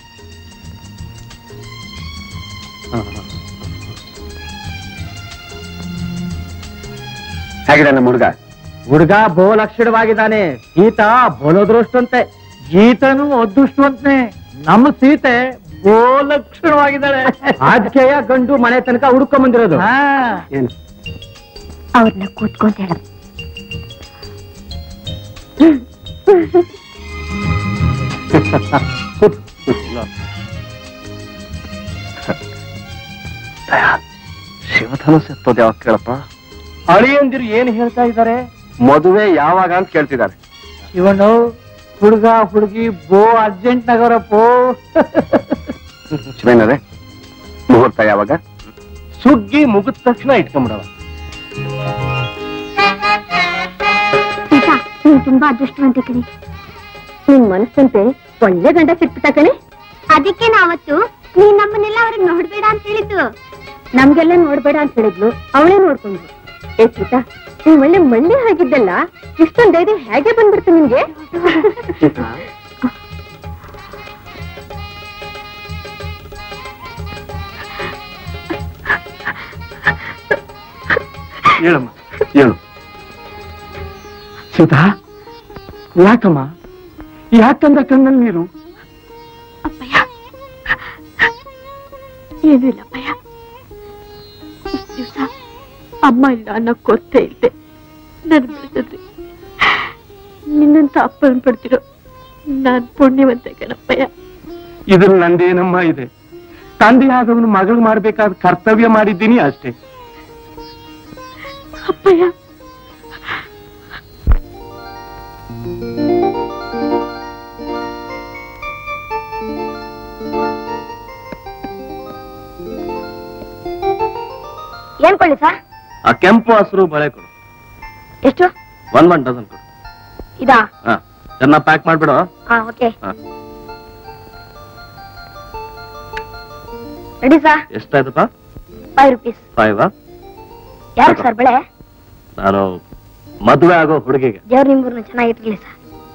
ಹೇಗಿದೆ ನಮ್ಮ ಹುಡುಗ ಹುಡುಗ ಬಹು ಲಕ್ಷಣವಾಗಿದ್ದಾನೆ ಸೀತಾ ಬೋಲೋದ್ರಷ್ಟಂತೆ ಗೀತನು ಅದೃಷ್ಟವಂತೆ ನಮ್ಮ ಸೀತೆ ಬೋ ಲಕ್ಷಣವಾಗಿದ್ದಾಳೆ ಆದ್ಕೆಯ ಗಂಡು ಮನೆ ತನಕ ಹುಡ್ಕೊಂಡ್ ಬಂದಿರೋದು ಏನು ಅವ್ರನ್ನ ಕೂತ್ಕೊಂತ ಹೇಳ ಶಿವಧನಸ್ ಎತ್ತೋದು ಯಾವಾಗ ಕೇಳಪ್ಪ ಅಳಿಯಂದಿರು ಏನ್ ಹೇಳ್ತಾ ಇದ್ದಾರೆ ಮದುವೆ ಯಾವಾಗ ಅಂತ ಕೇಳ್ತಿದ್ದಾರೆ ಇವನು ಹುಡುಗ ಹುಡುಗಿ ಬೋ ಅರ್ಜೆಂಟ್ ನಗರಪ್ಪೋ ಶಿವಣ್ಣರೇ ಮುಹೂರ್ತ ಯಾವಾಗ ಸುಗ್ಗಿ ಮುಗಿದ ತಕ್ಷಣ ಇಟ್ಕೊಂಬಿಡವ ಸೀತಾ ನೀನ್ ತುಂಬಾ ಅದೃಷ್ಟವಂತ ಕಣೆ ನಿನ್ ಮನಸ್ಸಂತೆ ಒಳ್ಳೆ ಗಂಡ ಸಿಕ್ಬಿಟ್ಟ ಕಣೆ ಅದಕ್ಕೆ ನಾವತ್ತು ನೀನ್ ನಮ್ಮನ್ನೆಲ್ಲ ಅವ್ರಿಗೆ ನೋಡ್ಬೇಡ ಅಂತ ಹೇಳಿದ್ದು ನಮ್ಗೆಲ್ಲ ನೋಡ್ಬೇಡ ಅಂತ ಹೇಳಿದ್ಲು ಅವಳೇ ನೋಡ್ಕೊಂಡ್ರು ಏ ಸೀತಾ ನೀವ್ ಒಳ್ಳೆ ಮಳ್ಳಿ ಆಗಿದ್ದಲ್ಲ ಇಷ್ಟೊಂದ್ ಧೈರ್ಯ ಹೇಗೆ ಬಂದ್ಬಿಡ್ತು ನಿಮ್ಗೆ ಹೇಳಮ್ಮ ಹೇಳು ಸೀತಾ ಯಾಕಮ್ಮ ಯಾಕಂದ ಕಣ್ಣಲ್ಲಿ ನೀರು ಅಪ್ಪಯ್ಯ ಏನೂ ಇಲ್ಲ ಅಪ್ಪಯ್ಯ ಇಷ್ಟು ದಿವಸ ಅಮ್ಮ ಇಲ್ಲ ಅನ್ನೋ ಗೊತ್ತೇ ಇಲ್ದೆ ನನ್ ಬೆಳೆಸಿದ್ರಿ ನಿನ್ನಂತ ಅಪ್ಪನ ಪಡ್ತಿರೋ ನಾನ್ ಪುಣ್ಯವಂತೆ ಕಣಪ್ಪಯ್ಯ ಇದ್ರಲ್ಲಿ ನಂದೇನಮ್ಮ ಇದೆ ತಂದೆ ಆದವನು ಮಗಳು ಮಾಡ್ಬೇಕಾದ ಕರ್ತವ್ಯ ಮಾಡಿದ್ದೀನಿ ಅಷ್ಟೇ ಅಪ್ಪಯ್ಯ ಏನ್ ಕೊಳ್ಳಿ ಸರ್ ಆ ಕೆಂಪು ಹಸಿರು ಬಳೆ ಕೊಡು ಎಷ್ಟು ಒನ್ ಒನ್ ಡಜನ್ ಕೊಡು ಇದಾ ಹಾ ಚೆನ್ನಾಗಿ ಪ್ಯಾಕ್ ಮಾಡ್ಬಿಡು ಹಾ ಓಕೆ ಹಾ. ರೆಡಿ ಸರ್ ಎಷ್ಟಾಯ್ತಪ್ಪ ಫೈವ್ ರುಪೀಸ್ ಫೈವ್ ಯಾರು ಸರ್ ಬೆಳೆ ನಾನು ಮದುವೆ ಆಗೋ ಹುಡುಗಿಗೆ ದೇವ್ರ ನಿಮ್ಗೂರ್ನ ಚೆನ್ನಾಗಿರ್ಲಿ ಸರ್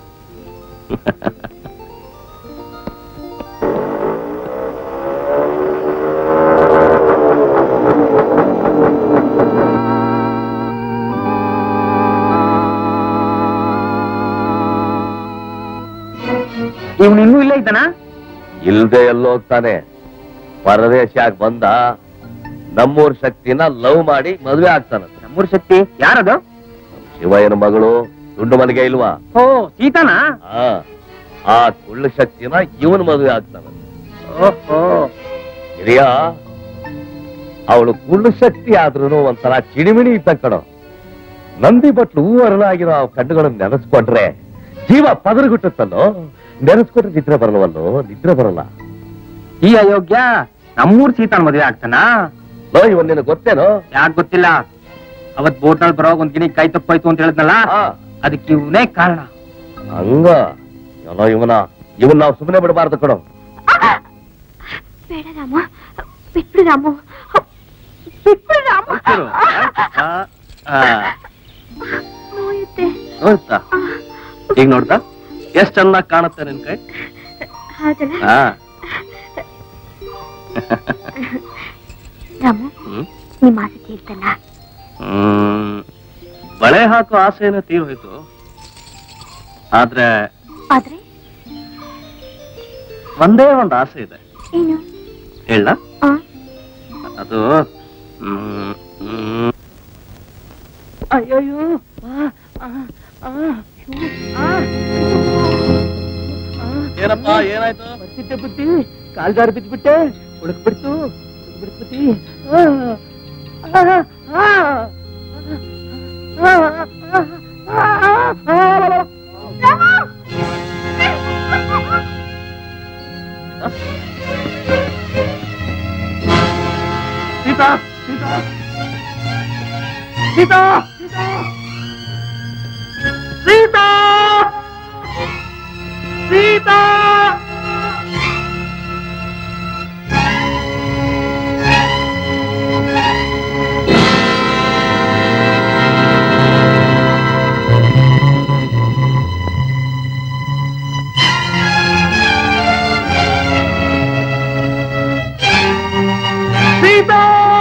ಇವನು ಇನ್ನೂ ಇಲ್ಲ ಇದ್ದಾನ ಇಲ್ದೆ ಎಲ್ಲೋಗ್ತಾನೆ ಪರದೇಶಿಯಾಗಿ ಬಂದ ನಮ್ಮೂರ್ ಶಕ್ತಿನ ಲವ್ ಮಾಡಿ ಮದ್ವೆ ಆಗ್ತಾನಂತೆ ನಮ್ಮೂರ್ ಶಕ್ತಿ ಯಾರದು ಶಿವಯ್ಯನ ಮಗಳು ದುಂಡು ಮನೆಗೆ ಇಲ್ವಾ ಓ ಸೀತಾನ ಆ, ಆ ಕುಳ್ಳು ಶಕ್ತಿನ ಇವನ್ ಮದುವೆ ಆಗ್ತಾನಂತೆ ಓಹೋ ಹಿರಿಯ ಅವಳು ಕುಳ್ಳು ಶಕ್ತಿ ಆದ್ರೂ ಒಂಥರ ಚಿಡಿಮಿಡಿ ಇದ್ದ ಕಣೋ ನಂದಿ ಬಟ್ಲು ಹೂವರನಾಗಿರೋ ಆ ಕಣ್ಣುಗಳನ್ನ ನೆನೆಸ್ಕೊಂಡ್ರೆ ಜೀವ ಪದರಗುಟ್ಟತ್ತಲ್ಲೋ ನೆನೆಸ್ಕೊಂಡ್ರೆ ನಿದ್ರೆ ಬರಲ್ವಲ್ಲೋ ನಿದ್ರೆ ಬರಲ್ಲ ಈ ಅಯೋಗ್ಯ ನಮ್ಮೂರ್ ಸೀತಾನ್ ಮದುವೆ ಆಗ್ತಾನ ಲೋ ಇವನ್ ನಿನಗೆ ಗೊತ್ತೇನೋ ಯಾಕ್ ಗೊತ್ತಿಲ್ಲ ಅವತ್ ಬೋಟ್ ನಲ್ಲಿ ಬರೋವಾಗ ಒಂದ್ ಗಿಣಿ ಕೈ ತಪ್ಪಾಯ್ತು ಅಂತ ಹೇಳಿದ್ನಲ್ಲ ಆ, ಅದಕ್ಕೆ ಇವನೇ ಕಾರಣ ಹಂಗ ಏನೋ ಇವನ ಇವನ್ ನಾವು ಸುಮ್ಮನೆ ಬಿಡಬಾರ್ದು ಕಣೋ ಬೇಡ ರಾಮ ಬಿಟ್ಬಿಡು ರಾಮು ಬಿಟ್ಬಿಡು ರಾಮ ಹೋಗ್ತಿರು. ಆ, ಆ, ನೋಯುತ್ತೆ ನೋಡ್ತಾ ಈಗ ನೋಡ್ತಾ ಎಷ್ಟ್ ಚೆನ್ನಾಗಿ ಕಾಣುತ್ತೆ ನಿನ್ ಕೈ ಹಾಗಲ್ಲ ಹಾ ರಾಮು ಹ್ಮ್ ನಿಮ್ಮ ಆಸೆ ತೀರ್ತಲ್ಲ ಹ್ಮ್. ಬಳೆ ಹಾಕೋ ಆಸೆನ ತೀರೋಯ್ತು ಆದ್ರೆ ಆದ್ರೆ ಒಂದೇ ಒಂದು ಆಸೆ ಇದೆ ಏನು ಹೇಳ ಆ ಅದು ಹ್ಮ್, ಹ್ಮ್, ಅಯ್ಯಯ್ಯೋ ಏನಪ್ಪ ಏನಾಯ್ತು ಬರ್ತಿದ್ದೆ ಬುದ್ಧಿ ಕಾಲ್ಗಾರ ಬಿದ್ಬಿಟ್ಟೆ ಉಳಕ್ ಬಿಡ್ತು ಬಿಡ್ತಿ ಸೀತಾ ಸೀತಾ ಸೀತಾ ಸೀತಾ ಸೀತಾ ಸೀತಾ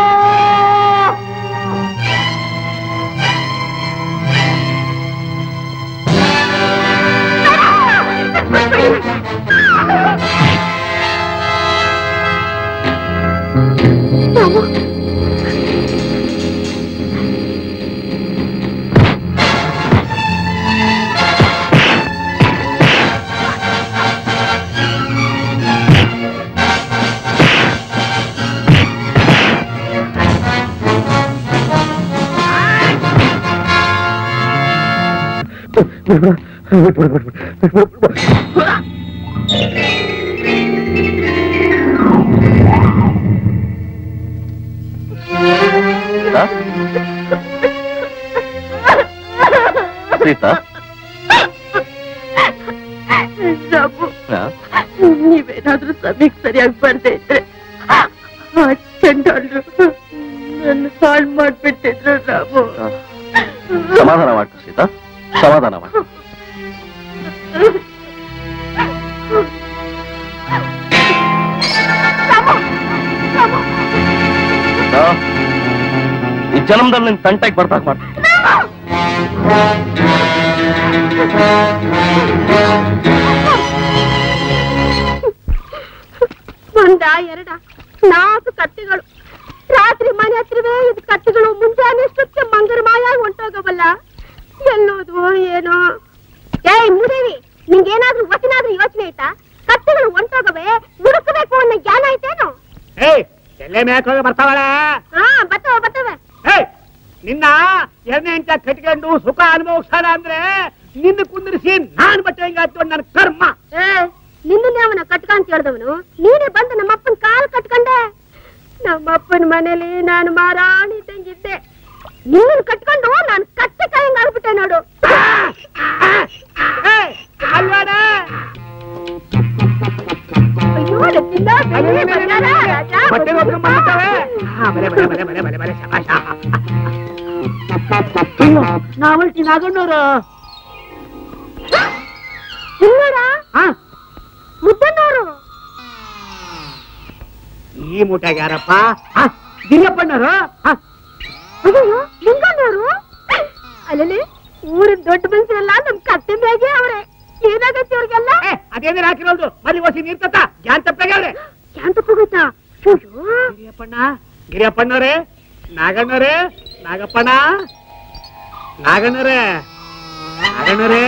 ಸೀತಾ ರಾಮು ಹಾ? ನೀವೇನಾದ್ರೂ ಸಮಯಕ್ಕೆ ಸರಿಯಾಗಿ ಬರ್ದೇ ಇದ್ರೆ ಆ ಚಂಡಾಲ್ರು ನನ್ನ ಹಾಳು ಮಾಡ್ಬಿಟ್ಟಿದ್ರು ರಾಮು ಸಮಾಧಾನ ಮಾಡ್ಕೊ ಸೀತಾ ಸಮಾಧಾನ ಮಾಡು ಸೀತಾ, ಈ ಜನ್ಮದಲ್ಲಿ ನಿನ್ ತಂಟೆಗೆ ಬರ್ದಾಗ ಮಾಡ ಒಂದ ಎರಡ ನಾಲ್ಕು ಕತ್ತೆಗಳು ರಾತ್ರಿ ಮನೆ ಹತ್ರವೇ ಇದು ಕತ್ತೆಗಳು ಮುಂಜಾನೆ ಅಷ್ಟೊತ್ತಿಗೆ ಮಂಗರ ಮಾಯಾಗಿ ಹೊಂಟೋಗವಲ್ಲ ಎಲ್ಲೋದು ಏನೋ ಏಯ್ ಮುದೇವಿ ನಿಂಗೇನಾದ್ರೂ ವಚನಾದ್ರೂ ಯೋಚನೆ ಆಯ್ತಾ ಕತ್ತೆಗಳು ಹೊಂಟೋಗವೆ ಹುಡುಕಬೇಕು ಅನ್ನೋ ಜ್ಞಾನ ಐತೇನು ಏಯ್ ಎಲ್ಲೇ ಮ್ಯಾಕ್ ಹೋಗಿ ಬರ್ತಾವಳೆ ಹಾ ಬತ್ತವ ಬತ್ತವೆ ಏಯ್ ನಿನ್ನ ಎಣ್ಣೆ ಇಂಟ ಕಟ್ಕೊಂಡು ಸುಖ ಅನುಭವಿಸೋಣ ಅಂದ್ರೆ ನಿನ್ನ ಕುಂದಿರಿಸಿ ನಾನ್ ಬಟ್ಟೆ ಹಿಂಗಾಯ್ತು ನನ್ನ ಕರ್ಮ ಏ ನಿನ್ನನ್ನೇ ಅವನ ಕಟ್ಕಂತ ಹೇಳ್ದವನು ನೀನೇ ಬಂದು ನಮ್ಮಪ್ಪನ ಕಾಲ್ ಕಟ್ಕೊಂಡೆ ನಮ್ಮಪ್ಪನ ಮನೇಲಿ ನಾನು ಮಾರಾಣಿ ಇದ್ದಂಗಿದ್ದೆ ನಿನ್ನನ್ ಕಟ್ಕೊಂಡು ನಾನು ಕತ್ತೆ ಕಾಯಂಗ್ ಆಗ್ಬಿಟ್ಟೆ ನೋಡು ಏಯ್, ಅಲ್ವಾಡ ಅಯ್ಯೋ ಲಕ್ಕಿಂದ ಬೆಳ್ಳಿ ಬಂಗಾರ, ರಾಜ, ಬಟ್ಟೆ ಬಂಗಾರ. ಹೊತ್ಕೊಂಡ್ ಬಂದ್ಬಿಟ್ಟವೆ. ಹಾ, ಬಲೆ, ಬಲೆ, ಬಲೆ, ಬಲೆ, ಬಲೆ, ಬಲೆ, ಶಬಾಷ. ನಾವಲ್ಟಿ ನಾಗಣ್ಣವ್ರು ಇಲ್ಲಡ ಹಾ ಮುದ್ದಣ್ಣವ್ರು ಈ ಮೂಟೆಗೆ ಯಾರಪ್ಪ ಹಾ, ಗಿರಿಯಪ್ಪಣ್ಣರು ಹಾ, ಅಯ್ಯೋ ಲಿಂಗಣ್ಣವ್ರು ಅಲ್ಲಲ್ಲಿ ಊರಿನ ದೊಡ್ಡ ಮನುಷ್ಯರೆಲ್ಲ ನಮ್ ಕತ್ತೆ ಮ್ಯಾಗೆ ಅವ್ರೆ ಏನಾಗತ್ತೆ ಅವ್ರಿಗೆಲ್ಲ ಏ, ಅದೇನೇ ಹಾಕಿರೋದು ಮರಿ ಹೊಸಿ ನೀರ್ ತತ್ತ ಯಾನ್ ತಪ್ಪಾಗ್ಯಾವ್ರೆ ಶಾಂತ ಹೋಗುತ್ತಾ ಅಯ್ಯೋ ಗಿರಿಯಪ್ಪಣ್ಣ ಗಿರಿಯಪ್ಪಣ್ಣವ್ರೆ ನಾಗಣ್ಣವ್ರೆ ನಾಗಪ್ಪಣ್ಣ ನಾಗಣ್ಣವ್ರೆ ನಾಗಣ್ಣವ್ರೆ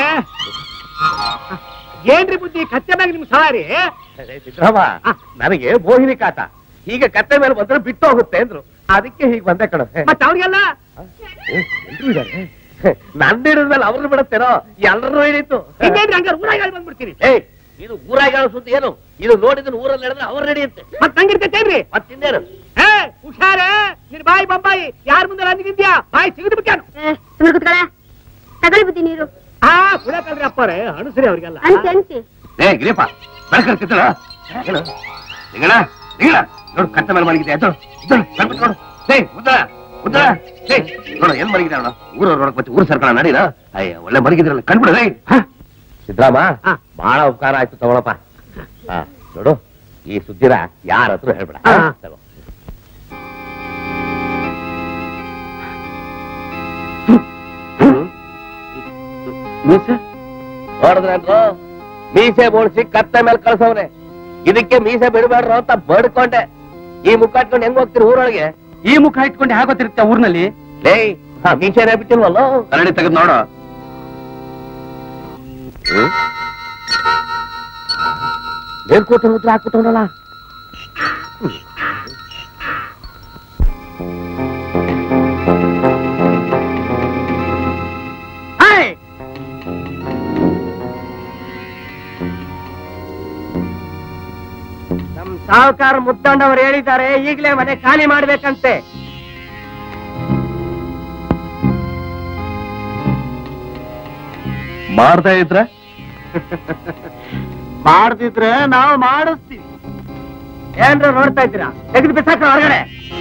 ಏನ್ರಿ ಬುದ್ಧಿ ಕತ್ತೆ ಮ್ಯಾಗ ನಿಮ್ ಸವಾರಿ ಸಿದ್ದರಾಮ ನನಗೆ ಮೋಹಿನಿ ಕಾಟ ಈಗ ಕತ್ತೆ ಮೇಲೆ ಬಂದ್ರೆ ಬಿಟ್ಟು ಹೋಗುತ್ತೆ ಅಂದ್ರು ಅದಕ್ಕೆ ಹೀಗೆ ಬಂದೆ ಕಣ ಮತ್ತ ಅವ್ರಿಗೆಲ್ಲ ಎಲ್ರು ಇದಾರೆ ನಂದು ಹಿಡಿದ್ಮೇಲೆ ಅವ್ರನ್ನ ಬಿಡುತ್ತೇನೋ ಎಲ್ಲರೂ ಹಿಡೀತು ಹಿಂಗೇನ್ರಿ ಹಂಗಾರೆ ಊರಾಗ ಹೇಳಿ ಬಂದ್ಬಿಡ್ತೀನಿ ಏಯ್ ಇದು ಊರಾಗ ಹೇಳೋ ಸುದ್ದಿ ಏನು ಇದು ನೋಡಿದ್ರೆ ಊರಲ್ಲಿ ನಡೆದ್ರೆ ಅವ್ರು ನಡೆಯುತ್ತೆ ಮತ್ ನಂಗಿರ್ತೈತೇನ್ರಿ ಮತ್ತಿನ್ನೇನು ಏ ಹುಷಾರೇ ನಿನ್ ಬಾಯಿ ಬಂಬಾಯಿ ಯಾರ ಮುಂದೆ ಅಂದಿದ್ಯಾ ಬಾಯಿ ಸಿಗದ್ ಬಿಟ್ಟಾನು ಸುಮ್ಮನೆ ಕುತ್ಕೊಳ ತಗೊಳ್ಳಿ ಬುದ್ಧಿ ನೀರು ಆ ಕುಳಕಲ್ರಿ ಅಪ್ಪರೇ ಅಣಸ್ರಿ ಅವ್ರಿಗೆಲ್ಲ ಅನ್ಸಿ ಅನ್ಸಿ ಏ ಗಿರಿಯಪ್ಪ ಬೆಳಕರ್ತಿದ್ದಳ ನಿಗಣ ನಿಗಣ ನೋಡು ಕತ್ತ ಮೇಲೆ ಮಲಗಿದೆ ಎದ್ದು ಎದ್ದು ಕಣ್ಬಿಟ್ಟು ನೋಡು ಏ ಉದ್ದಳ ಉದ್ದಳ ಏ ನೋಡು ಏನ್ ಮಲಗಿದೆ ಅವನು ಊರವ್ರು ನೋಡಕ್ ಮತ್ತೆ ಊರು ಸರ್ಕಾರ ನಡೀನ ಅಯ್ಯ ಒಳ್ಳೆ ಮಲಗಿದ್ರಲ್ಲ ಕಣ್ಬಿಡು ಏ ಸಿದ್ದರಾಮ ಹಾ. ಬಹಳ ಉಪಕಾರ ಆಯ್ತು ತಗೊಳಪ್ಪ ಹಾ ನೋಡು ಈ ಸುದ್ದಿನ ಯಾರ ಹತ್ರ ಹೇಳ್ಬೇಡ ಹಾ. ತಗೋ. ನೋಡಿದ್ರೇನ್ರು ಮೀಸೆ ಬೋಳ್ಸಿ ಕತ್ತೆ ಮೇಲೆ ಕಳ್ಸವ್ರೆ ಇದಕ್ಕೆ ಮೀಸೆ ಬಿಡಬೇಡ್ರು ಅಂತ ಬಡ್ಕೊಂಡೆ ಈ ಮುಖ ಇಟ್ಕೊಂಡು ಹೆಂಗ್ ಹೋಗ್ತೀರಿ ಊರೊಳಗೆ ಈ ಮುಖ ಇಟ್ಕೊಂಡು ಹಾಕೋತಿರುತ್ತೆ ಊರ್ನಲ್ಲಿ ಲೇ ಹಾ ಮೀಸೆನೇ ಬಿಟ್ಟಿಲ್ವಲ್ಲೋ ಕನ್ನಡಿ ತೆಗೆದು ನೋಡು ಮೇಲ್ಕೋಟ ಮುದ್ರೆ ಹಾಕ್ಬಿಟ್ಟವನಲ್ಲ ಏಯ್! ಸಾಹುಕಾರ ಮುತ್ತಂಡವರು ಹೇಳಿದ್ದಾರೆ ಈಗಲೇ ಮನೆ ಖಾಲಿ ಮಾಡ್ಬೇಕಂತೆ ಮಾಡ್ದೇ ಇದ್ರೆ ಮಾಡ್ದಿದ್ರೆ ನಾವು ಮಾಡಿಸ್ತೀವಿ ಏನ್ರ ನೋಡ್ತಾ ಇದ್ದೀರಾ ತೆಗೆದು ಬಿಸಾಕ ಹೊರಗಡೆ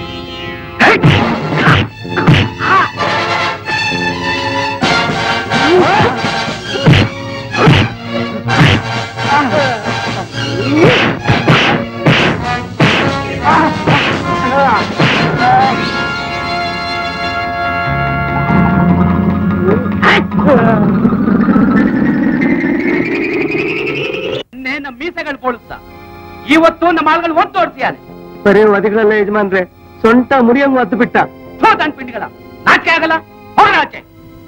ನಿನ್ನೆ ನಮ್ಮ ಮೀಸೆಗಳು ಬೋಳಿಸ್ದ ಇವತ್ತು ನಮ್ಮ ಆಳುಗಳು ಒತ್ತು ಓಡಿಸಿಯಾನೆ ಬರೀ ಒದಗಳಲ್ಲ ಯಜಮಾನ್ರೆ ಸೊಂಟ ಮುರಿಯಂಗ್ ಒದ್ದು ಬಿಟ್ಟ ಸೋತನ್ ಪಿಂಡಿಗಳ ನಾಚಿಕೆ ಆಗಲ್ಲ ಹೋಗ ಆಚೆ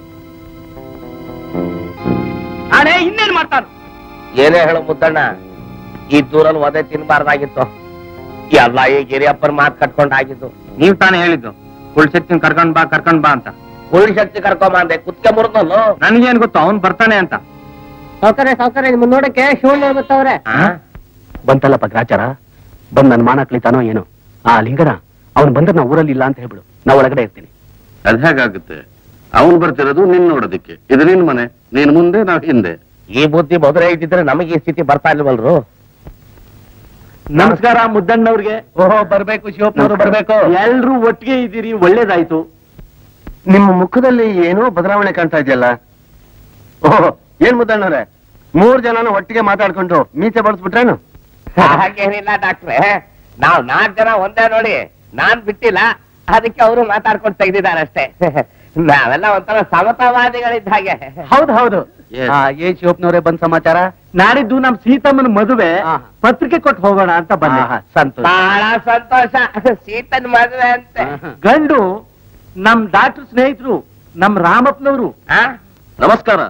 ನಾಳೆ ಇನ್ನೇನ್ ಮಾಡ್ತಾನು ಏನೇ ಹೇಳು ಮುದ್ದಣ್ಣ ಈ ದೂರಲ್ಲಿ ಒದೆ ತಿನ್ಬಾರ್ದಾಗಿತ್ತು ಎಲ್ಲ ಈ ಗಿರಿಯಪ್ಪನ ಮಾತು ಕಟ್ಕೊಂಡ್ ಆಗಿದ್ದು ನೀವ್ ತಾನೇ ಹೇಳಿದ್ದು ಕುಳ್ಶಕ್ತಿನ ಕರ್ಕೊಂಡ್ ಬಾ ಕರ್ಕೊಂಡ್ ಬಾ ಅಂತ ಉಳಿ ಶಕ್ತಿ ಕರ್ಕೊಂಬಂದೆ ಕುತ್ಕೆ ಮುರಿದಲ್ಲೋ ನನ್ಗೇನ್ ಗೊತ್ತು ಅವ್ನ್ ಬರ್ತಾನೆ ಅಂತ ಸೌಕರ್ಯ ಸೌಕರ್ಯ ನಿಮ್ ನೋಡಕ್ಕೆ ಶಿವಣ್ಣ ಹೇಳ್ಬಿಟ್ಟವ್ರೆ ಬಂತಲ್ಲಪ್ಪ ಗ್ರಾಚಾರ ಬಂದ್ ನನ್ ಮಾನ ಕಳಿತಾನೋ ಏನೋ ಆ ಲಿಂಗನ ಅವ್ನು ಬಂದ್ರೆ ನಾ ಊರಲ್ಲಿ ಇಲ್ಲ ಅಂತ ಹೇಳ್ಬಿಡು ನಾ ಒಳಗಡೆ ಇರ್ತೀನಿ ಅದ್ ಹೇಗಾಗುತ್ತೆ ಅವನು ಬರ್ತಿರೋದು ನಿನ್ ನೋಡೋದಿಕ್ಕೆ ಇದು ನಿನ್ ಮನೆ ನೀನ್ ಮುಂದೆ ನಾವ್ ಹಿಂದೆ ಈ ಬುದ್ಧಿ ಮೊದಲೇ ಇದ್ದಿದ್ರೆ ನಮಗೆ ಈ ಸ್ಥಿತಿ ಬರ್ತಾ ಇಲ್ವಲ್ರು ನಮಸ್ಕಾರ ಮುದ್ದಣ್ಣವ್ರಿಗೆ ಓಹೋ ಬರ್ಬೇಕು ಶಿವಪ್ಪನವರು ಬರ್ಬೇಕು ಎಲ್ರೂ ಒಟ್ಟಿಗೆ ಇದ್ದೀರಿ ಒಳ್ಳೇದಾಯ್ತು ನಿಮ್ಮ ಮುಖದಲ್ಲಿ ಏನೋ ಬದಲಾವಣೆ ಕಾಣ್ತಾ ಇದೆಯಲ್ಲ ಓಹ್ ಏನ್ ಮುದ್ದಣ್ಣವ್ರೆ ಮೂರ್ ಜನನ ಒಟ್ಟಿಗೆ ಮಾತಾಡ್ಕೊಂಡು ಮೀಸೆ ಬಳಸ್ಬಿಟ್ರೇನು ಹಾಗೇನಿಲ್ಲ ಡಾಕ್ಟ್ರೆ ನಾವ್ ನಾಲ್ಕು ಜನ ಒಂದೇ ನೋಡಿ ನಾನ್ ಬಿಟ್ಟಿಲ್ಲ ಅದಕ್ಕೆ ಅವರು ಮಾತಾಡ್ಕೊಂಡು ತೆಗ್ದಿದ್ದಾರೆ ಅಷ್ಟೇ ನಾವೆಲ್ಲ ಒಂಥರ ಸಮತಾವಾದಿಗಳಿದ್ದ ಹಾಗೆ ಹೌದು ಹೌದು Yes. ಆ, ಏನ್ ಶಿವಪ್ಪನವ್ರೆ ಬಂದ್ ಸಮಾಚಾರ ನಾಡಿದ್ದು ನಮ್ ಸೀತಮ್ಮನ ಮದುವೆ ಪತ್ರಿಕೆ ಕೊಟ್ಟು ಹೋಗೋಣ ಅಂತ ಬಂದೆ ಸಂತೋಷ ಬಹಳ ಸಂತೋಷ ಸೀತನ್ ಮದುವೆ ಅಂತೆ ಗಂಡು ನಮ್ ಡಾಕ್ಟರ್ ಸ್ನೇಹಿತರು ನಮ್ ರಾಮಪ್ಪನವರು ಆ? ನಮಸ್ಕಾರ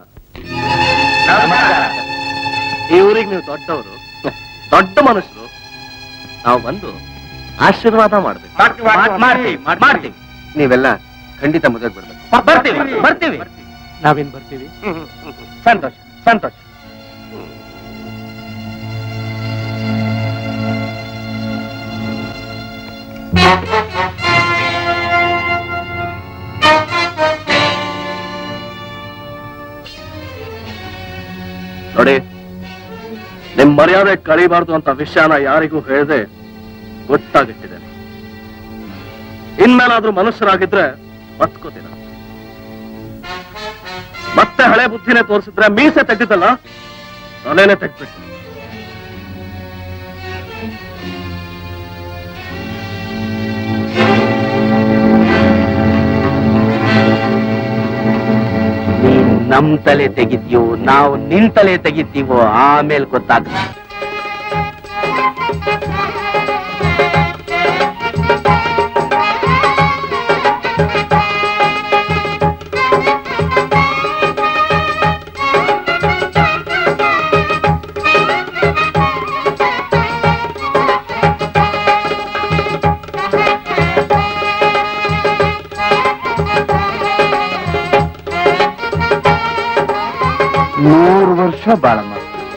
ಈ ಊರಿಗೆ ನೀವು ದೊಡ್ಡವರು ದೊಡ್ಡ ಮನುಷ್ಯರು ನಾವು ಬಂದು ಆಶೀರ್ವಾದ ಮಾಡ್ಬೇಕು ಮಾಡ್ತೀವಿ, ಮಾಡ್ತೀವಿ, ಮಾಡ್ತೀವಿ ಮಾಡ್ತೀವಿ ನೀವೆಲ್ಲ ಖಂಡಿತ ಮದುವೆಗೆ ಬರ್ಬೇಕು ಬರ್ತೀವಿ ಬರ್ತೀವಿ ನಾವೇನ್ ಬರ್ತೀವಿ ಸಂತೋಷ ಸಂತೋಷ ನೋಡಿ ನಿಮ್ ಮರ್ಯಾದೆ ಕಳಿಬಾರ್ದು ಅಂತ ವಿಷಯನ ಯಾರಿಗೂ ಹೇಳದೆ ಗೊತ್ತಾಗಿಟ್ಟಿದ್ದೇನೆ ಇನ್ಮೇಲಾದ್ರೂ ಮನುಷ್ಯರಾಗಿದ್ರೆ ಬದುಕೋತೀರ ಮತ್ತೆ ಹಳೆ ಬುದ್ಧಿನೇ ತೋರಿಸಿದ್ರೆ ಮೀಸೆ ತೆಗ್ದಿದ್ದಲ್ಲ ತಲೆನೇ ತೆಗ್ದ್ಬಿಟ್ಟು ನೀನ್ ನಮ್ ತಲೆ ತೆಗಿತೀವೋ ನಾವು ನಿನ್ ತಲೆ ತೆಗಿತೀವೋ ಆಮೇಲೆ ಗೊತ್ತಾಗುತ್ತೆ ನೂರು ವರ್ಷ ಬಾಳಮ್ಮ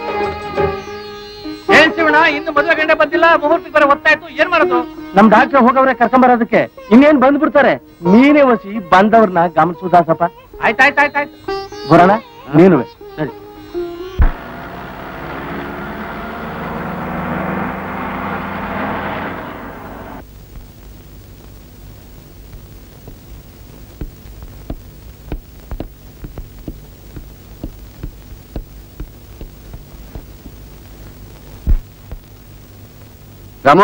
ಏನ್ ಶಿವಣ್ಣ ಇನ್ನು ಮದುವೆ ಗಂಟೆ ಬಂದಿಲ್ಲ ಮುಹೂರ್ತಕ್ಕೆ ಬರೋ ಹೊತ್ತಾಯ್ತು ಏನ್ ಮಾಡೋದು ನಮ್ ಡಾಕ್ಟರ್ ಹೋಗವ್ರೆ ಕರ್ಕೊಂಬರೋದಕ್ಕೆ ಇನ್ನೇನ್ ಬಂದ್ಬಿಡ್ತಾರೆ ನೀನೇ ವಸಿ ಬಂದವ್ರನ್ನ ಗಮನಿಸುದಾಸಪ್ಪ ಆಯ್ತಾಯ್ತಾಯ್ತಾಯ್ತು ಬರೋಣ ನೀನು ಸರಿ ರಾಮು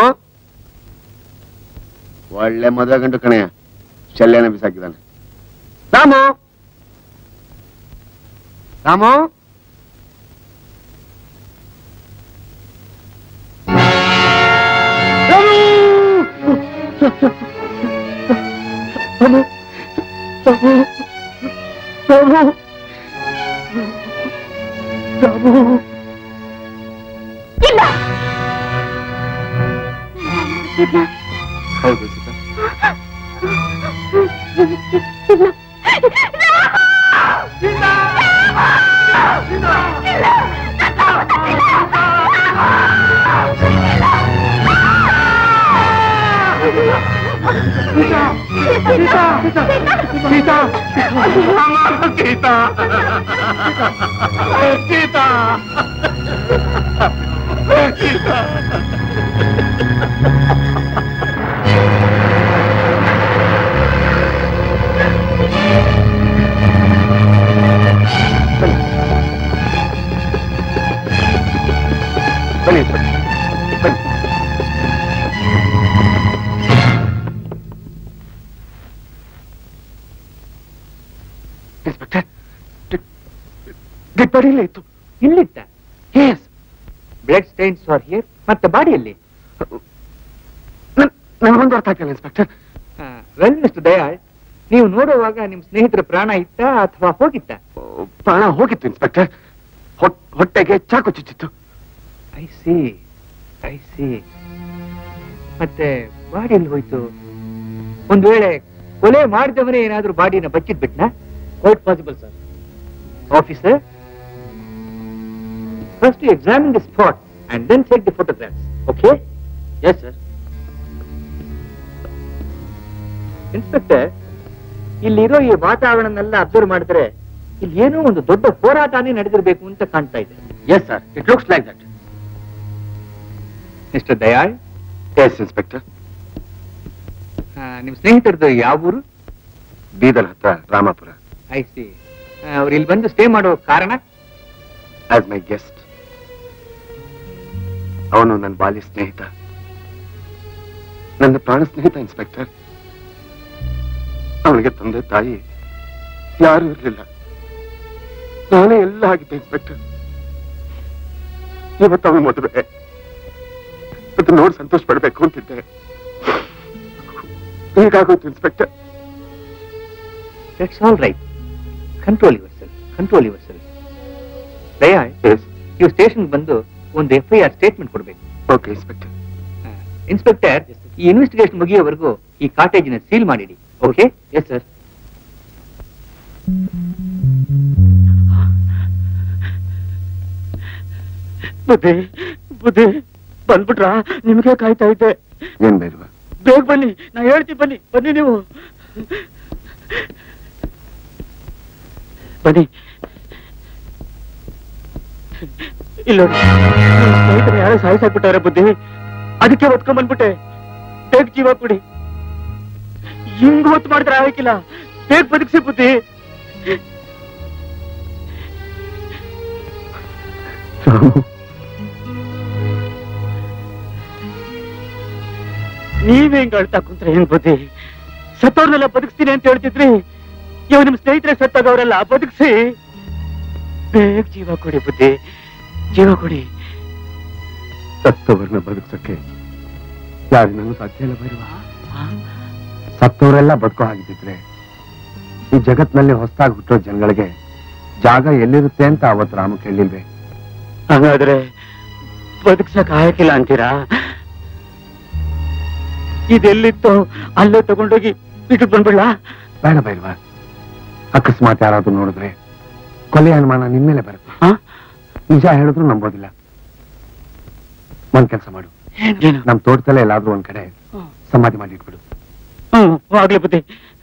ಒಳ್ಳೆ ಮದುವೆ ಗಂಟು ಕಣೆಯ ಶಲ್ಯನ ಬಿಸಾಕಿದ್ದಾನೆ ರಾಮು ರಾಮು ಇಲ್ಲ ಹೌದು ಸೀತಾ ಇಲ್ಲ ಸೀತಾ ಸೀತಾ ಸೀತಾ ಸೀತಾ ಸೀತಾ ಬನ್ನಿ ಬನ್ನಿ ಬನ್ನಿ ಇನ್ಸ್ಪೆಕ್ಟರ್ ಡೆಡ್ ಬಾಡಿ ಇತ್ತು ಇಲ್ಲಿತ್ತ yes blood stains are here ಮತ್ತೆ ಬಾಡಿಯಲ್ಲಿ ನನಗೊಂದು ಅರ್ಥ ಆಗ್ತಿಲ್ಲ ಇನ್ಸ್ಪೆಕ್ಟರ್ ವೆಲ್ ಮಿಸ್ಟರ್ ದಯಾಳ್ ನೀವು ನೋಡುವಾಗ ನಿಮ್ ಸ್ನೇಹಿತರ ಪ್ರಾಣ ಇತ್ತ ಅಥವಾ ಹೋಗಿತ್ತ ಪ್ರಾಣ ಹೋಗಿತ್ತು ಇನ್ಸ್ಪೆಕ್ಟರ್ ಹೊಟ್- ಹೊಟ್ಟೆಗೆ ಚಾಕು ಚುಚ್ಚಿತ್ತು ಐ ಸಿ ಐ ಸಿ ಮತ್ತೆ ಬಾಡಿ ಎಲ್ಲಿ ಹೋಯ್ತು ಒಂದ್ ವೇಳೆ ಕೊಲೆ ಮಾಡಿದವನೇ ಏನಾದ್ರೂ ಬಾಡಿನ ಬಚ್ಚಿದ್ ಬಿಟ್ನಾ quite possible sir officer first examine the spot and then take the photographs okay yes sir inspector ಇಲ್ಲಿರೋ ಈ ವಾತಾವರಣನೆಲ್ಲ ಅಬ್ಸರ್ವ್ ಮಾಡಿದ್ರೆ ಇಲ್ಲಿ ಏನೋ ಒಂದು ದೊಡ್ಡ ಹೋರಾಟನೇ ನಡೆದಿರಬೇಕು ಅಂತ ಕಾಣ್ತಾ ಇದೆ yes sir it looks like that mister Dayal yes inspector ಆ, ನಿಮ್ ಸ್ನೇಹಿತರದ್ದು ಯಾವ ಊರು ಬೀದರ್ ಹತ್ರ ರಾಮಾಪುರ ಐ ಸಿ ಅವ್ರು ಇಲ್ಲಿ ಬಂದು ಸ್ಟೇ ಮಾಡೋ ಕಾರಣ ಆಸ್ ಮೈ ಗೆಸ್ಟ್ ಅವನು ನನ್ನ ಬಾಲ್ಯ ಸ್ನೇಹಿತ ನನ್ನ ಪ್ರಾಣ ಸ್ನೇಹಿತ ಇನ್ಸ್ಪೆಕ್ಟರ್ ಅವನಿಗೆ ತಂದೆ ತಾಯಿ ಯಾರು ಇರಲಿಲ್ಲ ನಾನೇ ಎಲ್ಲ ಆಗಿದ್ದೆ ಇನ್ಸ್ಪೆಕ್ಟರ್ ಇವತ್ತು ಅವನ ಮದುವೆ ಅದು ನೋಡಿ ಸಂತೋಷ ಪಡಬೇಕು ಅಂತಿದ್ದೆ ಹೇಗಾಗೋಯ್ತು inspector it's all right control yourself control yourself Dayal yes ನೀವು ಸ್ಟೇಷನ್ ಬಂದು ಒಂದು ಎಫ್ ಐ ಆರ್ ಸ್ಟೇಟ್ಮೆಂಟ್ ಕೊಡ್ಬೇಕು ಓಕೆ ಇನ್ಸ್ಪೆಕ್ಟರ್ ಇನ್ಸ್ಪೆಕ್ಟರ್ ಈ ಇನ್ವೆಸ್ಟಿಗೇಷನ್ ಮುಗಿಯೋವರೆಗೂ ಈ ಕಾಟೇಜಿನ ಸೀಲ್ ಮಾಡಿಡಿ ಓಕೆ ಎಸ್ ಸರ್ ಬುದ್ಧಿ ಬುದ್ಧಿ ಬಂದ್ಬಿಟ್ರಾ ನಿಮ್ಗೆ ಕಾಯ್ತಾ ಇದ್ದೆ ಏನ್ ಬೇಡವಾ ಬೇಗ ಬನ್ನಿ ನಾ ಹೇಳ್ತೀನಿ ಬನ್ನಿ ಬನ್ನಿ ನೀವು ಬನ್ನಿ ಇಲ್ಲ ಸ್ನೇಹಿತರು ಯಾರೋ ಸಾಯಿಸಾಕ್ಬಿಟ್ಟಾರೆ ಬುದ್ಧಿ ಅದಕ್ಕೆ ಒತ್ಕೊಂಡ್ ಬಂದ್ಬಿಟ್ಟೆ ಬೇಗ ಜೀವ ಕೊಡಿ ಹಿಂಗ್ ಹೊತ್ತು ಮಾಡಿದ್ರೆ ಆಗಿಲ್ಲ ಬೇಗ ಬದುಕ್ಸಿ ಬುದ್ಧಿ ನೀವೇ ಹಿಂಗ್ ಅಳ್ತಾ ಕುಂತ್ರೆ ಹೆಂಗ್ ಬುದ್ಧಿ ಸತ್ತವ್ರನ್ನೆಲ್ಲ ಬದುಕ್ಸ್ತೀನಿ ಅಂತ ಹೇಳ್ತಿದ್ರಿ ಇವ್ ನಿಮ್ ಸ್ನೇಹಿತರೆ ಸತ್ತಾಗವ್ರೆಲ್ಲ ಬದುಕ್ಸಿ ಬೇಗ ಜೀವ ಕೊಡಿ ಬುದ್ಧಿ ಜೀವ ಕೊಡಿ ಸತ್ತವರನ್ನ ಬದುಕ್ಸಕ್ಕೆ ಯಾರಿಗೂ ಸಾಧ್ಯ ಇಲ್ಲ ಬರುವ ಸತ್ತವರೆಲ್ಲ ಬದುಕೋ ಹಾಗಿದ್ದಿದ್ರೆ ಈ ಜಗತ್ನಲ್ಲಿ ಹೊಸದಾಗಿ ಹುಟ್ಟೋ ಜನಗಳಿಗೆ ಜಾಗ ಎಲ್ಲಿರುತ್ತೆ ಅಂತ ಅವತ್ತು ರಾಮ ಕೇಳಿಲ್ವೇ ಹಾಗಾದ್ರೆ ಬದುಕ್ಸಕ್ ಆಗಿಲ್ಲ ಅಂತೀರಾ ಇದೆಲ್ಲಿತ್ತು ಅಲ್ಲೇ ತಗೊಂಡೋಗಿ ಬಿಟ್ಟು ಬಂದ್ಬಿಡ್ಲಾ ಬೇಡ ಬೇಡವಾ ಅಕಸ್ಮಾತ್ ಯಾರಾದ್ರೂ ನೋಡಿದ್ರೆ ಕೊಲೆ ಅನುಮಾನ ನಿನ್ ಮೇಲೆ ಬರುತ್ತೆ ಹಾ? ನಿಜ ಹೇಳಿದ್ರು ನಂಬೋದಿಲ್ಲ ಒಂದ್ ಕೆಲಸ ಮಾಡು ಏನು ನಮ್ ತೋಟದಲ್ಲೇ ಎಲ್ಲಾದ್ರೂ ಒಂದ್ ಕಡೆ ಸಮಾಧಿ ಮಾಡಿ ಇಟ್ಬಿಡು ಹ್ಮ್ ಆಗ್ಲಿ ಬುದ್ಧಿ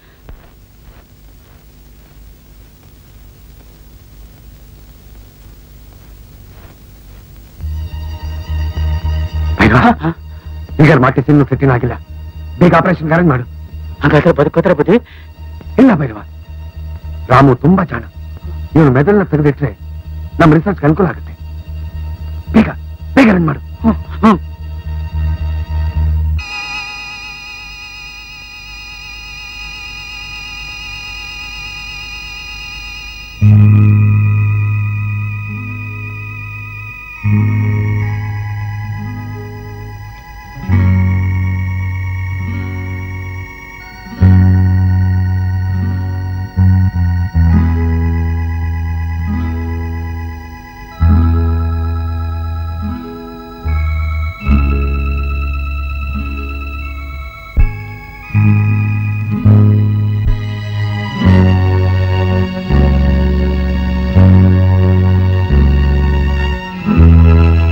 ಬೇಡ ಈಗ ಮಾಟಿ ಇನ್ನು ಸೆಟ್ಟಿನ ಆಗಿಲ್ಲ ಬೇಗ ಆಪರೇಷನ್ ಅರೇಂಜ್ ಮಾಡು ಹಾಗಾದ್ರೆ ಬದುಕೋತ್ರ ಬುದ್ಧಿ ಇಲ್ಲ ಬೈರವ ರಾಮು ತುಂಬಾ ಜಾಣ ಇವನು ಮೆದಲ್ನ ತೆಗೆದಿಟ್ರೆ ನಮ್ಮ ರಿಸರ್ಚ್ ಅನುಕೂಲ ಆಗುತ್ತೆ ಬೇಗ ಬೇಗ ಅರೇಂಜ್ ಮಾಡು ಹ್ಮ್ ಹ್ಮ್ ಆ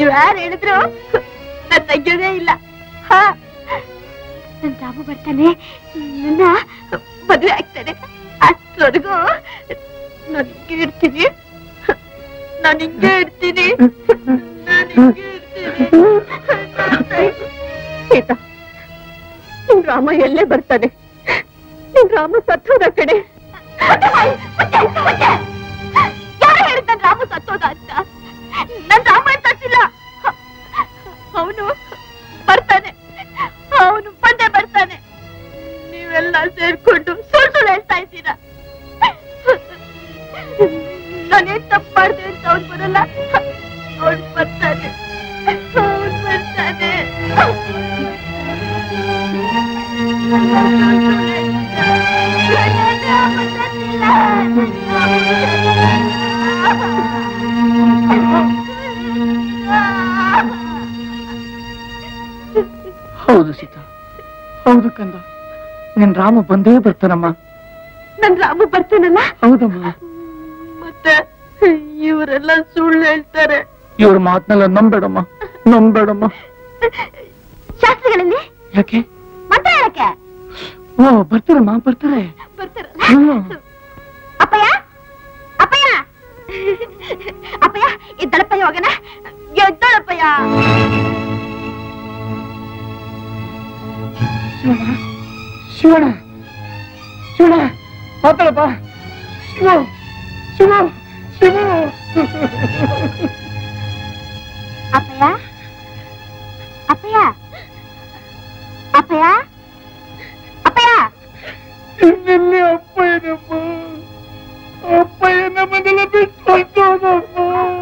ನೀವ್ ಯಾರು ಹೇಳಿದ್ರು ನನ್ ತೆಗ್ಯೋದೇ ಇಲ್ಲ ಹಾ ನನ್ ರಾಮು ಬರ್ತಾನೆ ನನ್ನ ಮದುವೆ ಆಗ್ತಾನೆ ಅಷ್ಟವರೆಗೂ ನಾನು ಹಿಂಗೆ ಇರ್ತೀನಿ ನಾನು ಹಿಂಗೆ ಇರ್ತೀನಿ ನಾನು ಹಿಂಗೆ ಇರ್ತೀನಿ ಸೀತಾ ನಿನ್ ರಾಮ ಎಲ್ಲೇ ಬರ್ತಾನೆ ನಿನ್ ರಾಮ ಸತ್ತೋದ ಕಡೆ ಯಾರು ಹೇಳಿದ ರಾಮ ಸತ್ತೋದ ಅಂತ ನನ್ ರಾಮ ಸತ್ತಿಲ್ಲ ಅವನು ಬರ್ತಾನೆ ಅವನು ಬಂದೇ ಬರ್ತಾನೆ ನೀವೆಲ್ಲ ಸೇರ್ಕೊಂಡು ಸುಳ್ಳು ಸುಳ್ಳು ಹೇಳ್ತಾ ಇದ್ದೀರಾ ನಾನೇನ್ ತಪ್ಪು ಮಾಡ್ದೆ ಅಂತ ಅವ್ನು ಬರಲ್ಲ ಅವ್ನು ಬರ್ತಾನೆ ಅವ್ನು ಬರ್ತಾನೆ ಹೌದು ಸೀತಾ ಹೌದು ಕಂದ ನಿನ್ ರಾಮ ಬಂದೇ ಬರ್ತಾನಮ್ಮ ನನ್ ರಾಮು ಬರ್ತಾನಲ್ಲ ಹೌದಮ್ಮ ಮತ್ತೆ ಇವರೆಲ್ಲ ಸುಳ್ಳು ಹೇಳ್ತಾರೆ ಇವ್ರ ಮಾತನ್ನೆಲ್ಲ ನಂಬೇಡಮ್ಮ ನಂಬೇಡಮ್ಮ ಶಾಸ್ತ್ರಿಗಳಲ್ಲಿ ಯಾಕೆ ಮಂತ್ರ ಹೇಳಕ್ಕೆ ಓ ಬರ್ತಾರಮ್ಮ ಬರ್ತಾರೆ ಬರ್ತಾರಲ್ಲ ಹ್ಮ್. ಅಪ್ಪಯ್ಯ ಅಪ್ಪಯ್ಯ ಅಪ್ಪಯ್ಯ ಎದ್ದಳಪ್ಪಯ್ಯ ಹೋಗಣ ಎದ್ದಳಪ್ಪಯ್ಯ ಶಿವಣ ಶಿವಣ ಮಾತಾಡಪ್ಪ ಶಿವ ಶಿವ ಶಿವ ಅಪ್ಪಯ್ಯ ಅಪ್ಪಯ್ಯ ಅಪ್ಪಯ್ಯ ಅಪ್ಪಯ್ಯ ಇನ್ನೆಲ್ಲಿ ಅಪ್ಪಯ್ಯನಮ್ಮ ಅಪ್ಪಯ್ಯ ನಮ್ಮನ್ನೆಲ್ಲ ಬಿಟ್ಟು ಹೊರ್ಟೋದಮ್ಮ.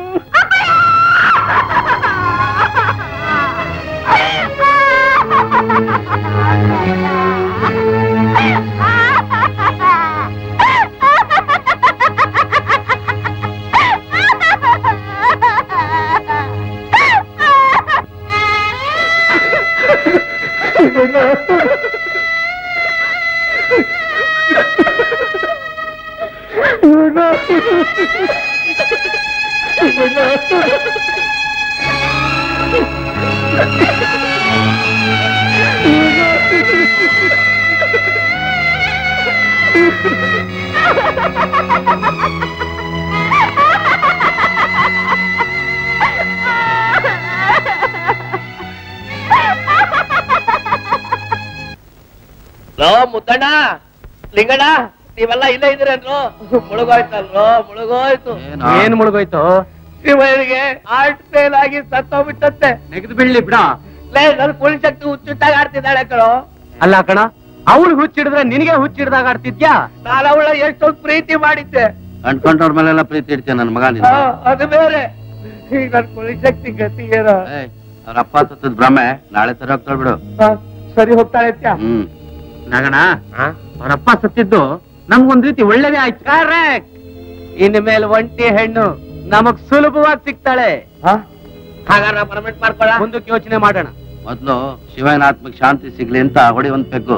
ಲೋ ಮುದ್ದಣ್ಣ ಲಿಂಗಣ್ಣ ನೀವೆಲ್ಲ ಇಲ್ಲೇ ಇದ್ದೀರೇನ್ರು ಮುಳುಗೋಯ್ತಲ್ರೋ ಮುಳುಗೋಯ್ತು ಏನ್ ಮುಳುಗೋಯ್ತು ಶಿವನಿಗೆ ಹಾರ್ಟ್ ಫೇಲ್ ಆಗಿ ಸತ್ತೋಗ್ಬಿಟ್ಟಂತೆ ನೆಗೆದು ಬೀಳ್ಲಿ ಬಿಡ ಲೇ ನನ್ ಕುಳಿ ಶಕ್ತಿ ಹುಚ್ಚುಟ್ಟಾಗಿ ಆಡ್ತಿದ್ದಾಳೆ ಕಣೋ ಅಲ್ಲ ಕಣ ಅವ್ಳು ಹುಚ್ಚಿಡಿದ್ರೆ ನಿನಗೆ ಹುಚ್ಚಿಡ್ದಾಗ ಆಡ್ತಿದ್ಯಾ ನಾನು ಅವಳ ಎಷ್ಟೊಂದು ಪ್ರೀತಿ ಮಾಡಿದ್ದೆ ಅಂಟ್ಕೊಂಡವ್ರ ಮೇಲೆಲ್ಲ ಪ್ರೀತಿ ಇಡ್ತೀಯ ನನ್ನ ಮಗ ನೀನು ಆ, ಅದು ಬೇರೆ ಈಗ ನನ್ ಕುಳಿ ಶಕ್ತಿ ಗತಿ ಏನೋ ಏಯ್, ಅವ್ರ ಅಪ್ಪ ಸತ್ತದ್ ಭ್ರಮೆ ನಾಳೆ ಸರಿ ಹೋಗ್ತಾಳ್ ಬಿಡು ಆ, ಸರಿ ಹೋಗ್ತಾಳೆ ಅತ್ಯ ಹ್ಮ್ ನಗಣ ಅವರಪ್ಪ ಸತ್ತಿದ್ದು ನಮ್ಗೊಂದ್ ರೀತಿ ಒಳ್ಳೇದೇ ಆಯ್ತು ಕರೆಕ್ಟ್ ಇನ್ ಮೇಲೆ ಒಂಟಿ ಹೆಣ್ಣು ನಮಗ್ ಸುಲಭವಾಗಿ ಸಿಗ್ತಾಳೆ ಹಾಗಾದ್ರೆ ಪರ್ಮೆಂಟ್ ಮಾಡ್ಕೊಳ ಮುಂದಕ್ಕೆ ಯೋಚನೆ ಮಾಡೋಣ ಮೊದ್ಲು ಶಿವನ ಆತ್ಮಕ್ ಶಾಂತಿ ಸಿಗ್ಲಿ ಅಂತ ಹೊಡಿ ಒಂದ್ ಪೆಗ್ಗು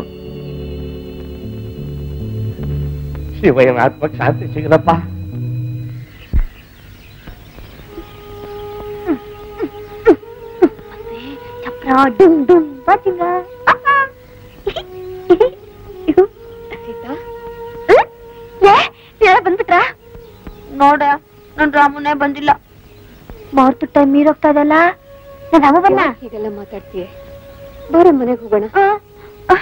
ಶಿವಯ್ಯನ ಆತ್ಮಕ್ ಶಾಂತಿ ಸಿಗಲಪ್ಪ ಚಪ್ರ ಡುಮ್ ಡುಮ್ ಬಾಚಿಂಗ ಬಂದ್ಬಿಟ್ರ ನೋಡ ನನ್ ರಾಮನೇ ಬಂದಿಲ್ಲ ಮಾರ್ತು ಟೈಮ್ ಮೀರೋಗ್ತಾ ಇದಲ್ಲ ನನ್ ರಾಮ ಬನ್ನ ಹೀಗೆಲ್ಲ ಮಾತಾಡ್ತೀಯ ಬಾರ ಮನೆಗೆ ಹೋಗೋಣ ಆ, ಆ,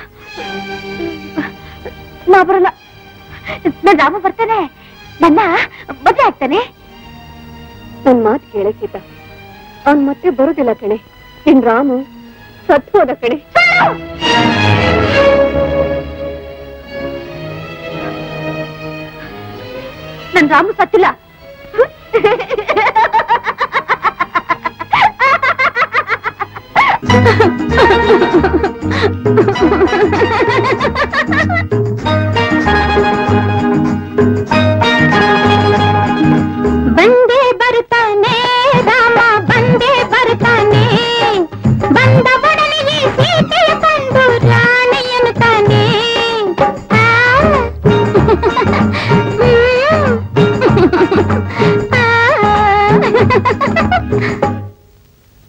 ನಾ ಬರಲ್ಲ ನನ್ ರಾಮ ಬರ್ತಾನೆ ನನ್ನ ಮದ್ವೆ ಆಗ್ತಾನೆ ನನ್ ಮಾತು ಕೇಳಕ್ಕಿದ್ದ ಅವ್ನ್ ಮತ್ತೆ ಬರುದಿಲ್ಲ ಕಣೆ ನಿನ್ ರಾಮು ಸತ್ ಹೋದ ಕಣೆ ನನ್ ರಾಮು ಸತ್ತಿಲ್ಲ ಬಂದೇ ಬರ್ತಾನೆ ರಾಮ ಬಂದೇ ಬರ್ತಾನೆ ಬಂದ ಒಡನೆ ಈ ಸೀತೆಯ ಕಂಡು ರಾಣಿ ಎನ್ನುತ್ತಾನೆ ಆ, ಹ್ಮ್. ಆ.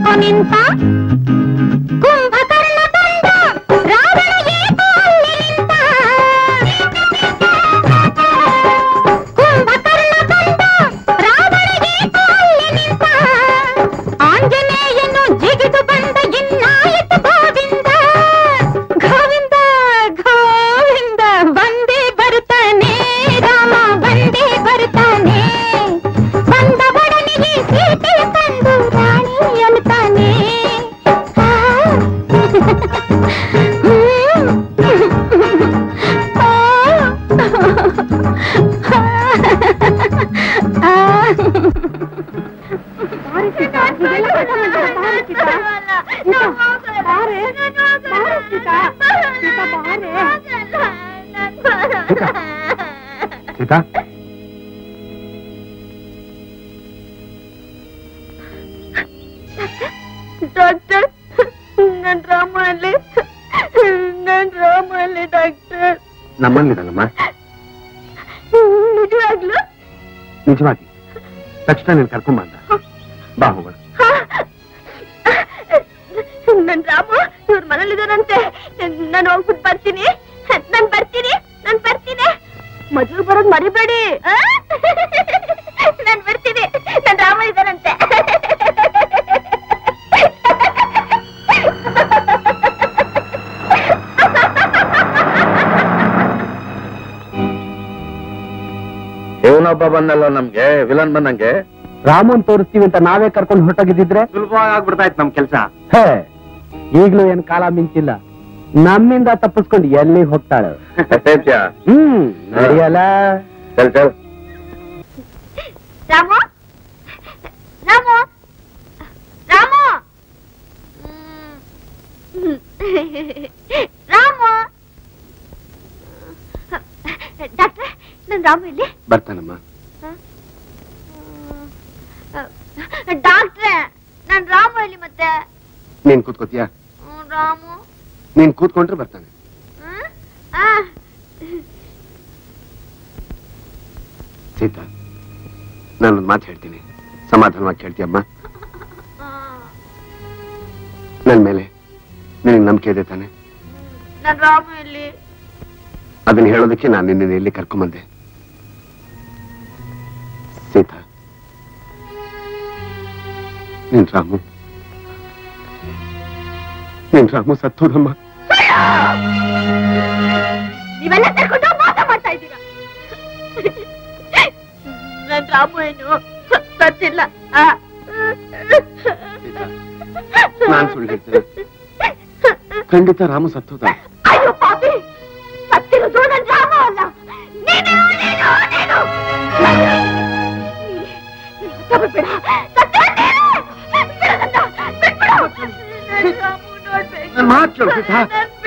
ಏಕೋ ನಿಂತ ಕುಂಭಕರ್ಣ ಬಂದ ರಾವಣ ಏಕೋ ಅಲ್ಲಿ ನಿಂತ ಕುಂಭಕರ್ಣ ಬಂದ ರಾವಣ ಏಕೋ ಅಲ್ಲಿ ನಿಂತ ಆಂಜನೇಯನು ಜಿಗಿದು ಬಂದ ಇನ್ನಾಯಿತು ಗೋವಿಂದ ಗೋವಿಂದ ಗೋವಿಂದ ಬಂದೇ ಬರುತ್ತಾನೆ ರಾಮ ಬಂದೇ ಬರುತ್ತಾನೆ ಬಂದ ಬಡನಿಗೆ ಸೀತೆ ತಂದು ರಾಣಿ ಅನ್ನುತ್ತಾನೆ ಆ, ಹ್ಮ್. ಆ, ಸೀತಾ ಡಾಕ್ಟರ್ ನನ್ ರಾಮಲ್ಲಿ ನನ್ ರಾಮಲ್ಲಿ ಡಾಕ್ಟರ್ ನಮ್ಮಲ್ಲಿದ್ದಾನಮ್ಮ ನಿಜವಾಗ್ಲು ನಿಜವಾಗಿ ತಕ್ಷಣ ನೀನು ಕರ್ಕೊಂಡ್ ಬಂದ ಬಾ ಹೋಗೋಣ ನನ್ ರಾಮು ಇವ್ರ ಮನೇಲಿದಾರಂತೆ ನಾನು ಹೋಗ್ಬಿಟ್ಟು ಬರ್ತೀನಿ ನಾನ್ ಬರ್ತೀನಿ ನಾನ್ ಬರ್ತೀನಿ ಮದ್ವೆ ಬರೋದ್ ಮರಿಬೇಡಿ ಆ? ನಾನ್ ಬರ್ತೀನಿ ನನ್ ರಾಮ ಇದಾರಂತೆ ಇವನೊಬ್ಬ ಬಂದಲ್ಲ ನಮ್ಗೆ ವಿಲನ್ ಬಂದಂಗೆ ರಾಮನ್ ತೋರಿಸ್ತೀವಿ ಅಂತ ನಾವೇ ಕರ್ಕೊಂಡು ಹೊರಟೋಗಿದ್ದಿದ್ರೆ ಸುಲಭವಾಗಿ ಆಗ್ಬಿಡ್ತಾ ಇತ್ತು ನಮ್ ಕೆಲ್ಸ ಹೇ ಈಗ್ಲೂ ಏನ್ ಕಾಲ ಮಿಂಚಿಲ್ಲ ನಮ್ಮಿಂದ ತಪ್ಪಿಸ್ಕೊಂಡು ಎಲ್ಲಿ ಹೋಗ್ತಾಳೆ ಸತ್ಯ ಹ್ಮ್ ನಡೆಯಲ್ಲ ಚಲ್ ಚಲ್ ರಾಮು ರಾಮು ರಾಮು ಹ್ಮ್. ರಾಮು ಡಾಕ್ಟ್ರೆ ನನ್ ರಾಮು ಇಲ್ಲಿ ಬರ್ತಾನಮ್ಮ ಡಾಕ್ಟ್ರೆ ನನ್ ರಾಮು ಇಲ್ಲಿ ಮತ್ತೆ ನೀನ್ ಕೂತ್ಕೋತೀಯಾ ಹ್ಮ್, ರಾಮು ನೀನ್ ಕೂತ್ಕೊಂಡ್ರೆ ಬರ್ತಾನೆ ಹ್ಮ್? ಆ, ಸೀತಾ ನಾನೊಂದು ಮಾತು ಹೇಳ್ತೀನಿ ಸಮಾಧಾನವಾಗಿ ಕೇಳ್ತೀಯಮ್ಮ ಆ, ನನ್ ಮೇಲೆ ನಿನಗೆ ನಂಬಿಕೆ ಇದೆ ತಾನೆ ನನ್ ರಾಮು ಇಲ್ಲಿ ಅದನ್ನ ಹೇಳೋದಕ್ಕೆ ನಾನು ನಿನ್ನ ಇಲ್ಲಿ ಕರ್ಕೊಂಬಂದೆ ಸೀತಾ ನಿನ್ ರಾಮು ನಿನ್ ರಾಮು ಸತ್ತೋದಮ್ಮ ನೀವೆಲ್ಲ ಸೇರ್ಕೊಂಡು ಮೋಸ ಮಾಡ್ತಾ ಇದ್ದೀರಾ ನನ್ ರಾಮು ಏನು ಸತ್ತಿಲ್ಲ ಆ. ನಾನ್ ಸುಳ್ಳು ಹೇಳ್ತೇನೆ ಖಂಡಿತ ರಾಮು ಸತ್ತೋದ ಅಯ್ಯೋ ಪಾಪಿ ಸತ್ತಿರೋದು ನನ್ ರಾಮ ಅಲ್ಲ ನೀನು ನೀನು ನೀನು ಬಿಡ ನನ್ ಮಾತ್ ಕೇಳು ಸೀತಾ.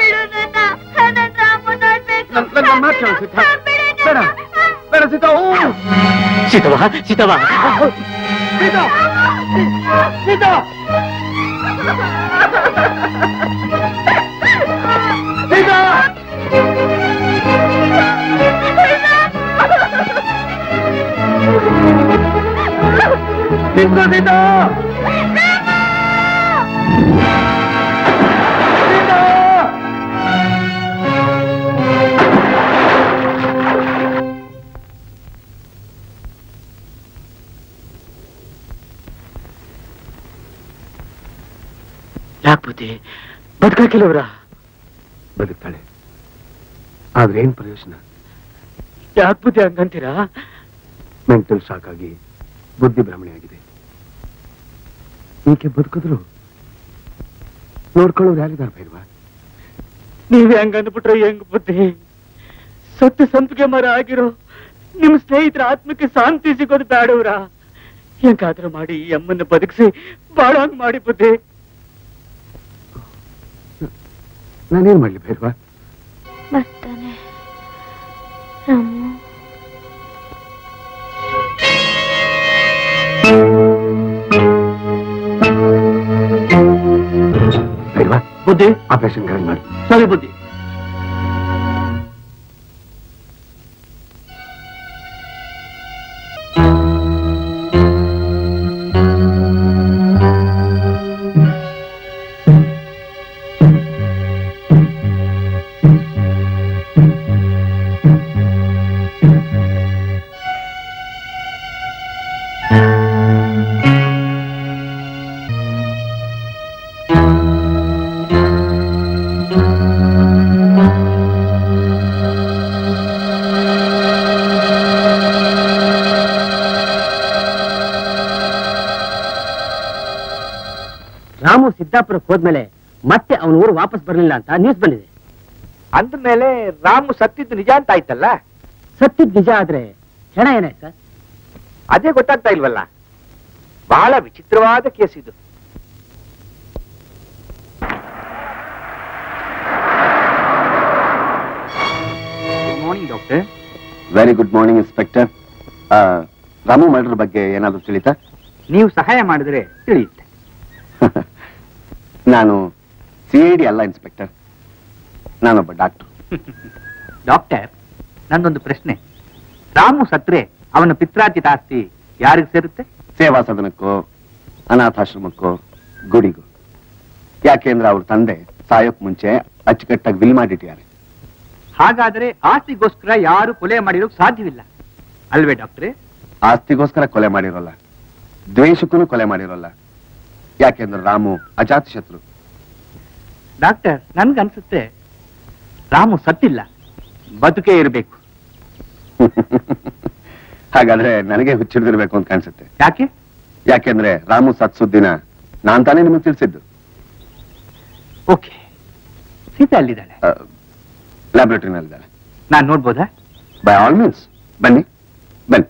ನನ್- ನನ್ ಮಾತ್ ಕೇಳು ಸೀತಾ. ಬೇಡ ಬೇಡ ಸೀತಾ ಓ ಸೀತವ ಸೀತವ ಸೀತಾ ಸೀತಾ ಸೀತಾ ನಿಂತು ಸೀತಾ ಸೀತಾ ಯಾಕೆ ಬುದ್ಧಿ ಬದುಕಾಕಿಲ್ಲವ್ರ ಬದುಕ್ತಾಳೆ ಆದ್ರೆ ಏನ್ ಪ್ರಯೋಜನ ಯಾಕೆ ಬುದ್ಧಿ ಹಂಗಂತೀರಾ ಮೆಂಟಲ್ ಶಾಕ್ ಆಗಿ ಬುದ್ಧಿ ಭ್ರಮಣೆ ಆಗಿದೆ ಈಕೆ ಬದುಕಿದ್ರು ನೋಡ್ಕೊಳ್ಳೋರು ಯಾರಿದ್ದಾರೆ ಭೈರವ ನೀವೇ ಹಂಗ ಅಂದ್ಬಿಟ್ರೆ ಹೆಂಗ್ ಬುದ್ಧಿ ಸತ್ತು ಸಂಪಿಗೆ ಮರ ಆಗಿರೋ ನಿಮ್ ಸ್ನೇಹಿತರ ಆತ್ಮಕ್ಕೆ ಶಾಂತಿ ಸಿಗೋದು ಬೇಡವ್ರ ಹೆಂಗಾದ್ರೂ ಮಾಡಿ ಈ ಅಮ್ಮನ್ನ ಬದುಕಿಸಿ ಬಾಳಂಗ್ ಮಾಡಿ ಬುದ್ಧಿ ನಾನೇನ್ ಮಾಡ್ಲಿ ಭೈರವ ಬರ್ತಾನೆ ರಾಮು ಭೈರವ ಬುದ್ಧಿ ಆಪರೇಷನ್ ಗಾಡಿ ಮಾಡಿ ಸರಿ ಬುದ್ಧಿ ಸಿದ್ದಾಪುರಕ್ಕೆ ಹೋದ್ಮೇಲೆ ಮತ್ತೆ ಅವನ ಊರು ವಾಪಸ್ ಬರಲಿಲ್ಲ ಅಂತ ನ್ಯೂಸ್ ಬಂದಿದೆ ಅಂದ್ಮೇಲೆ ರಾಮು ಸತ್ತಿದ್ದು ನಿಜ ಅಂತ ಆಯ್ತಲ್ಲ ಸತ್ತಿದ್ ನಿಜ ಆದ್ರೆ ಹೆಣ ಏನಾಯ್ತು ಸರ್ ಅದೇ ಗೊತ್ತಾಗ್ತಾ ಇಲ್ವಲ್ಲ ಬಹಳ ವಿಚಿತ್ರವಾದ ಕೇಸ್ ಇದು good morning doctor very good morning inspector Ramu murder ಬಗ್ಗೆ ಏನಾದರೂ ತಿಳಿತಾ ನೀವು ಸಹಾಯ ಮಾಡಿದ್ರೆ ತಿಳಿಯುತ್ತೆ ನಾನು ಸಿ ಐ ಡಿ ಅಲ್ಲ ಇನ್ಸ್ಪೆಕ್ಟರ್ ನಾನೊಬ್ಬ ಡಾಕ್ಟರ್ ಡಾಕ್ಟರ್ ನಂದೊಂದು ಪ್ರಶ್ನೆ ರಾಮು ಸತ್ರೆ ಅವನ ಪಿತ್ರಾರ್ಜಿತ ಆಸ್ತಿ ಯಾರಿಗೆ ಸೇರುತ್ತೆ ಸೇವಾ ಸದನಕ್ಕೋ ಅನಾಥಾಶ್ರಮಕ್ಕೋ ಗುಡಿಗೋ ಯಾಕೆಂದ್ರೆ ಅವ್ರ ತಂದೆ ಸಾಯೋಕ್ ಮುಂಚೆ ಅಚ್ಚುಕಟ್ಟಾಗಿ ವಿಲ್ ಮಾಡಿಟ್ಟಿದ್ದಾರೆ ಹಾಗಾದರೆ ಆಸ್ತಿಗೋಸ್ಕರ ಯಾರು ಕೊಲೆ ಮಾಡಿರೋಕ್ ಸಾಧ್ಯವಿಲ್ಲ ಅಲ್ವೇ ಡಾಕ್ಟ್ರೆ ಆಸ್ತಿಗೋಸ್ಕರ ಕೊಲೆ ಮಾಡಿರೋಲ್ಲ ದ್ವೇಷಕ್ಕೂ ಕೊಲೆ ಮಾಡಿರೋಲ್ಲ ಯಾಕೆಂದ್ರೆ ರಾಮು ಅಜಾತ ಶತ್ರು ಡಾಕ್ಟರ್ ನನ್ಗನ್ಸುತ್ತೆ ರಾಮು ಸತ್ತಿಲ್ಲ ಬದುಕೇ ಇರಬೇಕು ಹಾಗಾದ್ರೆ ನನಗೆ ಹುಚ್ಚಿಡ್ದಿರ್ಬೇಕು ಅಂತ ಕಾಣಿಸುತ್ತೆ ಯಾಕೆ ಯಾಕೆಂದ್ರೆ ರಾಮು ಸತ್ ಸುದ್ದಿನ ನಾನ್ ತಾನೇ ನಿಮಗೆ ತಿಳಿಸಿದ್ದು ಓಕೆ ಸೀತಾ ಅಲ್ಲಿದ್ದಾಳೆ ಲ್ಯಾಬ್ರೇಟರಿನಲ್ಲಿದ್ದಾರೆ ನಾನ್ ನೋಡ್ಬೋದಾ ಬೈ ಆಲ್ ಮೀನ್ಸ್ ಬನ್ನಿ ಬನ್ನಿ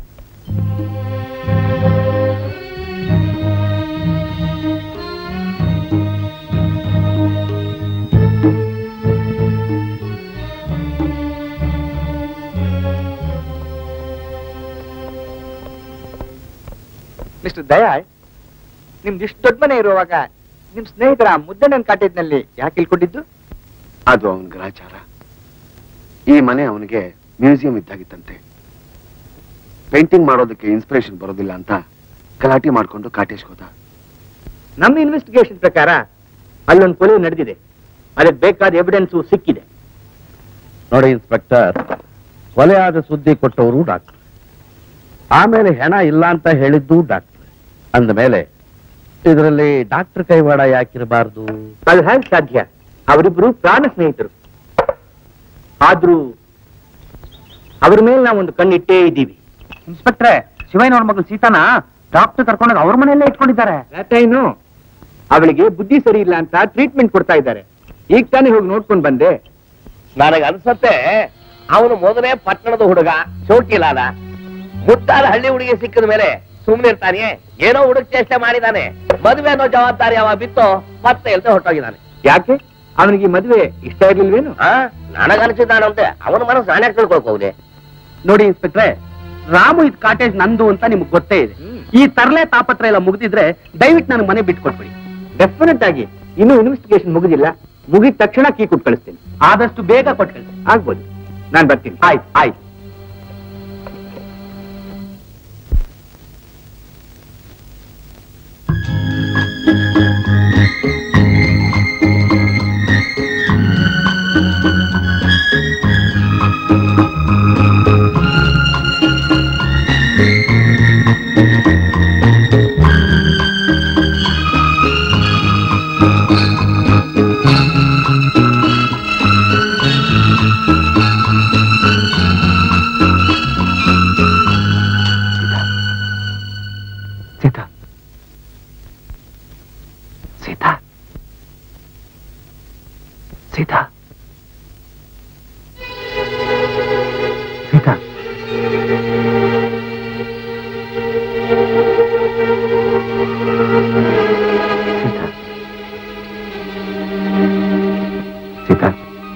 ಮಿಸ್ಟರ್ ದಯಾಳ್ ನಿಮ್ದು ಇಷ್ಟು ದೊಡ್ಡ ಮನೆ ಇರುವಾಗ ನಿಮ್ ಸ್ನೇಹಿತರ ಮುದ್ದಣ್ಣನ ಕಾಟೇಜ್ನಲ್ಲಿ ಯಾಕೆ ಇಲ್ಕೊಂಡಿದ್ದು ಅದು ಅವನ ಗ್ರಹಚಾರ ಈ ಮನೆ ಅವನಿಗೆ ಮ್ಯೂಸಿಯಂ ಇದ್ದಾಗಿತ್ತಂತೆ ಪೇಂಟಿಂಗ್ ಮಾಡೋದಕ್ಕೆ ಇನ್ಸ್ಪಿರೇಷನ್ ಬರೋದಿಲ್ಲ ಅಂತ ಗಲಾಟೆ ಮಾಡ್ಕೊಂಡು ಕಾಟೇಶ್ ಹೋದ ನಮ್ಮ ಇನ್ವೆಸ್ಟಿಗೇಷನ್ ಪ್ರಕಾರ ಅಲ್ಲೊಂದು ಕೊಲೆ ನಡೆದಿದೆ ಅದಕ್ಕೆ ಬೇಕಾದ ಎವಿಡೆನ್ಸು ಸಿಕ್ಕಿದೆ ನೋಡಿ ಇನ್ಸ್ಪೆಕ್ಟರ್ ಕೊಲೆ ಆದ ಸುದ್ದಿ ಕೊಟ್ಟವರು ಡಾಕ್ಟರ್ ಆಮೇಲೆ ಹೆಣ ಇಲ್ಲ ಅಂತ ಹೇಳಿದ್ದು ಡಾಕ್ಟರ್ ಅಂದಮೇಲೆ ಇದರಲ್ಲಿ ಡಾಕ್ಟರ್ ಕೈವಾಡ ಯಾಕಿರಬಾರ್ದು ಅದು ಹೇಗೆ ಸಾಧ್ಯ ಅವರಿಬ್ರು ಪ್ರಾಣ ಸ್ನೇಹಿತರು ಆದ್ರೂ ಅವ್ರ ಮೇಲೆ ನಾವೊಂದು ಕಣ್ಣಿಟ್ಟೇ ಇದ್ದೀವಿ ಇನ್ಸ್ಪೆಕ್ಟ್ರೆ ಶಿವಯ್ಯನವ್ರ ಮಗಳು ಸೀತಾನ ಡಾಕ್ಟರ್ ಕರ್ಕೊಂಡೋಗಿ ಅವ್ರ ಮನೆಯಲ್ಲೇ ಇಟ್ಕೊಂಡಿದ್ದಾರೆ ಏನು ಅವಳಿಗೆ ಬುದ್ಧಿ ಸರಿ ಇಲ್ಲ ಅಂತ ಟ್ರೀಟ್ಮೆಂಟ್ ಕೊಡ್ತಾ ಇದ್ದಾರೆ ಈಗ ತಾನೇ ಹೋಗಿ ನೋಡ್ಕೊಂಡು ಬಂದೆ ನನಗೆ ಅನ್ಸತ್ತೆ ಅವನು ಮೊದಲೇ ಪಟ್ಟಣದ ಹುಡುಗ ಶೋಕಿಲಾದ ಮುಟ್ಟಾದ ಹಳ್ಳಿ ಹುಡುಗಿ ಸಿಕ್ಕಿದ ಮೇಲೆ ಸುಮ್ಮನೆ ಇರ್ತಾನೆ ಏನೋ ಹುಡುಗ ಚೇಷ್ಟೆ ಮಾಡಿದಾನೆ ಮದುವೆ ಅನ್ನೋ ಜವಾಬ್ದಾರಿ ಅವ ಬಿತ್ತು ಮತ್ತೆ ಇಲ್ದೆ ಹೊರಟೋಗಿದ್ದಾನೆ ಯಾಕೆ ಅವನಿಗೆ ಈ ಮದುವೆ ಇಷ್ಟ ಇರ್ಲಿಲ್ವೇನು ಆ ನನಗನ್ಸಿದ್ದಾನಂತೆ ಅವನ ಮನಸ್ಸು ನಾನೇ ತಿಳ್ಕೊಳಕ್ ಹೋಗ್ಲಿ ನೋಡಿ ಇನ್ಸ್ಪೆಕ್ಟ್ರೆ ರಾಮು ಇದ್ ಕಾಟೇಜ್ ನಂದು ಅಂತ ನಿಮ್ಗೆ ಗೊತ್ತೇ ಇದೆ ಹ್ಮ್. ಈ ತರಲೆ ತಾಪತ್ರ ಎಲ್ಲ ಮುಗಿದಿದ್ರೆ ದಯವಿಟ್ಟು ನನ್ನ ಮನೆ ಬಿಟ್ಕೊಟ್ಬಿಡಿ ಡೆಫಿನೆಟ್ ಆಗಿ ಇನ್ನೂ ಇನ್ವೆಸ್ಟಿಗೇಷನ್ ಮುಗಿದಿಲ್ಲ ಮುಗಿದ ತಕ್ಷಣ ಕೀ ಕೊಟ್ಟು ಕಳಿಸ್ತೀನಿ ಆದಷ್ಟು ಬೇಗ ಕೊಟ್ಟು ಆಗ್ಬೋದು ನಾನ್ ಬರ್ತೀನಿ ಆಯ್ತು ಆಯ್ತು ಸೀತಾ ಸೀತಾ ಸೀತಾ ಸೀತಾ ಸೀತಾ ಸೀತಾ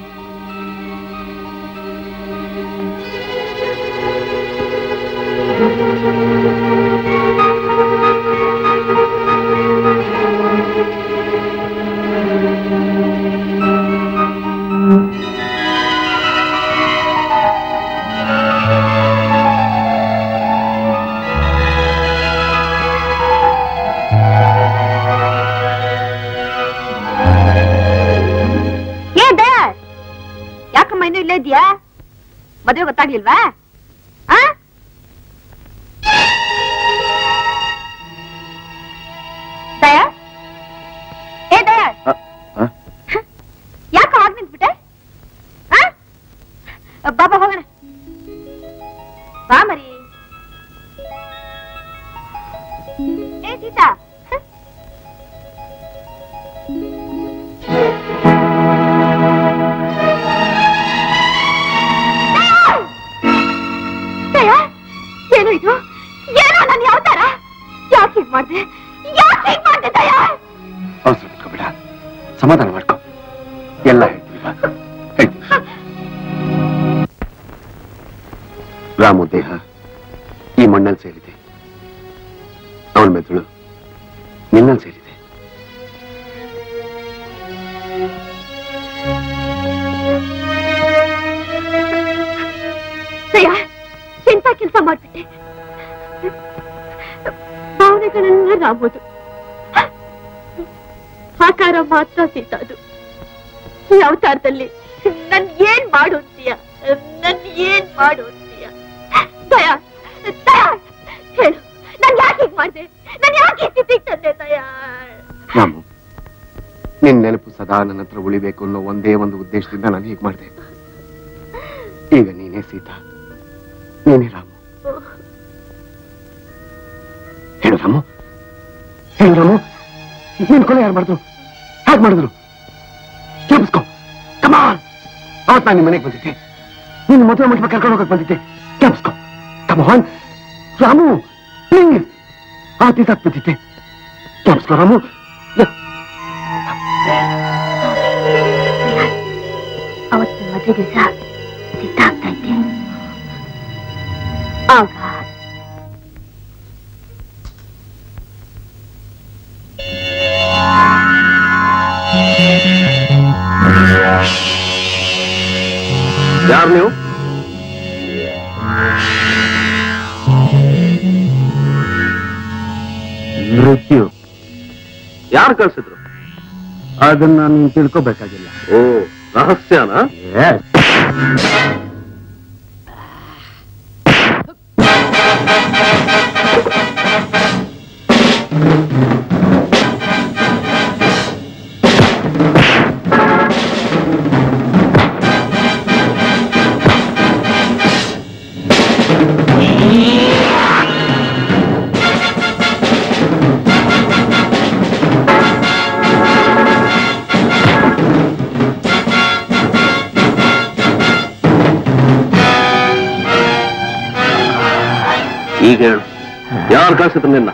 ಏ ದಯಾಳ್ ಯಾಕಮ್ಮ ಇನ್ನೂ ಇಲ್ಲೇ ಇದೆಯಾ ಮದುವೆ ಗೊತ್ತಾಗ್ಲಿಲ್ವಾ ಆ ದಯಾಳ್ ಏ ದಯಾಳ್ ಅ, ಅ? ಯಾಕೆ ಹಾಗೆ ನಿಂತ್ಬಿಟ್ಟೆ ಆ ಬಾಬಾ ಹೋಗೋಣ ಬಾ ಮರಿ ಏ ಸೀತಾ ಸಮಾಧಾನ ಮಾಡ್ಕೊ ಎಲ್ಲ ಹೇಳ್ತೀನಿ ಬಾ. ಹೇಳ್ತೀನಿ ರಾಮು ದೇಹ ಈ ಮಣ್ಣಲ್ಲಿ ಸೇರಿದೆ ಅವನ ಮೆದುಳು ನಿನ್ನಲ್ಲಿ ಸೇರಿದೆ ದಯ ಎಂತ ಕೆಲಸ ಮಾಡ್ಬಿಟ್ಟೆ ಭಾವನೆಗಳೆಲ್ಲ ರಾಮೋದು ಆಕಾರ ಮಾತ್ರ ಸೀತಾದು ಈ ಅವತಾರದಲ್ಲಿ ನನ್ ಏನ್ ಮಾಡು ಅಂತೀಯ ನನ್ ಏನ್ ಮಾಡು ಅಂತೀಯ ದಯ ದಯ ಹೇಳು ನನ್ ಯಾಕೆ ಹೀಗ್ ಮಾಡ್ದೆ ನನ್ ಯಾಕೆ ಈ ಸ್ಥಿತಿಗೆ ತಂದೆ ದಯ ರಾಮು ನಿನ್ ನೆನಪು ಸದಾ ನನ್ನ ಹತ್ರ ಉಳಿಬೇಕು ಅನ್ನೋ ಒಂದೇ ಒಂದು ಉದ್ದೇಶದಿಂದ ನಾನು ಹೀಗೆ ಮಾಡಿದೆ ಈಗ ನೀನೇ ಸೀತಾ ನೀನೇ ರಾಮು ಹೇಳು ರಾಮು ಹೇಳು ರಾಮು ನೀನ್ ಕೊಲೆ ಯಾರು ಮಾಡಿದ್ರು ಹೇಗೆ ಮಾಡಿದ್ರು ಕೇಳಿಸ್ಕೊ ಕಮಾನ್ ಅವತ್ ನಾನು ನಿಮ್ಮ ಮನೆಗೆ ಬಂದಿದ್ದೆ ನಿನ್ನ ಮದುವೆ ಮಂಟಪ ಕರ್ಕೊಂಡು ಹೋಗಕ್ ಬಂದಿದ್ದೆ ಕೇಳಿಸ್ಕೊ ಕಮಾನ್ ರಾಮು ಪ್ಲೀಸ್ ಆ ದಿವಸ ಬಂದಿದ್ದೆ ಕೇಳಿಸ್ಕೊ ರಾಮು ಅವತ್ತಿನ ಮದುವೆ ದಿವಸ ಸಿದ್ಧ ಆಗ್ತಾ ಇದ್ದೆ ಆಗ ಯಾರು ನೀವು ಮೃತ್ಯು ಯಾರು ಕಳ್ಸಿದ್ರು ಅದನ್ನ ನೀನ್ ತಿಳ್ಕೊಬೇಕಾಗಿಲ್ಲ ಓ ರಹಸ್ಯನಾ ಈಗ ಹೇಳು ಯಾರು ಕಳ್ಸಿದ್ರು ನಿನ್ನ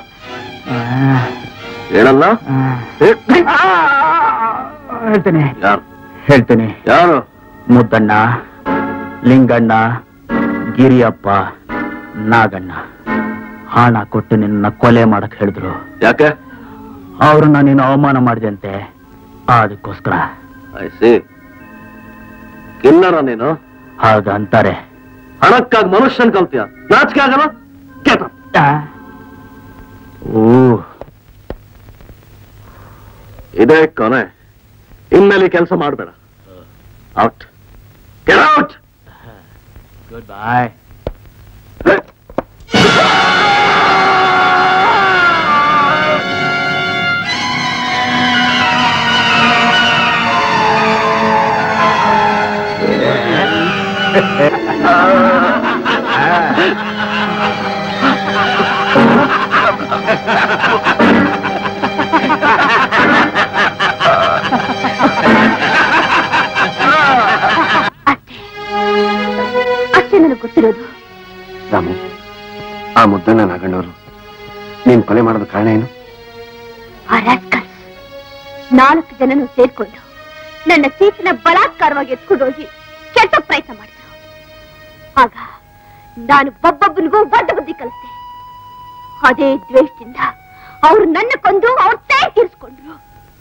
ಹೇಳಲ್ಲ ಹೇ- ಹೇಳ್ತೇನೆ ಯಾರು ಹೇಳ್ತೇನೆ ಯಾರು ಮುದ್ದಣ್ಣ ಲಿಂಗಣ್ಣ ಗಿರಿಯಪ್ಪ ನಾಗಣ್ಣ ಹಣ ಕೊಟ್ಟು ನಿನ್ನ ಕೊಲೆ ಮಾಡಕ್ ಹೇಳಿದ್ರು ಯಾಕೆ ಅವ್ರನ್ನ ನೀನು ಅವಮಾನ ಮಾಡಿದಂತೆ ಅದಕ್ಕೋಸ್ಕರ ಐಸಿ ಕಿನ್ನರ ನೀನು ಹಾಗಂತಾರೆ ಹಣಕ್ಕಾಗಿ ಮನುಷ್ಯನ್ ಕಲ್ತೀಯ ನಾಚಿಕೆ ಆಗಲ್ಲ ಕೇತ ಓ ಇದೇ ಕೊನೆ ಇನ್ಮೇಲೆ ಕೆಲಸ ಮಾಡಬೇಡ out get out good boy ಅಷ್ಟೇ ನನಗೆ ಗೊತ್ತಿರೋದು ರಾಮು ಆ ಮುದ್ದಣ್ಣ ನಾಗಣ್ಣವರು ನೀನ್ ಕೊಲೆ ಮಾಡೋದ ಕಾರಣ ಏನು ಆ rascals ನಾಲ್ಕು ಜನನು ಸೇರ್ಕೊಂಡು ನನ್ನ ಸೀಟಿನ ಬಲಾತ್ಕಾರವಾಗಿ ಎತ್ಕೊಂಡು ಹೋಗಿ ಕೆಟ್ಟ ಪ್ರಯತ್ನ ಮಾಡಿದ್ರು ಆಗ ನಾನು ಒಬ್ಬೊಬ್ಬನಿಗೂ ಒಡ್ಡ ಬುದ್ಧಿ ಕಲಿಸ್ದೆ ಅದೇ ದ್ವೇಷದಿಂದ ಅವ್ರು ನನ್ನ ಕೊಂದು ಅವ್ರ ತೈ ತೀರಿಸ್ಕೊಂಡ್ರು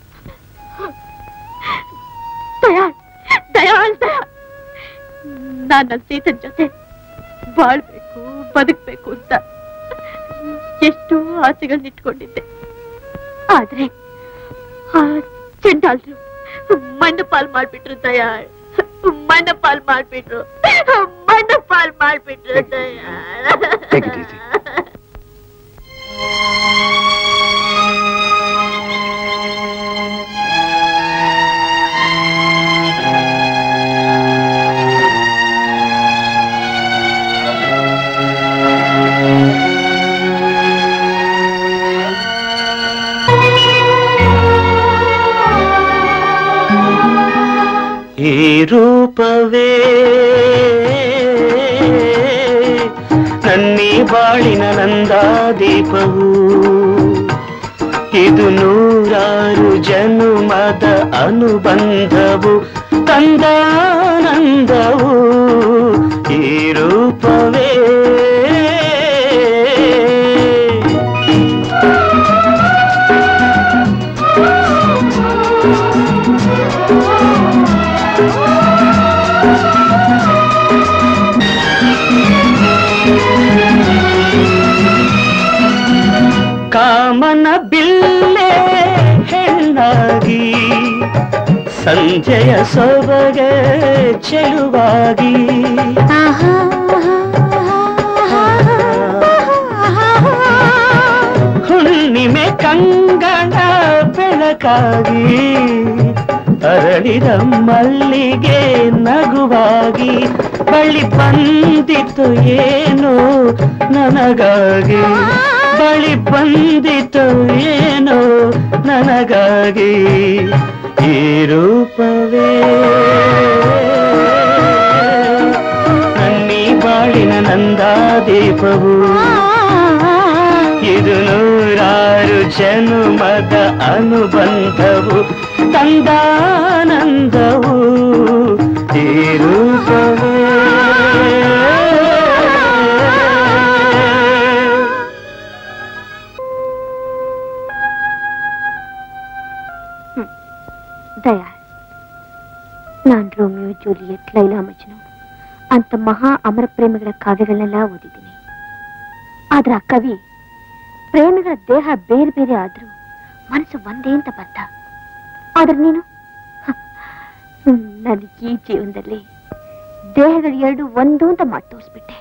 ದಯಾಳ್ ದಯಾಳ್ ದಯಾಳ್ ನಾನು ನನ್ನ ಸೀತನ್ ಜೊತೆ ಬಾಳ್ಬೇಕು ಬದುಕ್ಬೇಕು ಅಂತ ಎಷ್ಟೋ ಆಸೆಗಳನ್ನ ಇಟ್ಕೊಂಡಿದ್ದೆ ಆದ್ರೆ ಆ ಚಂಡಾಲ್ರು ಮಣ್ಣು ಪಾಲ್ ಮಾಡ್ಬಿಟ್ರು ದಯಾಳ್ ಮಣ್ಣು ಪಾಲ್ ಮಾಡ್ಬಿಟ್ರು ಮಣ್ಣು ಪಾಲ್ ಮಾಡ್ಬಿಟ್ರು Take it easy. ದಯಾಳ್ ಈ ರೂಪವೇ ನನ್ನಿ ಬಾಳಿನ ನಂದಾದೀಪವು ಇದು ನೂರಾರು ಜನುಮ ಜನುಮದ ಅನುಬಂಧವು ತಂದಾನಂದವು ಈ ರೂಪವೇ ಕಾಮನ ಬಿಲ್ಲೆ ಹೆಣ್ಣಾಗಿ ಸಂಜೆಯ ಸೊಬಗೆ ಚೆಲುವಾಗಿ ಹುಣ್ಣಿಮೆ ಕಂಗಣ ಬೆಳಕಾಗಿ ಅರಳಿದ ಮಲ್ಲಿಗೆ ನಗುವಾಗಿ ಬಳಿ ಬಂದಿತು ಏನು ನನಗಾಗಿ ಬಳಿ ಬಂದಿತು ಏನು ನನಗಾಗಿ ಈ ರೂಪವೇ ನನ್ನೀ ಬಾಳಿನ ನಂದಾದೀಪವು ಇದು ನೂರಾರು ಜನುಮದ ಅನುಬಂಧವು ತಂದಾನಂದವು ಈ ರೂಪವೇ ದಯಾಳ್ ನಾನ್ ರೋಮಿಯೋ ಜೂಲಿಯಟ್ ಲೈಲಾ ಮಜ್ನು ಅಂತ ಮಹಾ ಅಮರ ಪ್ರೇಮಿಗಳ ಕಾವ್ಯಗಳನ್ನೆಲ್ಲ ಓದಿದ್ದೀನಿ ಆದ್ರೆ ಆ ಕವಿ ಪ್ರೇಮಿಗಳ ದೇಹ ಬೇರೆ ಬೇರೆ ಆದ್ರೂ ಮನಸ್ಸು ಒಂದೇ ಅಂತ ಬರ್ತ ಆದ್ರೆ ನೀನು ಹ, ನನಗೆ ಈ ಜೀವನದಲ್ಲಿ ದೇಹಗಳು ಎರಡು ಒಂದು ಅಂತ ಮಾಡಿ ತೋರಿಸ್ಬಿಟ್ಟೆ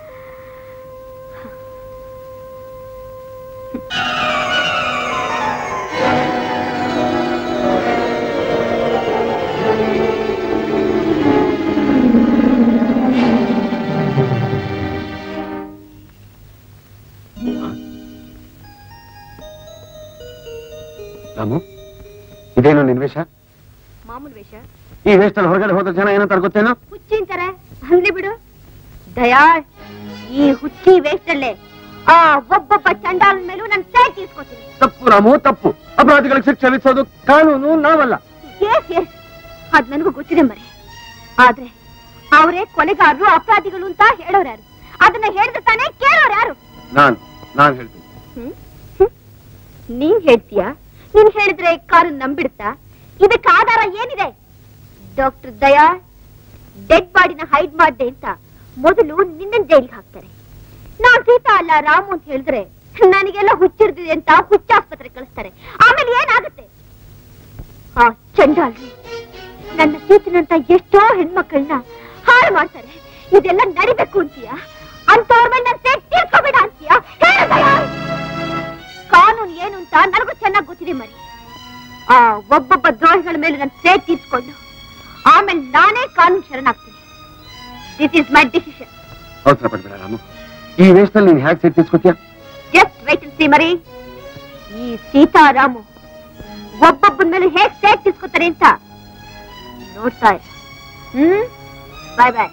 ರಾಮು ಇದೇನು ನಿನ್ ವೇಷ ಮಾಮೂಲು ವೇಷ ಈ ವೇಷದಲ್ಲಿ ಹೊರಗಡೆ ಹೋದ ಜನ ಏನಂತ ಗೊತ್ತೇನೋ ಹುಚ್ಚಿ ಅಂತಾರೆ ಅನ್ಲಿ ಬಿಡು ದಯಾಳ್ ಈ ಹುಚ್ಚಿ ವೇಷದಲ್ಲೇ ಆ ಒಬ್ಬೊಬ್ಬ ಚಂಡಾಲನ ಮೇಲೂ ನನ್ ಕೈ ತೀಸ್ಕೊತೀನಿ ತಪ್ಪು ರಾಮು ತಪ್ಪು ಅಪರಾಧಿಗಳಿಗೆ ಶಿಕ್ಷೆ ವಿಧಿಸೋದು ಕಾನೂನು ನಾವಲ್ಲ ಎಸ್ ಎಸ್ ಅದ್ ನನಗೂ ಗೊತ್ತಿದೆ ಮರೆ ಆದ್ರೆ ಅವರೇ ಕೊಲೆಗಾರರು ಅಪರಾಧಿಗಳು ಅಂತ ಹೇಳೋರು ಯಾರು ಅದನ್ನ ಹೇಳಿದ್ರೆ ತಾನೇ ಕೇಳೋರು ಯಾರು ನಾನ್ ನಾನ್ ಹೇಳ್ತೀನಿ ಹ್ಮ್? ಹ್ಮ್? ನೀನ್ ಹೇಳ್ತೀಯಾ ನೀನ್ ಹೇಳಿದ್ರೆ ಕಾರು ನಂಬಿಡುತ್ತಾ ಇದಕ್ಕೆ ಆಧಾರ ಏನಿದೆ ಡಾಕ್ಟರ್ ದಯಾ ಡೆಡ್ ಬಾಡಿನ ಹೈಡ್ ಮಾಡ್ದೆ ಅಂತ ಮೊದಲು ನಿನ್ನ ಜೈಲಿಗೆ ಹಾಕ್ತಾರೆ ನಾನ್ ಸೀತಾ ಅಲ್ಲ ರಾಮು ಅಂತ ಹೇಳಿದ್ರೆ ನನಗೆಲ್ಲ ಹುಚ್ಚಿರ್ದಿದೆ ಅಂತ ಹುಚ್ಚಾಸ್ಪತ್ರೆ ಕಳಿಸ್ತಾರೆ ಆಮೇಲೆ ಏನಾಗುತ್ತೆ ಆ ಚಂಡಾಲ್ರು ನನ್ನ ಸೀತಿನಂತ ಎಷ್ಟೋ ಹೆಣ್ಮಕ್ಳನ್ನ ಹಾಳು ಮಾಡ್ತಾರೆ ಇದೆಲ್ಲ ನಡಿಬೇಕು ಅಂತೀಯ ಅಂತವ್ರ ಮೇಲೆ ನನ್ನ ಸೇಟ್ ತೀರ್ಕೋಬೇಡ ಅಂತೀಯ ಹೇಳು ದಯಾ. ಕಾನೂನು ಏನು ಅಂತ ನನಗೂ ಚೆನ್ನಾಗಿ ಗೊತ್ತಿದೆ ಮರಿ ಆ ಒಬ್ಬೊಬ್ಬ ದ್ರೋಹಿಗಳ ಮೇಲೆ ನನ್ನ ಸೇಟ್ ತೀರ್ಸ್ಕೊಂಡು ಆಮೇಲೆ ನಾನೇ ಕಾನೂನು ಶರಣಾಗ್ತೀನಿ ದಿಸ್ ಇಸ್ ಮೈ ಡಿಸಿಷನ್ ಅವಸರ ಪಡ್ಬೇಡ ರಾಮು ಈ ವೇಷದಲ್ಲಿ ನೀನ್ ಹೇಗೆ ಸೇರಿ ತಿಳ್ಸ್ಕೊತೀಯ ಜಸ್ಟ್ ವೈಟ್ ಸಿ ಮರಿ ಈ ಸೀತಾರಾಮು ಒಬ್ಬೊಬ್ಬನ ಮೇಲೆ ಹೇಗ್ ಸೇಟ್ ತಿಸ್ಕೊತಾರೆ ಅಂತ ನೋಡ್ತಾ ಇರು. ಹ್ಮ್ ಬಾಯ್ ಬಾಯ್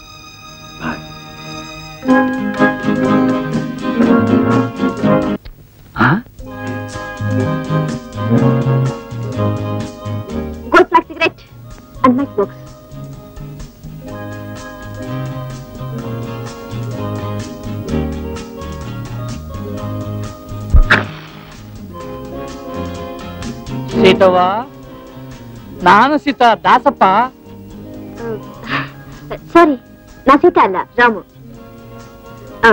Go smoke cigarette and my books. Seetavva ನಾನು ಸೀತಾ ದಾಸಪ್ಪ ಸಾರಿ ನಾ ಸೀತಾ ಅಲ್ಲ ರಾಮು ಆ,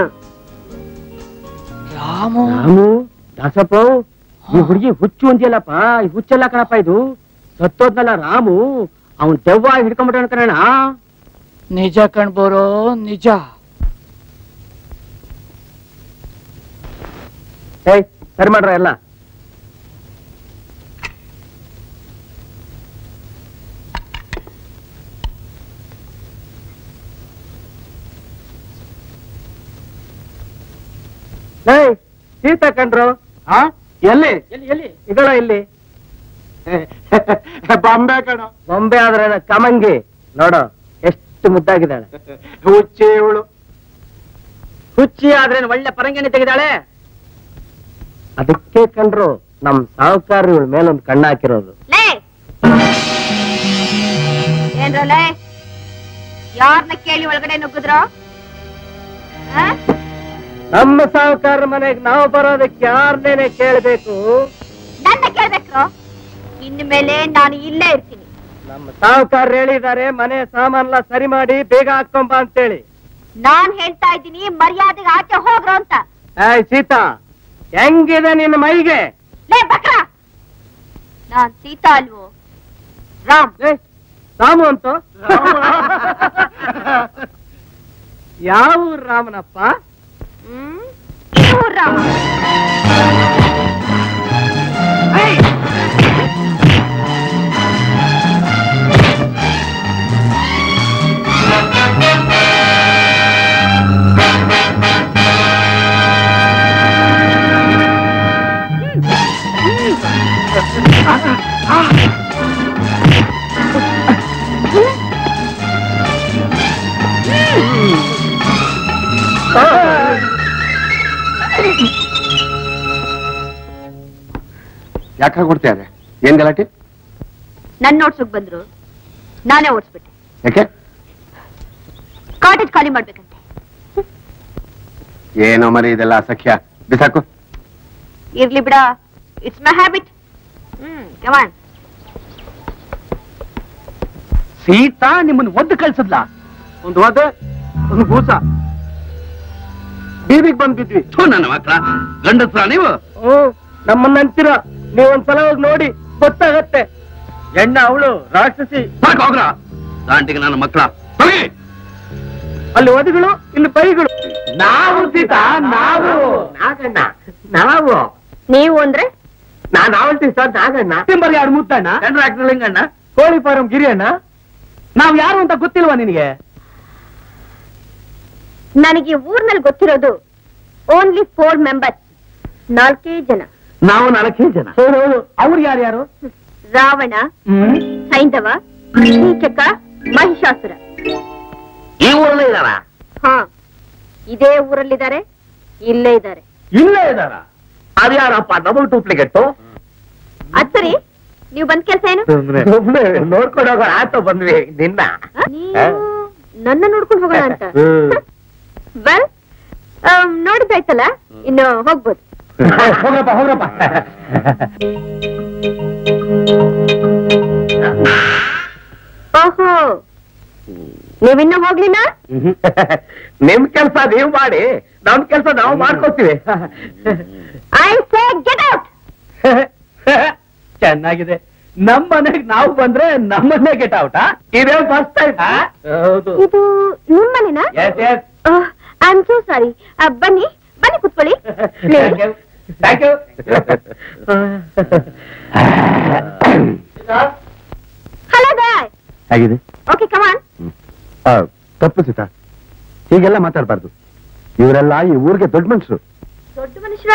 ರಾಮು ರಾಮು ದಾಸಪ್ಪ ಈ ಹುಡುಗಿ ಹುಚ್ಚು ಅಂತೀಯಲ್ಲಪ್ಪ ಈ ಹುಚ್ಚಲ್ಲ ಕಣಪ್ಪ ಇದು ಸತ್ತೋದ್ನಲ್ಲ ರಾಮು ಅವನ್ ದೆವ್ವ ಹಿಡ್ಕೊಂಡ್ಬಿಟ್ಟ ಕಣ ನಿಜ ಕಣ್ಬೋರೋ ನಿಜ ಏಯ್ ಸರಿ ಮಾಡ್ರ ಎಲ್ಲ ಏಯ್ ಸೀತಾ ಕಂಡ್ರು ಆ ಎಲ್ಲಿ ಎಲ್ಲಿ ಎಲ್ಲಿ ಇಗಳ ಇಲ್ಲಿ ಬಾಂಬೆ ಕಣ ಬೊಂಬೆ ಆದ್ರೆ ಏನ ಕಮಂಗಿ ನೋಡು ಎಷ್ಟು ಮುದ್ದಾಗಿದ್ದಾಳೆ ಹುಚ್ಚಿ ಇವಳು ಹುಚ್ಚಿ ಆದ್ರೆ ಏನ್ ಒಳ್ಳೆ ಪರಂಗಿಣಿ ತೆಗಿದಾಳೆ ಅದಕ್ಕೆ ಕಂಡ್ರು ನಮ್ ಸಾಹುಕಾರ ಇವಳ ಮೇಲೊಂದು ಕಣ್ಣು ಹಾಕಿರೋದು ಲೇ ಏನ್ರಲ್ಲ ಯಾರನ್ನ ಕೇಳಿ ಒಳಗಡೆ ನುಗ್ಗಿದ್ರು ಆ? ನಮ್ಮ ಸಾಹುಕಾರ ಮನೆಗೆ ನಾವು ಬರೋದಕ್ಕೆ ಯಾರನ್ನೇನೆ ಕೇಳಬೇಕು ನನ್ನ ಕೇಳ್ಬೇಕ್ರು ಇನ್ನು ಮೇಲೆ ನಾನು ಇಲ್ಲೇ ಇರ್ತೀನಿ ನಮ್ಮ ಸಾಹುಕಾರ ಹೇಳಿದ್ದಾರೆ ಮನೆ ಸಾಮಾನೆಲ್ಲ ಸರಿ ಮಾಡಿ ಬೇಗ ಹಾಕೊಂಬ ಅಂತೇಳಿ ನಾನ್ ಹೇಳ್ತಾ ಇದ್ದೀನಿ ಮರ್ಯಾದೆಗೆ ಆಚೆ ಹೋಗ್ರು ಅಂತ ಏಯ್ ಸೀತಾ ಹೆಂಗಿದೆ ನಿನ್ನ ಮೈಗೆ ಲೇ ಬಕ್ರ ನಾನ್ ಸೀತಾ ಅಲ್ವೋ ರಾಮ್ ಏ, ರಾಮು ಅಂತ ಯಾವ ಊರ್ ರಾಮನಪ್ಪ ಹ್ಮ್ ಇವ್ರು ರಾಮ್ ಯಾಕೆ ಕೊಡ್ತಾರೆ ಏನ್ ಗಲಾಟೆ ನನ್ ನೋಡ್ಸಕ್ ಬಂದ್ರು ನಾನೇ ಓಡಿಸ್ಬಿಟ್ಟೆ ಯಾಕೆ ಕಾಟೇಜ್ ಖಾಲಿ ಮಾಡ್ಬೇಕಂತೆ ಏನೋ ಮರಿ ಇದೆಲ್ಲ ಅಸಖ್ಯ ಬಿಸಾಕು ಇರ್ಲಿ ಬಿಡ it's my habit hmm come on Sita ನಿಮ್ಮನ್ನ ಒದ್ದು ಕಳ್ಸದ್ಲಾ ಒಂದು ಒದೆ ಒಂದು ಭೂಸ ಬೀದಿಗೆ ಬಂದ್ ಬಿದ್ವಿ ಥು, ನನ್ನ ಮಕ್ಕಳ ಗಂಡಸ್ರ ನೀವು ಹ್ಮ್ ನಮ್ಮನ್ನ ಅಂತೀರ ನೀವ್ ಒಂದ್ಸಲ ಹೋಗಿ ನೋಡಿ ಗೊತ್ತಾಗತ್ತೆ ಎಣ್ಣ ಅವಳು ರಾಕ್ಷಸಿ ಸಾಕು ಹೋಗ್ರ ದಾಂಟಿಗೆ ನನ್ನ ಮಕ್ಕಳ ಹೋಗಿ ಅಲ್ಲಿ ಒದಗಳು ಇಲ್ಲಿ ಬೈಗಳು ನಾವು ಸೀತಾ ನಾವು ನಾಗಣ್ಣ ನಾವು ನೀವು ಅಂದ್ರೆ ನಾನ್ ಆವಲ್ತಿ ಸರ್ ನಾಗಣ್ಣ ತಿಂಬರ್ ಯಾರು ಮುತ್ತಣ್ಣ ಲಿಂಗಣ್ಣ ಕೋಳಿ ಫಾರಂ ಗಿರಿಯಣ್ಣ ನಾವ್ ಯಾರು ಅಂತ ಗೊತ್ತಿಲ್ವಾ ನಿನಗೆ ನನಗೆ ಊರ್ನಲ್ಲಿ ಗೊತ್ತಿರೋದು ಓನ್ಲಿ ಫೋರ್ ಮೆಂಬರ್ಸ್ ನಾಲ್ಕೇ ಜನ ನಾವು ನಾಲ್ಕೇ ಜನ ಹೌದು ಅವ್ರು ಯಾರ್ಯಾರು ರಾವಣ ಸೈಂಧವ ಕೀಚಕ ಮಹಿಷಾಸುರ ಈ ಊರಲ್ಲೇ ಇದಾರ ಹಾ ಇದೇ ಊರಲ್ಲಿದ್ದಾರೆ ಇಲ್ಲೇ ಇದ್ದಾರೆ ಇಲ್ಲೇ ಇದಾರ ಅದ್ಯಾರಪ್ಪ ಡಬಲ್ ಡೂಪ್ಲಿಕೇಟ್ ಅದ್ ಸರಿ ನೀವು ಬಂದ್ ಕೆಲ್ಸ ಏನು ನೋಡ್ಕೊಂಡು ಹೋಗೋಣ ಆತ ಬಂದ್ವಿ ನಿನ್ನ ನೀವು ನನ್ನ ನೋಡ್ಕೊಂಡು ಹೋಗೋಣ ಅಂತ ವೆಲ್ ನೋಡಿದ್ದಾಯ್ತಲ್ಲ ಇನ್ನು ಹೋಗ್ಬೋದು ಹೋಗ್ರಪ್ಪ ಹೋಗ್ರಪ್ಪ ಓಹೋ ನೀವಿನ್ನೂ ಹೋಗ್ಲಿಲ್ಲ ನಿಮ್ ಕೆಲ್ಸ ನೀವ್ ಮಾಡಿ ನಮ್ ಕೆಲ್ಸ ನಾವು ಮಾಡ್ಕೋತೀವಿ ಐ ಸೇ ಗೆಟ್ ಔಟ್ ಚೆನ್ನಾಗಿದೆ ನಮ್ ಮನೆಗ್ ನಾವು ಬಂದ್ರೆ ನಮ್ಮನ್ನೇ ಗೆಟ್ ಔಟ್ ಇದೇ ಫಸ್ಟ್ ಟೈಮ್ ಹೌದು ಇದು ನಿಮ್ಮನೆನಾ yes yes I am so sorry ಬನ್ನಿ ಬನ್ನಿ ಕುತ್ಕೊಳ್ಳಿ ಥ್ಯಾಂಕ್ ಯು ಹಲೋ ಬಾಯ್ ಹೇಗಿದೆ ಓಕೆ ಕಮಾನ್ ಆ, ತಪ್ಪು ಸೀತಾ ಹೀಗೆಲ್ಲ ಮಾತಾಡ್ಬಾರ್ದು ಇವರೆಲ್ಲ ಈ ಊರಿಗೆ ದೊಡ್ಡ ಮನುಷ್ಯರು ದೊಡ್ಡ ಮನುಷ್ಯ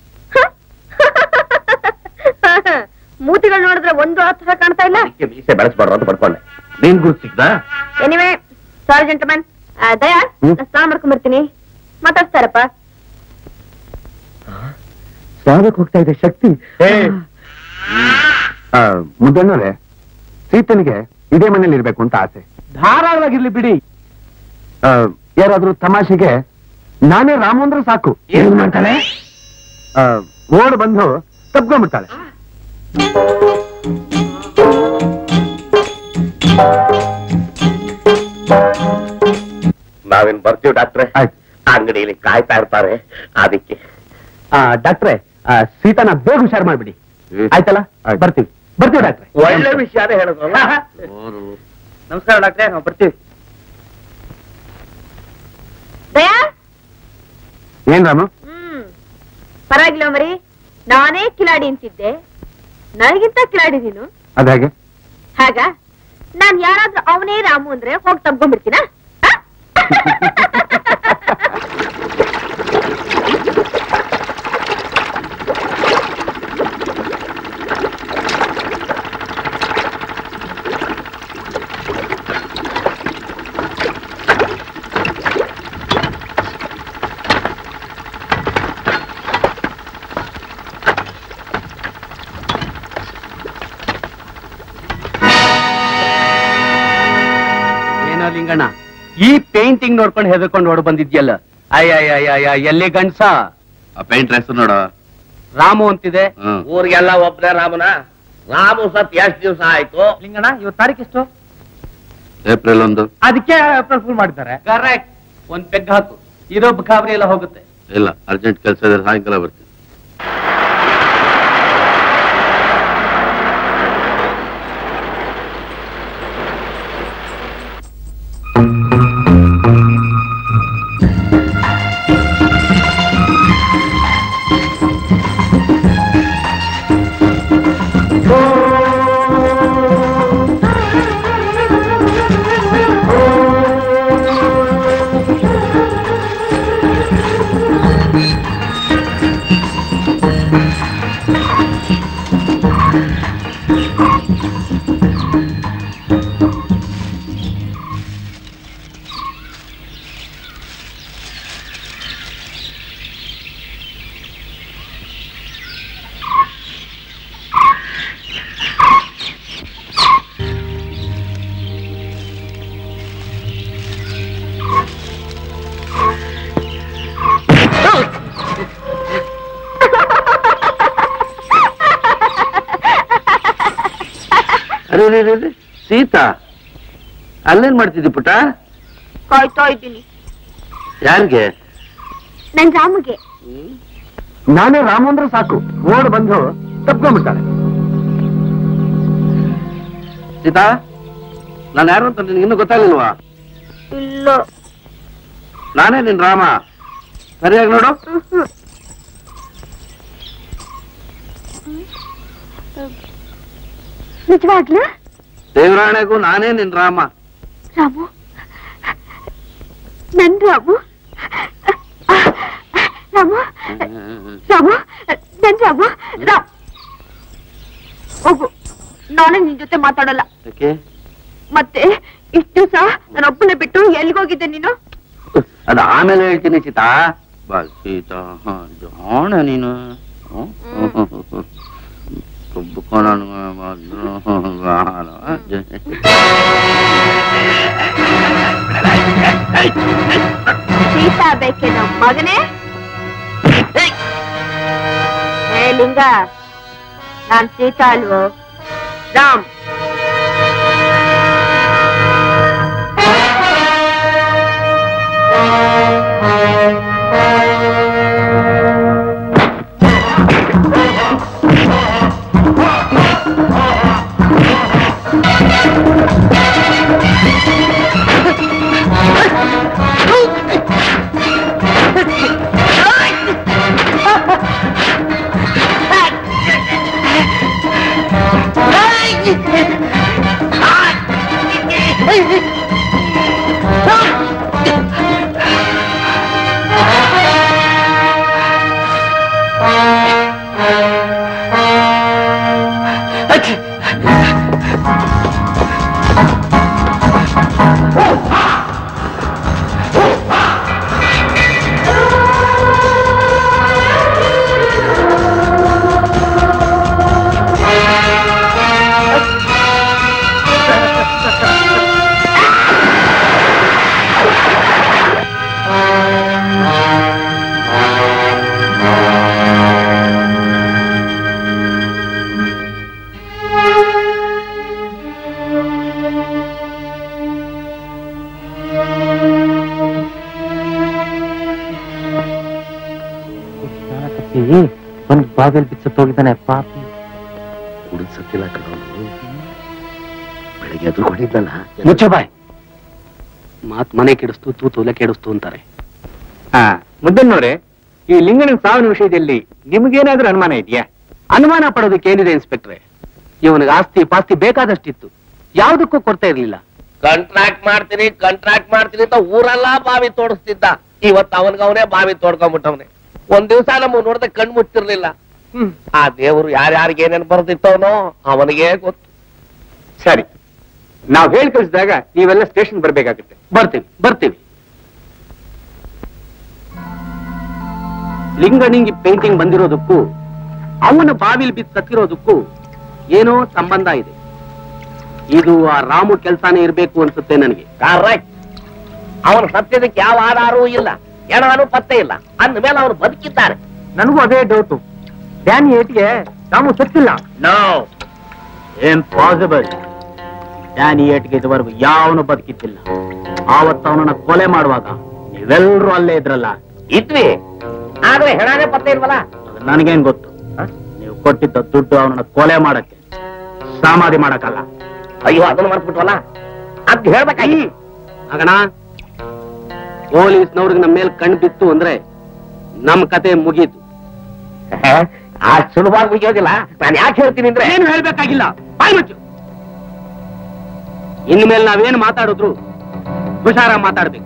ಮೂತಿಗಳು ನೋಡಿದ್ರೆ ಒಂದು ಆ ಥರ ಕಾಣ್ತಾ ಇಲ್ಲ ಮೀಸೆ ಬೆಳೆಸ್ಬಾರ್ದು ಅಂತ ಪಡ್ಕೊಂಡೆ ನೀನ್ ಗುರುತು ಸಿಕ್ತಾ ಎನಿವೆ ಸಾರಿ ಜೆಂಟಮನ್ ದಯಾ ಹ್ಮ್. ನಾನು ಸ್ನಾನ ಮಾಡ್ಕೊಂಡ್ ಬರ್ತೀನಿ ಮಾತಾಡ್ತಾರಪ್ಪ ಸ್ನಾನಕ್ಕೆ ಹೋಗ್ತಾ ಇದೆ ಶಕ್ತಿ ಆ, ಮುದ್ದಣ್ಣವ್ರೆ ಸೀತನಿಗೆ ಇದೇ ಮನೇಲಿ ಇರ್ಬೇಕು ಅಂತ ಆಸೆ ಧಾರಾಳವಾಗಿರ್ಲಿ ಬಿಡಿ ಆ, ಯಾರಾದ್ರೂ ತಮಾಷೆಗೆ ನಾನೇ ರಾಮು ಅಂದ್ರೆ ಸಾಕು ಏನ್ ಮಾಡ್ತಾಳೆ ಆ, ಓಡ್ ಬಂದು ತಪ್ಕೊಂಡ್ಬಿಡ್ತಾಳೆ ನಾವೇನ್ ಬರ್ತೀವಿ ಡಾಕ್ಟ್ರೆ ಆಯ್ತು ಅಂಗಡಿಯಲ್ಲಿ ಕಾಯ್ತಾ ಇರ್ತಾರೆ ಅದಕ್ಕೆ ಆ, ಡಾಕ್ಟ್ರೆ ಆ, ಸೀತಾನ ಬೇಗ ಹುಷಾರ್ ಮಾಡ್ಬಿಡಿ ಆಯ್ತಲ್ಲ ಆಯ್ತು. ಬರ್ತೀವಿ ಬರ್ತೀವಿ ಡಾಕ್ಟ್ರೆ ಒಳ್ಳೆ ವಿಷಯನೇ ಹೇಳಿದ್ರಲ್ಲ ನಮಸ್ಕಾರ ಡಾಕ್ಟ್ರೆ ನಾವು ಬರ್ತೀವಿ ದಯಾ ಏನ್ ರಾಮು ಹ್ಮ್ ಪರವಾಗಿಲ್ಲ ಮರಿ ನಾನೇ ಕಿಲಾಡಿ ಅಂತಿದ್ದೆ ನನಗಿಂತ ಕಿಲಾಡಿ ನೀನು ಅದಾಗೆ ಹಾಗ ನಾನ್ ಯಾರಾದ್ರೂ ಅವನೇ ರಾಮು ಅಂದ್ರೆ ಹೋಗಿ ತಬ್ಕೊಂಡ್ಬಿಡ್ತೀನ ಲಿಂಗಣ್ಣ ಈ ಪೇಂಟಿಂಗ್ ನೋಡ್ಕೊಂಡು ಹೆದರ್ಕೊಂಡು ಓಡ್ ಬಂದಿದ್ಯಲ್ಲ ಅಯ್ಯ ಎಲ್ಲಿ ಗಂಡ್ಸ ಆ ಪೇಂಟ್ ಹೆಸರು ನೋಡ ರಾಮು ಅಂತಿದೆ ಹ್ಮ್ ಊರಿಗೆಲ್ಲ ಒಬ್ಬನೇ ರಾಮನ ರಾಮು ಸತ್ ಎಷ್ಟ್ ದಿವಸ ಆಯ್ತು ಲಿಂಗಣ್ಣ ಇವತ್ತು ತಾರೀಕು ಎಷ್ಟು ಏಪ್ರಿಲ್ ಒಂದು ಅದಕ್ಕೆ ಫುಲ್ ಮಾಡಿದ್ದಾರೆ ಕರೆಕ್ಟ್ ಒಂದ್ ಪೆಗ್ ಹಾಕು ಇದೊಬ್ಬ ಖಾಬ್ರಿ ಎಲ್ಲ ಹೋಗುತ್ತೆ ಇಲ್ಲ ಅರ್ಜೆಂಟ್ ಕೆಲಸ ಇದ್ರೆ ಸಾಯಂಕಾಲ ಬರ್ತೀನಿ ಅರೆ ಅರೆ, ಅರೆ, ಅರೆ, ಸೀತಾ ಅಲ್ಲೇನ್ ಮಾಡ್ತಿದ್ದಿ ಪುಟ ಕಾಯ್ತಾ ಇದ್ದೀನಿ ಯಾರಿಗೆ ನನ್ ರಾಮಗೆ ನಾನೇ ರಾಮು ಅಂದ್ರೆ ಸಾಕು ಓಡ್ ಬಂದು ತಪ್ಕೊಂಡ್ಬಿಡ್ತಾಳೆ ಸೀತಾ ನಾನು ಯಾರು ಅಂತ ನಿನ್ಗೆ ಇನ್ನೂ ಗೊತ್ತಾಗ್ಲಿಲ್ವಾ ಇಲ್ಲ ನಾನೇ ನಿನ್ ರಾಮ ಸರಿಯಾಗಿ ನೋಡು ನಿಜವಾಗ್ಲೂ ದೇವರಾಣೆಗೂ ನಾನೇ ನಿನ್ ರಾಮ ರಾಮು ನನ್ ರಾಮು ರಾಮು ರಾಮು ನನ್ ರಾಮು ರಾಮ್ ಹೋಗು ನಾಳೆ ನಿನ್ ಜೊತೆ ಮಾತಾಡಲ್ಲ ಯಾಕೆ ಮತ್ತೆ ಇಷ್ಟು ದಿವಸ ನನ್ನ ಒಬ್ಬನೇ ಬಿಟ್ಟು ಎಲ್ಗೋಗಿದ್ದೆ ನೀನು ಅದು ಆಮೇಲೆ ಹೇಳ್ತೀನಿ ಸೀತಾ ಬಾ ಸೀತಾ ಹ, ಜಾಣ ನೀನು ಹ್ಮ್? ಕುಬ್ಬುಕೋ ನನ್ಗೆ ಮೊದ್ಲು ಗಾಳ. ಸೀತಾ ಬೇಕೆ ನಮ್ ಮಗನೇ ಹೇ ಲಿಂಗ ನಾನ್ ಸೀತಾ ಅಲ್ವೋ ರಾಮ್ ಬಂದ್ ಬಾವಿಯಲ್ಲಿ ಬಿಚ್ಚತ್ ಹೋಗಿದ್ದಾನೆ ಪಾಪಿ ಹುಡುಗ ಸತ್ತಿಲ್ಲ ಕಣವನು ಬೆಳಿಗ್ಗೆ ಎದುರು ಹೊಡಿದ್ನಲ್ಲ ಮುಚ್ಚ ಬಾಯ್ ಮಾತ್ ಮನೆ ಕೆಡಿಸ್ತು ತೂತು ಒಲೆ ಕೆಡಿಸ್ತು ಅಂತಾರೆ ಹಾ ಮುದ್ದನ್ನೋರೆ ಈ ಲಿಂಗನ ಸಾವಿನ ವಿಷಯದಲ್ಲಿ ನಿಮ್ಗೇನಾದ್ರೂ ಅನುಮಾನ ಇದೆಯಾ ಅನುಮಾನ ಪಡೋದಕ್ಕೆ ಏನಿದೆ ಇನ್ಸ್ಪೆಕ್ಟ್ರೆ ಇವನಿಗೆ ಆಸ್ತಿ ಪಾಸ್ತಿ ಬೇಕಾದಷ್ಟಿತ್ತು ಯಾವುದಕ್ಕೂ ಕೊರತೆ ಇರಲಿಲ್ಲ ಕಾಂಟ್ರಾಕ್ಟ್ ಮಾಡ್ತೀನಿ ಕಾಂಟ್ರಾಕ್ಟ್ ಮಾಡ್ತೀನಿ ಅಂತ ಊರೆಲ್ಲ ಬಾವಿ ತೋಡಿಸ್ತಿದ್ದ ಇವತ್ತು ಅವನ್ಗ ಅವನೇ ಬಾವಿ ತೋಡ್ಕೊಂಡ್ಬಿಟ್ಟವನೆ ಒಂದ್ ದಿವಸ ನಮಗ್ ನೋಡ್ದೆ ಕಣ್ ಮುಚ್ಚಿರ್ಲಿಲ್ಲ ಆ ದೇವ್ರು ಯಾರ್ಯಾರಿಗೆ ಏನೇನ್ ಬರ್ದಿತ್ತವನೋ ಅವನಿಗೆ ಗೊತ್ತು ಸರಿ ನಾವ್ ಹೇಳಿ ಕಳಿಸಿದಾಗ ನೀವೆಲ್ಲ ಸ್ಟೇಷನ್ ಬರ್ಬೇಕಾಗುತ್ತೆ ಬರ್ತೀವಿ ಬರ್ತೀವಿ ಲಿಂಗನಿಂಗಿ ಪೇಂಟಿಂಗ್ ಬಂದಿರೋದಕ್ಕೂ ಅವನ ಬಾವಿಲ್ ಬಿದ್ದು ಸತ್ತಿರೋದಕ್ಕೂ ಏನೋ ಸಂಬಂಧ ಇದೆ ಇದು ಆ ರಾಮು ಕೆಲ್ಸಾನೇ ಇರ್ಬೇಕು ಅನ್ಸುತ್ತೆ ನನಗೆ ಕರೆಕ್ಟ್ ಅವನು ಸತ್ಯದಕ್ಕೆ ಯಾವ ಆಧಾರವೂ ಇಲ್ಲ ಎಣಾನು ಪತ್ತೆ ಇಲ್ಲ ಅಂದ್ಮೇಲೆ ಅವನು ಬದುಕಿದ್ದಾನೆ ನನಗೂ ಅದೇ ಡೌಟು ಡ್ಯಾನಿ ಏಟಿಗೆ ರಾಮು ಸತ್ತಿಲ್ಲ ನೋ ಏನ್ ಪಾಸಿಬಲ್ ಡ್ಯಾನಿ ಏಟ್ಗೆ ಇದುವರೆಗೂ ಯಾವನು ಬದುಕಿತ್ತಿಲ್ಲ ಆವತ್ತು ಅವನನ್ನ ಕೊಲೆ ಮಾಡುವಾಗ ನೀವೆಲ್ಲರೂ ಅಲ್ಲೇ ಇದ್ರಲ್ಲ ಇದ್ವಿ ಆದ್ರೆ ಹೆಣಾನೇ ಪತ್ತೆ ಇಲ್ವಲ್ಲ ಅದು ನನಗೇನ್ ಗೊತ್ತು ನೀವು ಕೊಟ್ಟಿದ್ದ ದುಡ್ಡು ಅವನನ್ನ ಕೊಲೆ ಮಾಡಕ್ಕೆ ಸಮಾಧಿ ಮಾಡಕ್ಕಲ್ಲ ಅಯ್ಯೋ ಅದನ್ನು ಮರ್ತ್ಬಿಟ್ವಲ್ಲ ಅದ್ ಹೇಳ್ಬೇಕಾಗಿ ಆಗಣ ಪೊಲೀಸ್ನವ್ರಿಗೆ ನಮ್ಮ ಮೇಲೆ ಕಣ್ ಬಿತ್ತು ಅಂದ್ರೆ ನಮ್ ಕತೆ ಮುಗೀತು ಆ ಸುಲಭವಾಗಿ ಮುಗಿಯೋದಿಲ್ಲ ನಾನು ಯಾಕೆ ಹೇಳ್ತೀನಿ ಅಂದ್ರೆ ಏನು ಹೇಳ್ಬೇಕಾಗಿಲ್ಲ ಬಾಯ್ ಮುಚ್ಚು ಇನ್ಮೇಲೆ ನಾವೇನ್ ಮಾತಾಡಿದ್ರು ಹುಷಾರ ಮಾತಾಡ್ಬೇಕು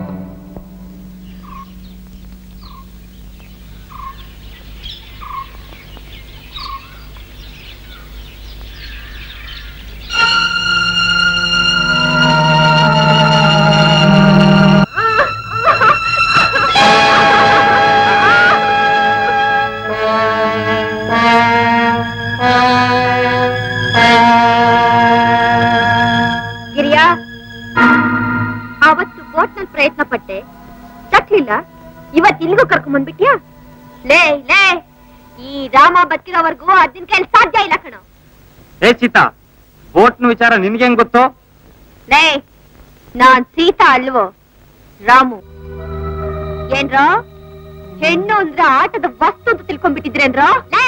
ಗಿರಿಯಾ ಅವತ್ತು ಬೋಟ್ನಲ್ಲಿ ಪ್ರಯತ್ನ ಪಟ್ಟೆ ತಟ್ಲಿಲ್ಲ ಇವತ್ ಇಲ್ಲಿಗೂ ಕರ್ಕೊಂಡ್ ಬಂದ್ಬಿಟ್ಯಾ ಲೇ ಲೇ ಈ ರಾಮ ಬದುಕಿರೋವರೆಗೂ ಅದಿನ ಕೈಲಿ ಸಾಧ್ಯ ಇಲ್ಲ ಕಣೋ ಏ ಸೀತಾ ಬೋಟ್ನ ವಿಚಾರ ನಿನ್ಗೇನ್ ಗೊತ್ತು ಲೇ ನಾನ್ ಸೀತಾ ಅಲ್ವೋ ರಾಮು ಏನ್ರೋ ಹೆಣ್ಣು ಅಂದ್ರೆ ಆಟದ ವಸ್ತು ಅಂತ ತಿಳ್ಕೊಂಡ್ಬಿಟ್ಟಿದ್ರೇನ್ರೋ ಲೇ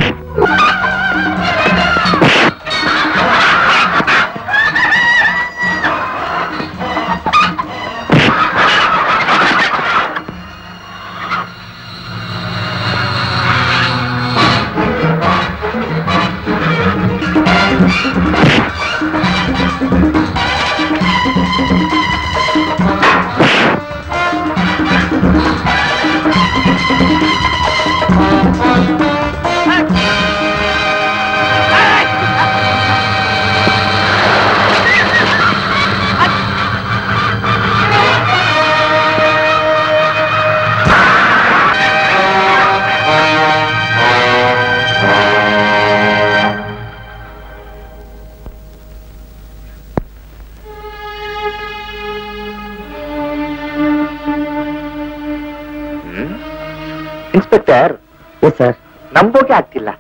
ಇನ್ಸ್ಪೆಕ್ಟರ್ ಸರ್ ನಂಬೋಕೆ ಆಗ್ತಿಲ್ಲ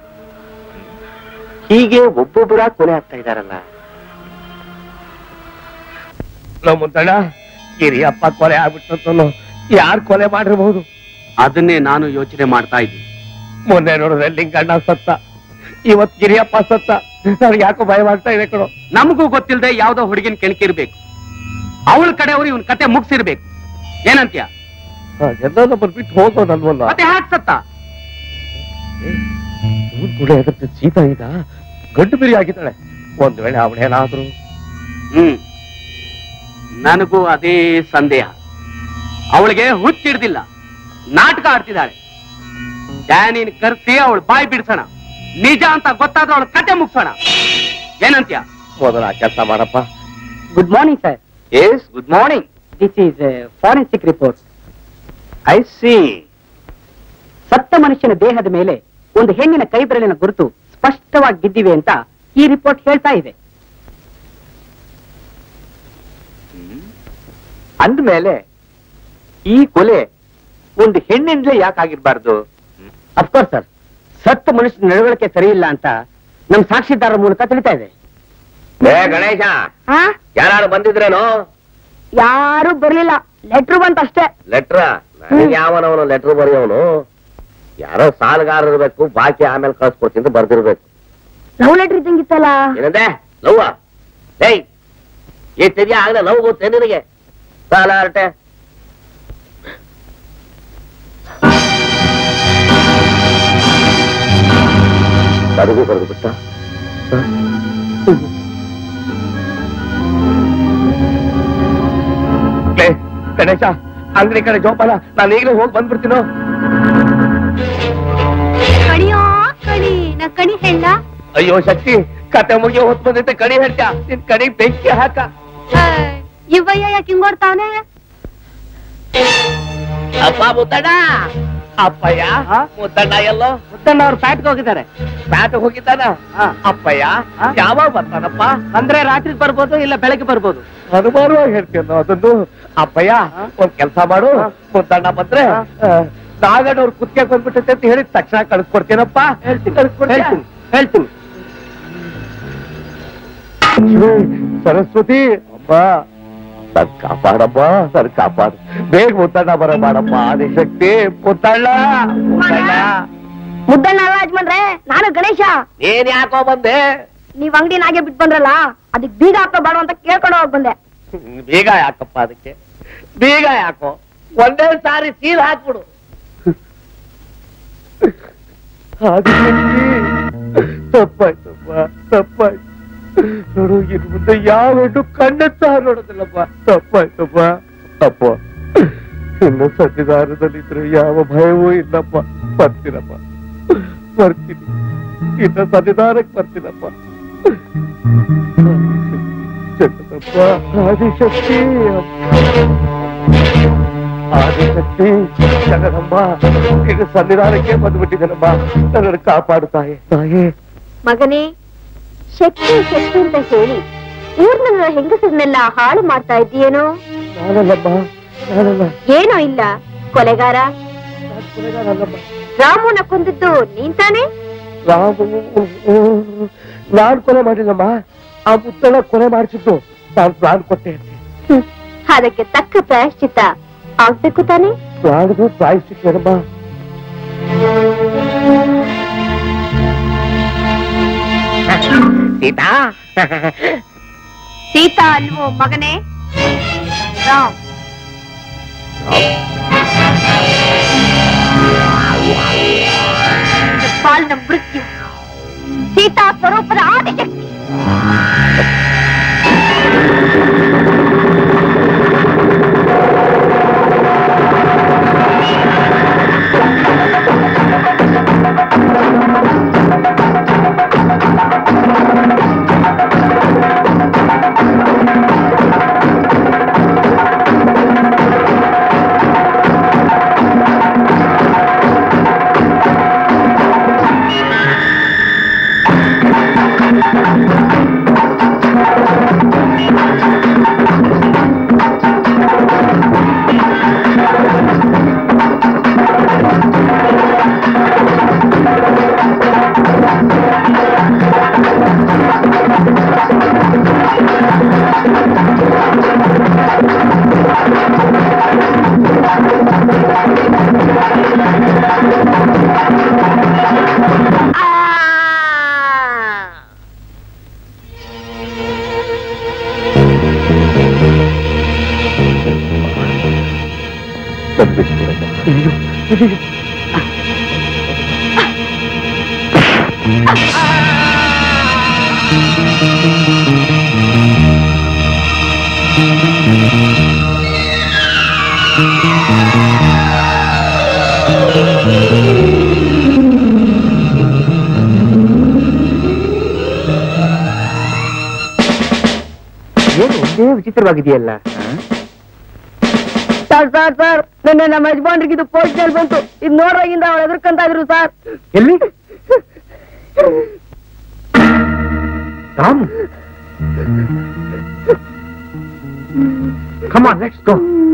ಹೀಗೆ ಒಬ್ಬೊಬ್ಬರ ಕೊಲೆ ಆಗ್ತಾ ಇದಾರಲ್ಲ ಮುಂದಣ್ಣ ಗಿರಿಯಪ್ಪ ಕೊಲೆ ಆಗ್ಬಿಟ್ಟು ಯಾರು ಕೊಲೆ ಮಾಡಿರ್ಬಹುದು ಅದನ್ನೇ ನಾನು ಯೋಚನೆ ಮಾಡ್ತಾ ಇದ್ದೀನಿ ಮೊನ್ನೆ ನೋಡಿದ್ರೆ ಲಿಂಗಣ್ಣ ಸತ್ತ ಇವತ್ ಗಿರಿಯಪ್ಪ ಸತ್ತ ನನಗೆ ಯಾಕೋ ಭಯವಾಗ್ತಾ ಇದೆ ಕಣೋ ನಮಗೂ ಗೊತ್ತಿಲ್ಲದೆ ಯಾವ್ದೋ ಹುಡುಗಿನ ಕೆಣಕಿರ್ಬೇಕು ಅವಳ ಕಡೆಯವರು ಇವನ್ ಕತೆ ಮುಗಿಸಿರ್ಬೇಕು ಏನಂತ್ಯ ಎಲ್ಲ ಬಂದ್ಬಿಟ್ಟು ಹೋಗೋದಲ್ವಲ್ಲ ಮತ್ತೆ ಹ್ಯಾಕ್ ಸತ್ತ ಇವ್ನ್ ಕೂಡ ಎದುರ್ತ ಸೀತಾ ಈಗ ಗಂಡು ಬಿರಿ ಆಗಿದ್ದಾಳೆ ಒಂದ್ ವೇಳೆ ಅವಳೇನಾದ್ರು ಹ್ಮ್ ನನಗೂ ಅದೇ ಸಂದೇಹ ಅವಳಿಗೆ ಹುಚ್ಚಿಡ್ದಿಲ್ಲ ನಾಟಕ ಆಡ್ತಿದ್ದಾಳೆ ಡ್ಯಾನಿನ್ ಕರ್ಸಿ ಅವಳು ಬಾಯಿ ಬಿಡ್ಸೋಣ ನಿಜ ಅಂತ ಗೊತ್ತಾದ್ರೆ ಅವಳ ಕತೆ ಮುಗ್ಸೋಣ ಏನಂತ್ಯ ಮೊದಲ ಕೆಲಸ ಮಾಡಪ್ಪ good morning sir yes good morning this is forensic report I see ಸತ್ತ ಮನುಷ್ಯನ ದೇಹದ ಮೇಲೆ ಒಂದು ಹೆಣ್ಣಿನ ಕೈಬೆರಳಿನ ಗುರುತು ಸ್ಪಷ್ಟವಾಗಿ ಬಿದ್ದಿವೆ ಅಂತ ಈ ರಿಪೋರ್ಟ್ ಹೇಳ್ತಾ ಇದೆ ಅಂದ್ಮೇಲೆ ಈ ಕೊಲೆ ಒಂದು ಹೆಣ್ಣಿಂದಲೇ ಯಾಕಾಗಿರ್ಬಾರ್ದು ಅಫ್ಕೋರ್ಸ್ ಸರ್ ಸತ್ತ ಮನುಷ್ಯನ ನಡವಳಿಕೆ ಸರಿ ಇಲ್ಲ ಅಂತ ನಮ್ ಸಾಕ್ಷಿದಾರರ ಮೂಲಕ ತಿಳಿತಾ ಇದೆ ಏ ಗಣೇಶ ಹಾ ಯಾರು ಬಂದಿದ್ರೇನೋ ಯಾರು ಬರ್ಲಿಲ್ಲ ಲೆಟ್ರ್ ಬಂತ ಅಷ್ಟೇ ಲೆಟ್ರ ನನಗೆ ಯಾವನವನು ಲೆಟ್ರ್ ಬರೆಯೋನು ಯಾರೋ ಸಾಲಗಾರ ಇರ್ಬೇಕು ಬಾಕಿ ಆಮೇಲೆ ಕಳ್ಸ್ಕೊಡ್ತೀನಿ ಅಂತ ಬರ್ದಿರ್ಬೇಕು ಲವ್ ಲೆಟ್ರ್ ಇದ್ದಂಗಿತ್ತಲ್ಲ ಏನಂದೆ ಲವ್ವ ಏಯ್ ಎಷ್ಟಿದ್ಯಾ ಆಗ್ಲೇ ಲವ್ ಗೊತ್ತೇ ನಿನಗೆ ಸಾಲ ಹರಟೆ ಬರೆದು ಬರೆದು ಬಿಟ್ಟ ಲೇ, ಗಣೇಶ ಅಂಗಡಿ ಕಡೆ ಜೋಪಾನ ನಾನು ಈಗಲೇ ಹೋಗಿ ಬಂದ್ಬಿಡ್ತೀನೋ ಕಣಿಯೋ ಕಣಿ ನಾ ಕಣಿ ಹೇಳ ಅಯ್ಯೋ ಶಕ್ತಿ ಕತೆ ಮುಗಿಯೋ ಹೊತ್ತು ಬಂದೈತೆ ಕಡಿ ಹೇಳ್ತ್ಯ ನಿನ್ ಕಡಿ ಬೆಂಕಿ ಹಾಕ ಇವಯ್ಯ ಯಾಕೆ ಹಿಂಗೋಡ್ತಾವನೆ ಅಪ್ಪ ಮುತ್ತಣ್ಣ ಅಪ್ಪಯ್ಯ ಮುದ್ದಣ್ಣ ಎಲ್ಲೋ ಮುದ್ದಣ್ಣ ಅವ್ರು ಪ್ಯಾಟ್ಗೆ ಹೋಗಿದ್ದಾರೆ ಬ್ಯಾಟ್ ಹೋಗಿದ್ದಾನ ಹಾ. ಅಪ್ಪಯ್ಯ ಹಾ? ಯಾವಾಗ ಬರ್ತಾನಪ್ಪ ಅಂದ್ರೆ ರಾತ್ರಿ ಬರ್ಬೋದು ಇಲ್ಲ ಬೆಳಗ್ಗೆ ಬರ್ಬೋದು ಅನುಮಾನವಾಗಿ ಹೇಳ್ತೀನೋ ಅದನ್ನು ಅಪ್ಪಯ್ಯ ಒಂದ್ ಕೆಲಸ ಮಾಡು ಮುದ್ದಣ್ಣ ಬಂದ್ರೆ ನಾಗಣ್ಣ ಅವ್ರು ಕುತ್ತಿಗೆ ಬಂದ್ಬಿಟ್ಟೈತೆ ಅಂತ ಹೇಳಿ ತಕ್ಷಣ ಕಳಿಸ್ಕೊಡ್ತೀನಪ್ಪ ಹೇಳ್ತೀನಿ ಕಳಿಸ್ಕೊಡ್ತೀಯ? ಹೇಳ್ತೀನಿ ಹೇಳ್ತೀನಿ ಶಿವೆ, ಸರಸ್ವತಿ ಅಮ್ಮ ನನ್ ಕಾಪಾಡಮ್ಮ ನನ್ ಕಾಪಾಡು ಬೇಗ ಮುದ್ದಣ್ಣ ಬರ ಮಾಡಮ್ಮ ಆದಿಶಕ್ತಿ ಮುದ್ದಣ್ಣ ಮುದ್ದಣ್ಣ ಮುದ್ದಣ್ಣ ಅಲ್ಲ ಯಜಮಾನ್ರೆ ನಾನು ಗಣೇಶ ನೀನ್ ಯಾಕೋ ಬಂದೆ ನೀವ್ ಅಂಗಡಿನಾಗೆ ಬಿಟ್ಟು ಬಂದ್ರಲ್ಲ ಅದಕ್ ಬೀಗ ಹಾಕೋ ಬೇಡ ಅಂತ ಕೇಳ್ಕೊಂಡು ಹೋಗ್ ಬಂದೆ ಹ್ಮ್, ಬೀಗ ಯಾಕಪ್ಪ ಅದಕ್ಕೆ ಬೀಗ ಯಾಕೋ ಒಂದೇ ಸಾರಿ ಸೀಲ್ ಹಾಕ್ಬಿಡು ಆದಿಶಕ್ತಿ ತಪ್ಪಾಯ್ತಪ್ಪ ತಪ್ಪಾಯ್ತು ನೋಡು ಇನ್ ಮುಂದೆ ಯಾವ ಹೆಣ್ಣು ಕಣ್ಣೆತ್ತ ನೋಡೋದಿಲ್ಲಪ್ಪ ತಪ್ಪಾಯ್ತಪ್ಪ ಅಪ್ಪ ಇನ್ನು ಸನ್ನಿಧಾನದಲ್ಲಿದ್ರೆ ಯಾವ ಭಯವೂ ಇಲ್ಲಪ್ಪ ಬರ್ತೀನಪ್ಪ ಬರ್ತೀನಿ ಇನ್ನು ಸನ್ನಿಧಾನಕ್ಕೆ ಬರ್ತೀನಪ್ಪ ಜಗದಪ್ಪ ಆದಿಶಕ್ತಿ ಆದಿಶಕ್ತಿ ಜಗದಮ್ಮ ಇದು ಸನ್ನಿಧಾನಕ್ಕೆ ಬಂದ್ಬಿಟ್ಟಿದ್ದೇನಮ್ಮ ನನ್ನನ್ನು ಕಾಪಾಡು ತಾಯಿ ತಾಯಿ ಮಗನೇ ಶಕ್ತಿ ಶಕ್ತಿ ಅಂತ ಹೇಳಿ ಊರ್ನ ಹೆಂಗಸರನ್ನೆಲ್ಲ ಹಾಳು ಮಾಡ್ತಾ ಇದ್ದೀಯೇನೋ ನಾನಲ್ಲಮ್ಮ ನಾನಲ್ಲ ಏನೋ ಇಲ್ಲ ಕೊಲೆಗಾರ ನಾನ್ ಕೊಲೆಗಾರಲ್ಲಮ್ಮ ರಾಮುನ ಕೊಂದದ್ದು ನೀನ್ ತಾನೇ ರಾಮು ನಾನ್ ಕೊಲೆ ಮಾಡಿಲ್ಲಮ್ಮ ಆ ಮುತ್ತಳ ಕೊಲೆ ಮಾಡಿಸಿದ್ದು ನಾನು ಪ್ಲಾನ್ ಕೊಟ್ಟೆ ಹ್ಮ್. ಅದಕ್ಕೆ ತಕ್ಕ ಪ್ರಾಯಶ್ಚಿತ್ತ ಆಗ್ಬೇಕು ತಾನೇ ಪ್ಲಾನ್ಗೂ ಪ್ರಾಯಿಸಿದ್ದೇನಮ್ಮ ಸೀತಾ ಸೀತಾ ಅಲ್ವೋ ಮಗನೇ ರಾಮ್ ಇದು ಪಾಲಿನ ಮೃತ್ಯು ಸೀತಾ ಸ್ವರೂಪದ ಆದಿಶಕ್ತಿ ಏನು ಒಂದೇ ವಿಚಿತ್ರವಾಗಿದೆಯಲ್ಲ ಸರ್ ಸರ್ ಸರ್ ನಿನ್ನೆ ನಮ್ಮ ಯಜಮಾನ್ರಿಗೆ ಇದು ಪೋಸ್ಟಲ್ ಬಂತು ಇದು ನೋಡ್ರಾಗಿಂದ ಅವ್ರು ಎದುರ್ಕಂತ ಇದ್ರು ಸರ್ ಎಲ್ಲಿ Ram come on let's go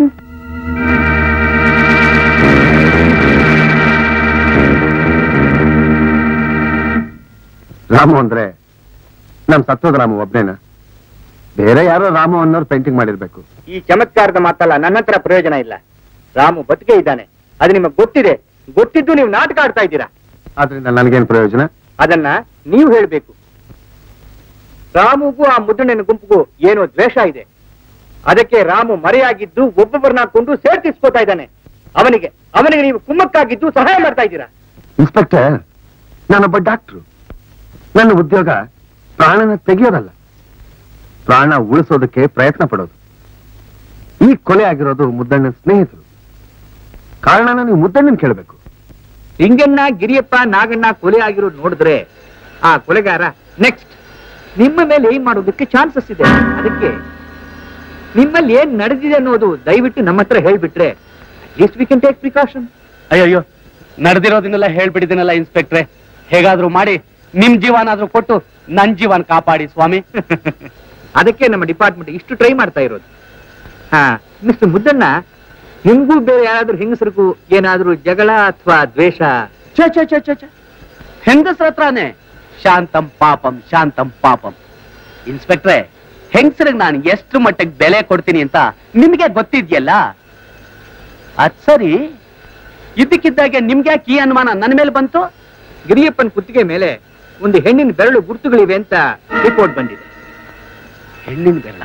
Ramu ಅಂದ್ರೆ ನಮ್ ಸತ್ವದ ರಾಮು ಒಬ್ನೇನ ಬೇರೆ ಯಾರೋ ರಾಮು ಅನ್ನೋರು ಪೇಂಟಿಂಗ್ ಮಾಡಿರ್ಬೇಕು ಈ ಚಮತ್ಕಾರದ ಮಾತಲ್ಲ ನನ್ನ ಹತ್ರ ಪ್ರಯೋಜನ ಇಲ್ಲ ರಾಮು ಬದುಕೆ ಇದ್ದಾನೆ ಅದು ನಿಮಗೆ ಗೊತ್ತಿದೆ ಗೊತ್ತಿದ್ದು ನೀವು ನಾಟಕ ಆಡ್ತಾ ಇದ್ದೀರಾ ಆದ್ರಿಂದ ನನಗೇನ್ ಪ್ರಯೋಜನ ಅದನ್ನ ನೀವು ಹೇಳ್ಬೇಕು ರಾಮುಗೂ ಆ ಮುದ್ದಣ್ಣನ ಗುಂಪಿಗೂ ಏನೋ ದ್ವೇಷ ಇದೆ ಅದಕ್ಕೆ ರಾಮು ಮರೆಯಾಗಿದ್ದು ಒಬ್ಬೊಬ್ಬರನ್ನ ಕೊಂಡು ಸೇರ್ತಿಸ್ಕೋತಾ ಇದ್ದಾನೆ ಅವನಿಗೆ ಅವನಿಗೆ ನೀವು ಕುಮ್ಮಕ್ಕಾಗಿದ್ದು ಸಹಾಯ ಮಾಡ್ತಾ ಇದ್ದೀರಾ ಇನ್ಸ್ಪೆಕ್ಟರ್ ನಾನೊಬ್ಬ ಡಾಕ್ಟ್ರು ನನ್ನ ಉದ್ಯೋಗ ಪ್ರಾಣನ ತೆಗೆಯೋದಲ್ಲ ಪ್ರಾಣ ಉಳಿಸೋದಕ್ಕೆ ಪ್ರಯತ್ನ ಪಡೋದು ಈ ಕೊಲೆ ಆಗಿರೋದು ಮುದ್ದಣ್ಣನ ಸ್ನೇಹಿತರು ಕಾರಣನ ನೀವು ಮುದ್ದಣ್ಣನ್ ಕೇಳಬೇಕು ಹಿಂಗನ್ನ ಗಿರಿಯಪ್ಪ ನಾಗಣ್ಣ ಕೊಲೆ ಆಗಿರೋದು ನೋಡಿದ್ರೆ ಆ ಕೊಲೆಗಾರ ನೆಕ್ಸ್ಟ್ ನಿಮ್ಮ ಮೇಲೆ ಏನ್ ಮಾಡೋದಕ್ಕೆ ಚಾನ್ಸಸ್ ಇದೆ ಅದಕ್ಕೆ ನಿಮ್ಮಲ್ಲಿ ಏನ್ ನಡೆದಿದೆ ಅನ್ನೋದು ದಯವಿಟ್ಟು ನಮ್ಮ ಹತ್ರ ಹೇಳ್ಬಿಟ್ರೆ at least we can take precaution ಅಯ್ಯಯ್ಯೋ ನಡೆದಿರೋದನ್ನೆಲ್ಲ ಹೇಳ್ಬಿಟ್ಟಿದ್ದೀನಲ್ಲ ಇನ್ಸ್ಪೆಕ್ಟ್ರೆ ಹೇಗಾದ್ರೂ ಮಾಡಿ ನಿಮ್ ಜೀವನಾದ್ರೂ ಕೊಟ್ಟು ನನ್ ಜೀವನ ಕಾಪಾಡಿ ಸ್ವಾಮಿ ಅದಕ್ಕೆ ನಮ್ಮ ಡಿಪಾರ್ಟ್ಮೆಂಟ್ ಇಷ್ಟು ಟ್ರೈ ಮಾಡ್ತಾ ಇರೋದು ಹಾ ಮಿಸ್ಟರ್ ಮುದ್ದಣ್ಣ ನಿಮ್ಗೂ ಬೇರೆ ಯಾರಾದ್ರೂ ಹೆಂಗಸರಿಗೂ ಏನಾದ್ರೂ ಜಗಳ ಅಥವಾ ದ್ವೇಷ ಛೆ, ಛೆ, ಛೆ, ಛೆ, ಛೆ. ಹೆಂಗಸ್ರ ಹತ್ರನೇ ಶಾಂತಂ ಪಾಪಂ ಶಾಂತಂ ಪಾಪಂ ಇನ್ಸ್ಪೆಕ್ಟ್ರೆ ಹೆಂಗಸರಿಗೆ ನಾನು ಎಷ್ಟು ಮಟ್ಟಿಗೆ ಬೆಲೆ ಕೊಡ್ತೀನಿ ಅಂತ ನಿಮ್ಗೆ ಗೊತ್ತಿದ್ಯಲ್ಲ ಅದ್ ಸರಿ ಇದ್ದಕ್ಕಿದ್ದಾಗೆ ನಿಮ್ಗೆ ಯಾಕೆ ಈ ಅನುಮಾನ ನನ್ನ ಮೇಲೆ ಬಂತು ಗಿರಿಯಪ್ಪನ ಕುತ್ತಿಗೆ ಮೇಲೆ ಒಂದು ಹೆಣ್ಣಿನ ಬೆರಳು ಗುರುತುಗಳಿವೆ ಅಂತ ರಿಪೋರ್ಟ್ ಬಂದಿದೆ ಹೆಣ್ಣಿನ ಬೆಲ್ಲ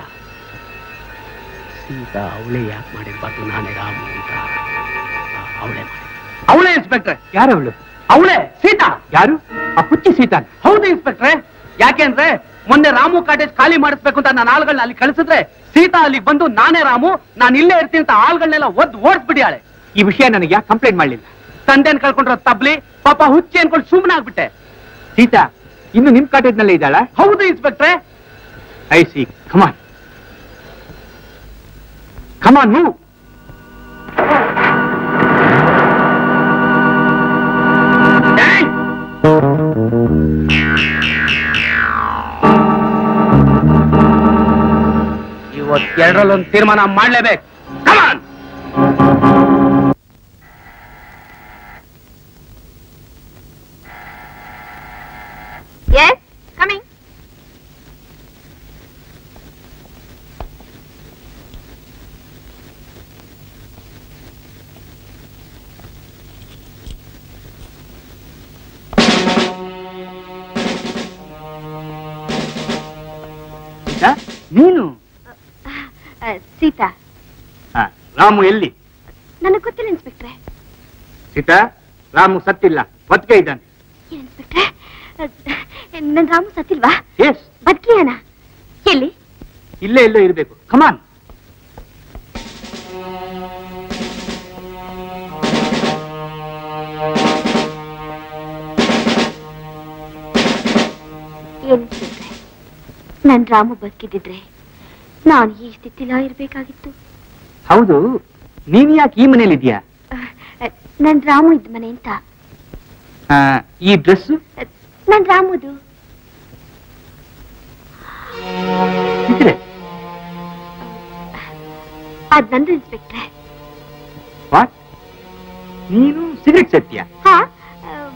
ಸೀತಾ ಅವಳೇ ಯಾಕೆ ಮಾಡಿರ್ಬಾರ್ದು ನಾನೇ ರಾಮು ಅಂತ ಅವಳೇ ಮಾಡಿ ಅವಳೇ ಇನ್ಸ್ಪೆಕ್ಟ್ರೆ ಯಾರವಳು ಅವಳೇ ಸೀತಾ ಯಾರು ಆ ಹುಚ್ಚಿ ಸೀತಾ ಹೌದು ಇನ್ಸ್ಪೆಕ್ಟ್ರೆ ಯಾಕೆಂದ್ರೆ ಮೊನ್ನೆ ರಾಮು ಕಾಟೇಜ್ ಖಾಲಿ ಮಾಡಿಸ್ಬೇಕು ಅಂತ ನಾನು ಆಳ್ಗಳನ್ನ ಅಲ್ಲಿ ಕಳಿಸಿದ್ರೆ ಸೀತಾ ಅಲ್ಲಿಗೆ ಬಂದು ನಾನೇ ರಾಮು ನಾನು ಇಲ್ಲೇ ಇರ್ತೀನಿ ಅಂತ ಆಳ್ಗಳನ್ನೆಲ್ಲ ಒದ್ದು ಓಡಿಸ್ಬಿಡಿಯಾಳೆ ಈ ವಿಷಯ ನನಗೆ ಯಾಕೆ ಕಂಪ್ಲೇಂಟ್ ಮಾಡ್ಲಿಲ್ಲ ತಂದೆನ್ ಕಳ್ಕೊಂಡ್ರ ತಬ್ಲಿ ಪಾಪ ಹುಚ್ಚಿ ಅನ್ಕೊಂಡು ಸುಮ್ಮನೆ ಆಗ್ಬಿಟ್ಟೆ ಸೀತಾ ಇನ್ನು ನಿಮ್ ಕಾಟೇಜ್ ನಲ್ಲೇ ಇದ್ದಾಳ ಹೌದು ಇನ್ಸ್ಪೆಕ್ಟ್ರೆ I see come on come on move ಇವತ್ತು ಎರಡರಲ್ಲೊಂದು ತೀರ್ಮಾನ ಮಾಡ್ಲೇಬೇಕು ಕಮಾನ್ ಎಸ್ ಕಮಿಂಗ್ ಸೀತಾ ನೀನು ಸೀತಾ ಹಾ, ರಾಮು ಎಲ್ಲಿ ನನಗೆ ಗೊತ್ತಿಲ್ಲ ಇನ್ಸ್ಪೆಕ್ಟ್ರೆ ಸೀತಾ ರಾಮು ಸತ್ತಿಲ್ಲ ಬದುಕೆ ಇದ್ದಾನೆ ಏನ್ ಇನ್ಸ್ಪೆಕ್ಟ್ರೆ ನನ್ ರಾಮು ಸತ್ತಿಲ್ವಾ ಎಸ್ ಬದುಕಿಯಾನ ಎಲ್ಲಿ ಇಲ್ಲೇ ಇಲ್ಲೇ ಇರಬೇಕು ಕಮಾನ್ ಏನ್ ಇನ್ಸ್ಪೆಕ್ಟ್ರೆ ನನ್ ರಾಮು ಬದುಕಿದ್ರೆ ನಾನು ಈ ಸ್ಥಿತಿಲ ಇರ್ಬೇಕಾಗಿತ್ತು ಹೌದು ನೀನ್ ಯಾಕೆ ಈ ಮನೇಲಿ ಇದೆಯಾ ಅಹ್, ನನ್ ರಾಮು ಇದ್ದ ಮನೆ ಅಂತ ಈ ಡ್ರೆಸ್ ಅಹ್, ನನ್ ರಾಮುದು ಇದ್ರೆ ಅದ್ ನಂದು ಇನ್ಸ್ಪೆಕ್ಟ್ರೆ ವಾಟ್ ನೀನು ಸಿಗರೆಟ್ ಸತ್ಯ ಹಾ ಅಹ್,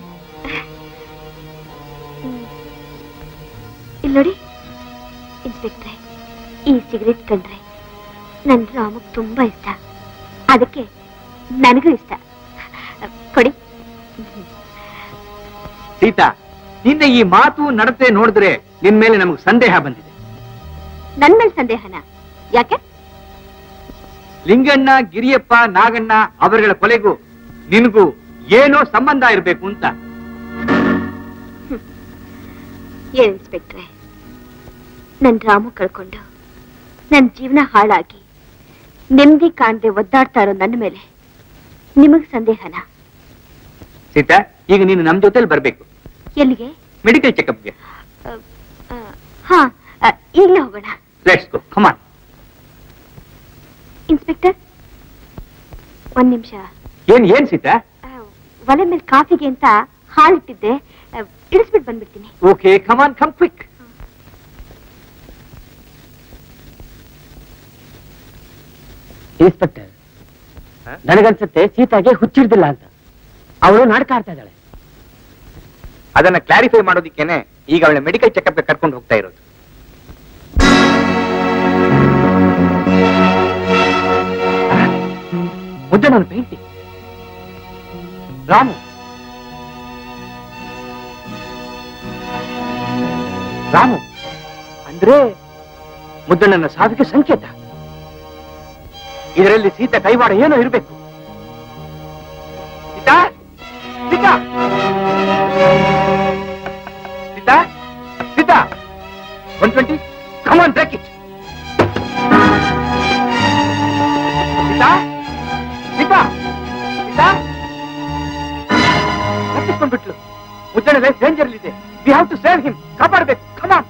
ಹ್ಮ್. ಇಲ್ಲ್ ನೋಡಿ ಇನ್ಸ್ಪೆಕ್ಟ್ರೆ ಈ ಸಿಗರೆಟ್ ಕಂಡ್ರೆ ನನ್ ರಾಮಗ್ ತುಂಬಾ ಇಷ್ಟ ಅದಕ್ಕೆ ನನಗೂ ಇಷ್ಟ ಅಹ್, ಕೊಡಿ ಸೀತಾ ನಿನ್ನ ಈ ಮಾತು ನಡತೆ ನೋಡಿದ್ರೆ ನಿನ್ ಮೇಲೆ ನಮಗೆ ಸಂದೇಹ ಬಂದಿದೆ ನನ್ ಮೇಲೆ ಸಂದೇಹನ ಯಾಕೆ ಲಿಂಗಣ್ಣ ಗಿರಿಯಪ್ಪ ನಾಗಣ್ಣ ಅವರುಗಳ ಕೊಲೆಗೂ ನಿನಗೂ ಏನೋ ಸಂಬಂಧ ಇರಬೇಕು ಅಂತ ಏನ್ ಇನ್ಸ್ಪೆಕ್ಟ್ರೆ ನನ್ ರಾಮು ಕಳ್ಕೊಂಡು ನನ್ ಜೀವನ ಹಾಳಾಗಿ ನೆಮ್ಮದಿ ಕಾಣದೆ ಒದ್ದಾಡ್ತಾ ಇರೋ ನನ್ನ ಮೇಲೆ ನಿಮಗ್ ಸಂದೇಹನ ಸೀತಾ ಈಗ ನೀನು ನಮ್ ಜೊತೆಲಿ ಬರ್ಬೇಕು ಎಲ್ಲಿಗೆ ಮೆಡಿಕಲ್ ಚೆಕಪ್ಗೆ ಅಹ್, ಅಹ್, ಹಾ ಅಹ್, ಈಗ್ಲೇ ಹೋಗೋಣ ಲೆಟ್ಸ್ ಗೋ ಕಮಾನ್ ಇನ್ಸ್ಪೆಕ್ಟರ್ ಒಂದ್ ನಿಮಿಷ ಏನ್ ಏನ್ ಸೀತಾ ಒಲೆ ಮೇಲೆ ಕಾಫಿಗೆ ಅಂತ ಹಾಲಿಟ್ಟಿದ್ದೆ ಅಹ್, ಇಳಿಸ್ಬಿಟ್ಟು ಬಂದ್ಬಿಡ್ತೀನಿ okay come on come quick inspector ನನಗನ್ಸುತ್ತೆ ಸೀತಾಗೆ ಹುಚ್ಚಿಡ್ದಿಲ್ಲ ಅಂತ ಅವಳು ನಾಟಕ ಆಡ್ತಾ ಇದ್ದಾಳೆ ಅದನ್ನ ಕ್ಲಾರಿಫೈ ಮಾಡೋದಿಕ್ಕೇನೆ ಈಗ ಅವಳ ಮೆಡಿಕಲ್ ಚೆಕಪ್ಗೆ ಕರ್ಕೊಂಡು ಹೋಗ್ತಾ ಇರೋದು ಮುದ್ದೆ ನನ್ನ ಪೇಂಟಿಂಗ್ ರಾಮು ರಾಮು ಅಂದ್ರೆ ಮುದ್ದಣ್ಣನ ಸಾವಿಗೆ ಸಂಕೇತ ಇದರಲ್ಲಿ ಸೀತಾ ಕೈವಾಡ ಏನೋ ಇರಬೇಕು Sita Sita Sita Sita one twenty come on break it Sita Sita Sita ತಪ್ಪಿಸ್ಕೊಂಡ್ಬಿಟ್ಲು ಮುದ್ದಣ ಲೈಫ್ ಡೇಂಜರ್ ಇದೆ we have to save him ಕಾಪಾಡಬೇಕು ಕಮಾನ್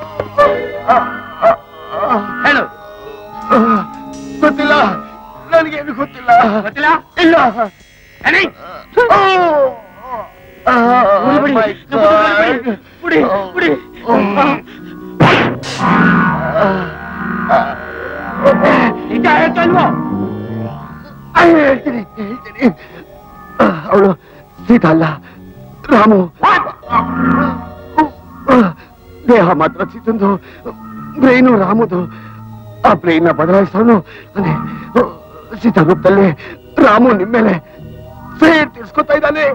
ಹೇಳು ಗೊತ್ತಿಲ್ಲ ನನಗೇನು ಗೊತ್ತಿಲ್ಲ ಗೊತ್ತಿಲ್ಲ ಇಲ್ಲ ಬಿಡಿ ಬಿಡಿ ನಿಜ ಹೇಳ್ತಲ್ವೋ ಹೇಳ್ತೀನಿ ಹೇಳ್ತೀನಿ ಅವಳು ಸೀತಾ ಅಲ್ಲ ರಾಮು ದೇಹ ಮಾತ್ರ ಸೀತಂದು ಬ್ರೈನು ರಾಮುದು ಆ ಬ್ರೈನ್ ಬದಲಾಯಿಸೋನು ಅದೇ ಸೀತಾ ರೂಪದಲ್ಲಿ ರಾಮು ನಿಮ್ಮೇಲೆ ಸೇರ್ ತಿರ್ಸ್ಕೊತಾ ಇದ್ದಾನೆ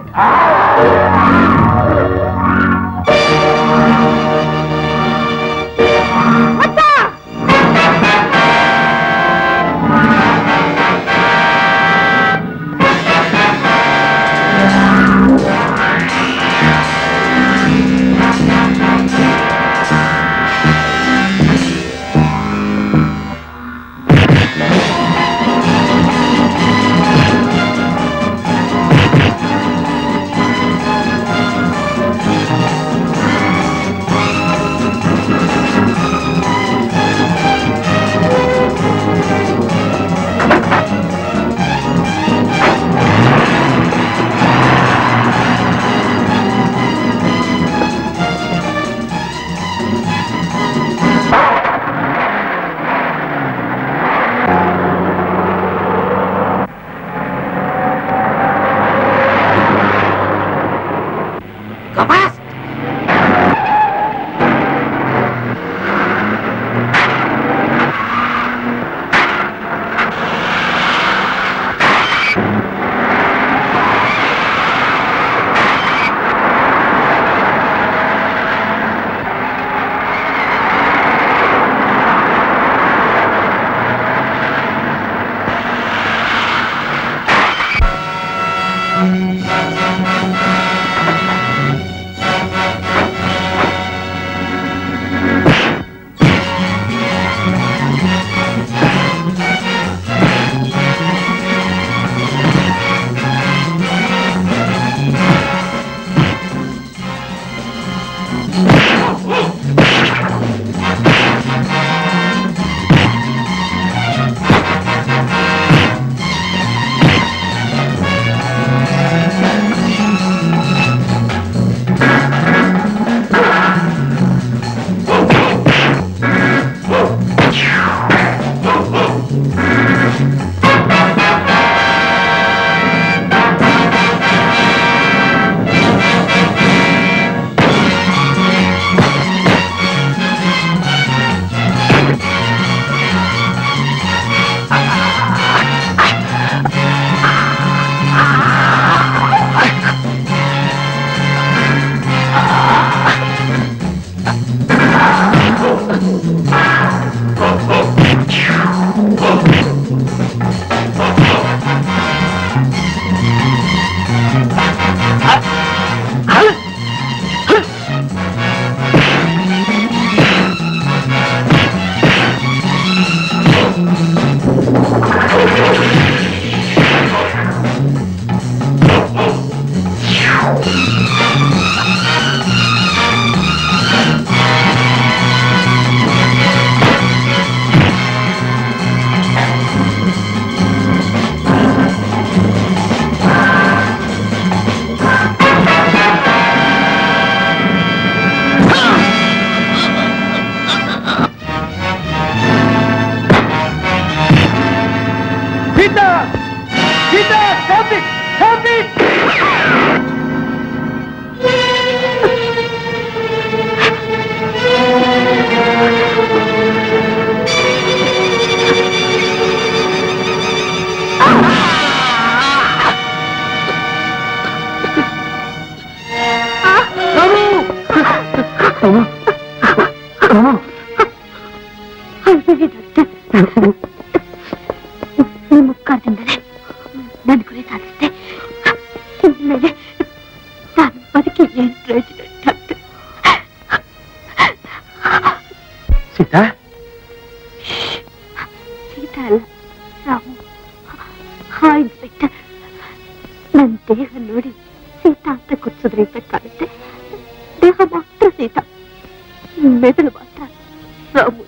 Sita Sita stop it stop it ನಿಮ್ಮ ಉಪಕಾರದಿಂದಲೇ ನನ್ನ ಗುರಿ ಸಾಧಿಸಿದೆ ಇನ್ಮೇಲೆ ನಾನು ಬದುಕಿ ಏನ್ ಪ್ರಯೋಜನ ಡಾಕ್ಟರ್ ಸೀತಾ ಸೀತಾ ಅಲ್ಲ ರಾಮು ಹಾ ಇನ್ಸ್ಪೆಕ್ಟರ್ ನನ್ನ ದೇಹ ನೋಡಿ ಸೀತಾ ಅಂತ ಕುರ್ಸಿದ್ರೆ ಅಂತ ಕಾಣುತ್ತೆ ದೇಹ ಮಾತ್ರ ಸೀತಾ ಮೆದುಳು ಮಾತ್ರ ರಾಮು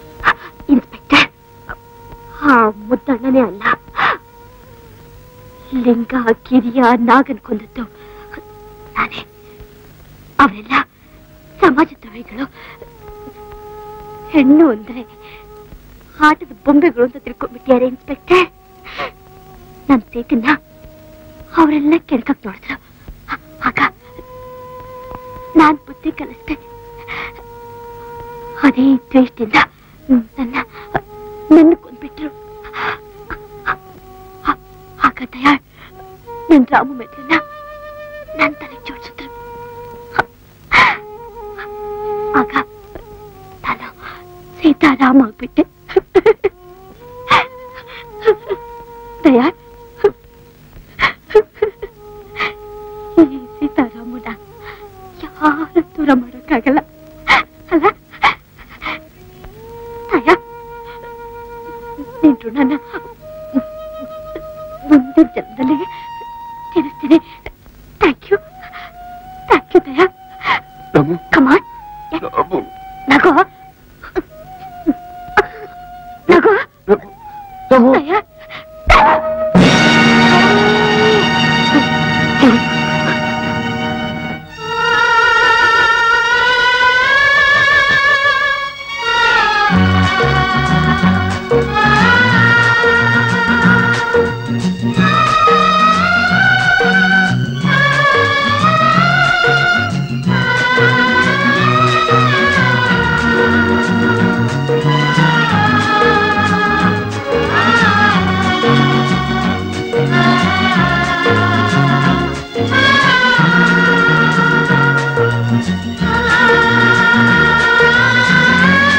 ಇನ್ಸ್ಪೆಕ್ಟರ್ ಆ ಮುದ್ದಣ್ಣನೇ ಅಲ್ಲ ಲಿಂಗ ಕಿರಿಯ ನಾಗನ್ ಕೊಂದದ್ದು ನಾನೇ ಅವರೆಲ್ಲ ಸಮಾಜ ದ್ರೋಹಿಗಳು ಹೆಣ್ಣು ಅಂದ್ರೆ ಆಟದ ಬೊಂಬೆಗಳು ಅಂತ ತಿಳ್ಕೊಂಡ್ಬಿಟ್ಟಿದ್ದಾರೆ ಇನ್ಸ್ಪೆಕ್ಟರ್ ನನ್ ಸೀತನ್ನ ಅವರೆಲ್ಲ ಕೆಣಕಕ್ ನೋಡಿದ್ರು ಆ- ಆಗ ನಾನ್ ಬುದ್ಧಿ ಕಲಿಸ್ದೆ ಅದೇ ದ್ವೇಷದಿಂದ ನನ್ನ ನನ್ನ ಕೊಂದ್ಬಿಟ್ರು ಆ- ಆಗ ದಯಾಳ್ ನನ್ ರಾಮು ಮೆಟ್ಲನ್ನ ನನ್ ತಲೆ ಜೋಡಿಸಿದ್ರು ಆಗ ನಾನು ಸೀತಾರಾಮ ಆಗ್ಬಿಟ್ಟೆ ದಯಾಳ್ ಈ ಸೀತಾರಾಮನ ಯಾರು ದೂರ ಮಾಡೋಕ್ಕಾಗಲ್ಲ ಅಲ್ಲ ದಯ ನಿನ್ ಋಣನ ಮುಂದಿನ ಜನ್ಮದಲ್ಲಿ ತೀರಿಸ್ತೀನಿ thank you thank you Daya come on ನಗೋ ನಗೋ ದಯ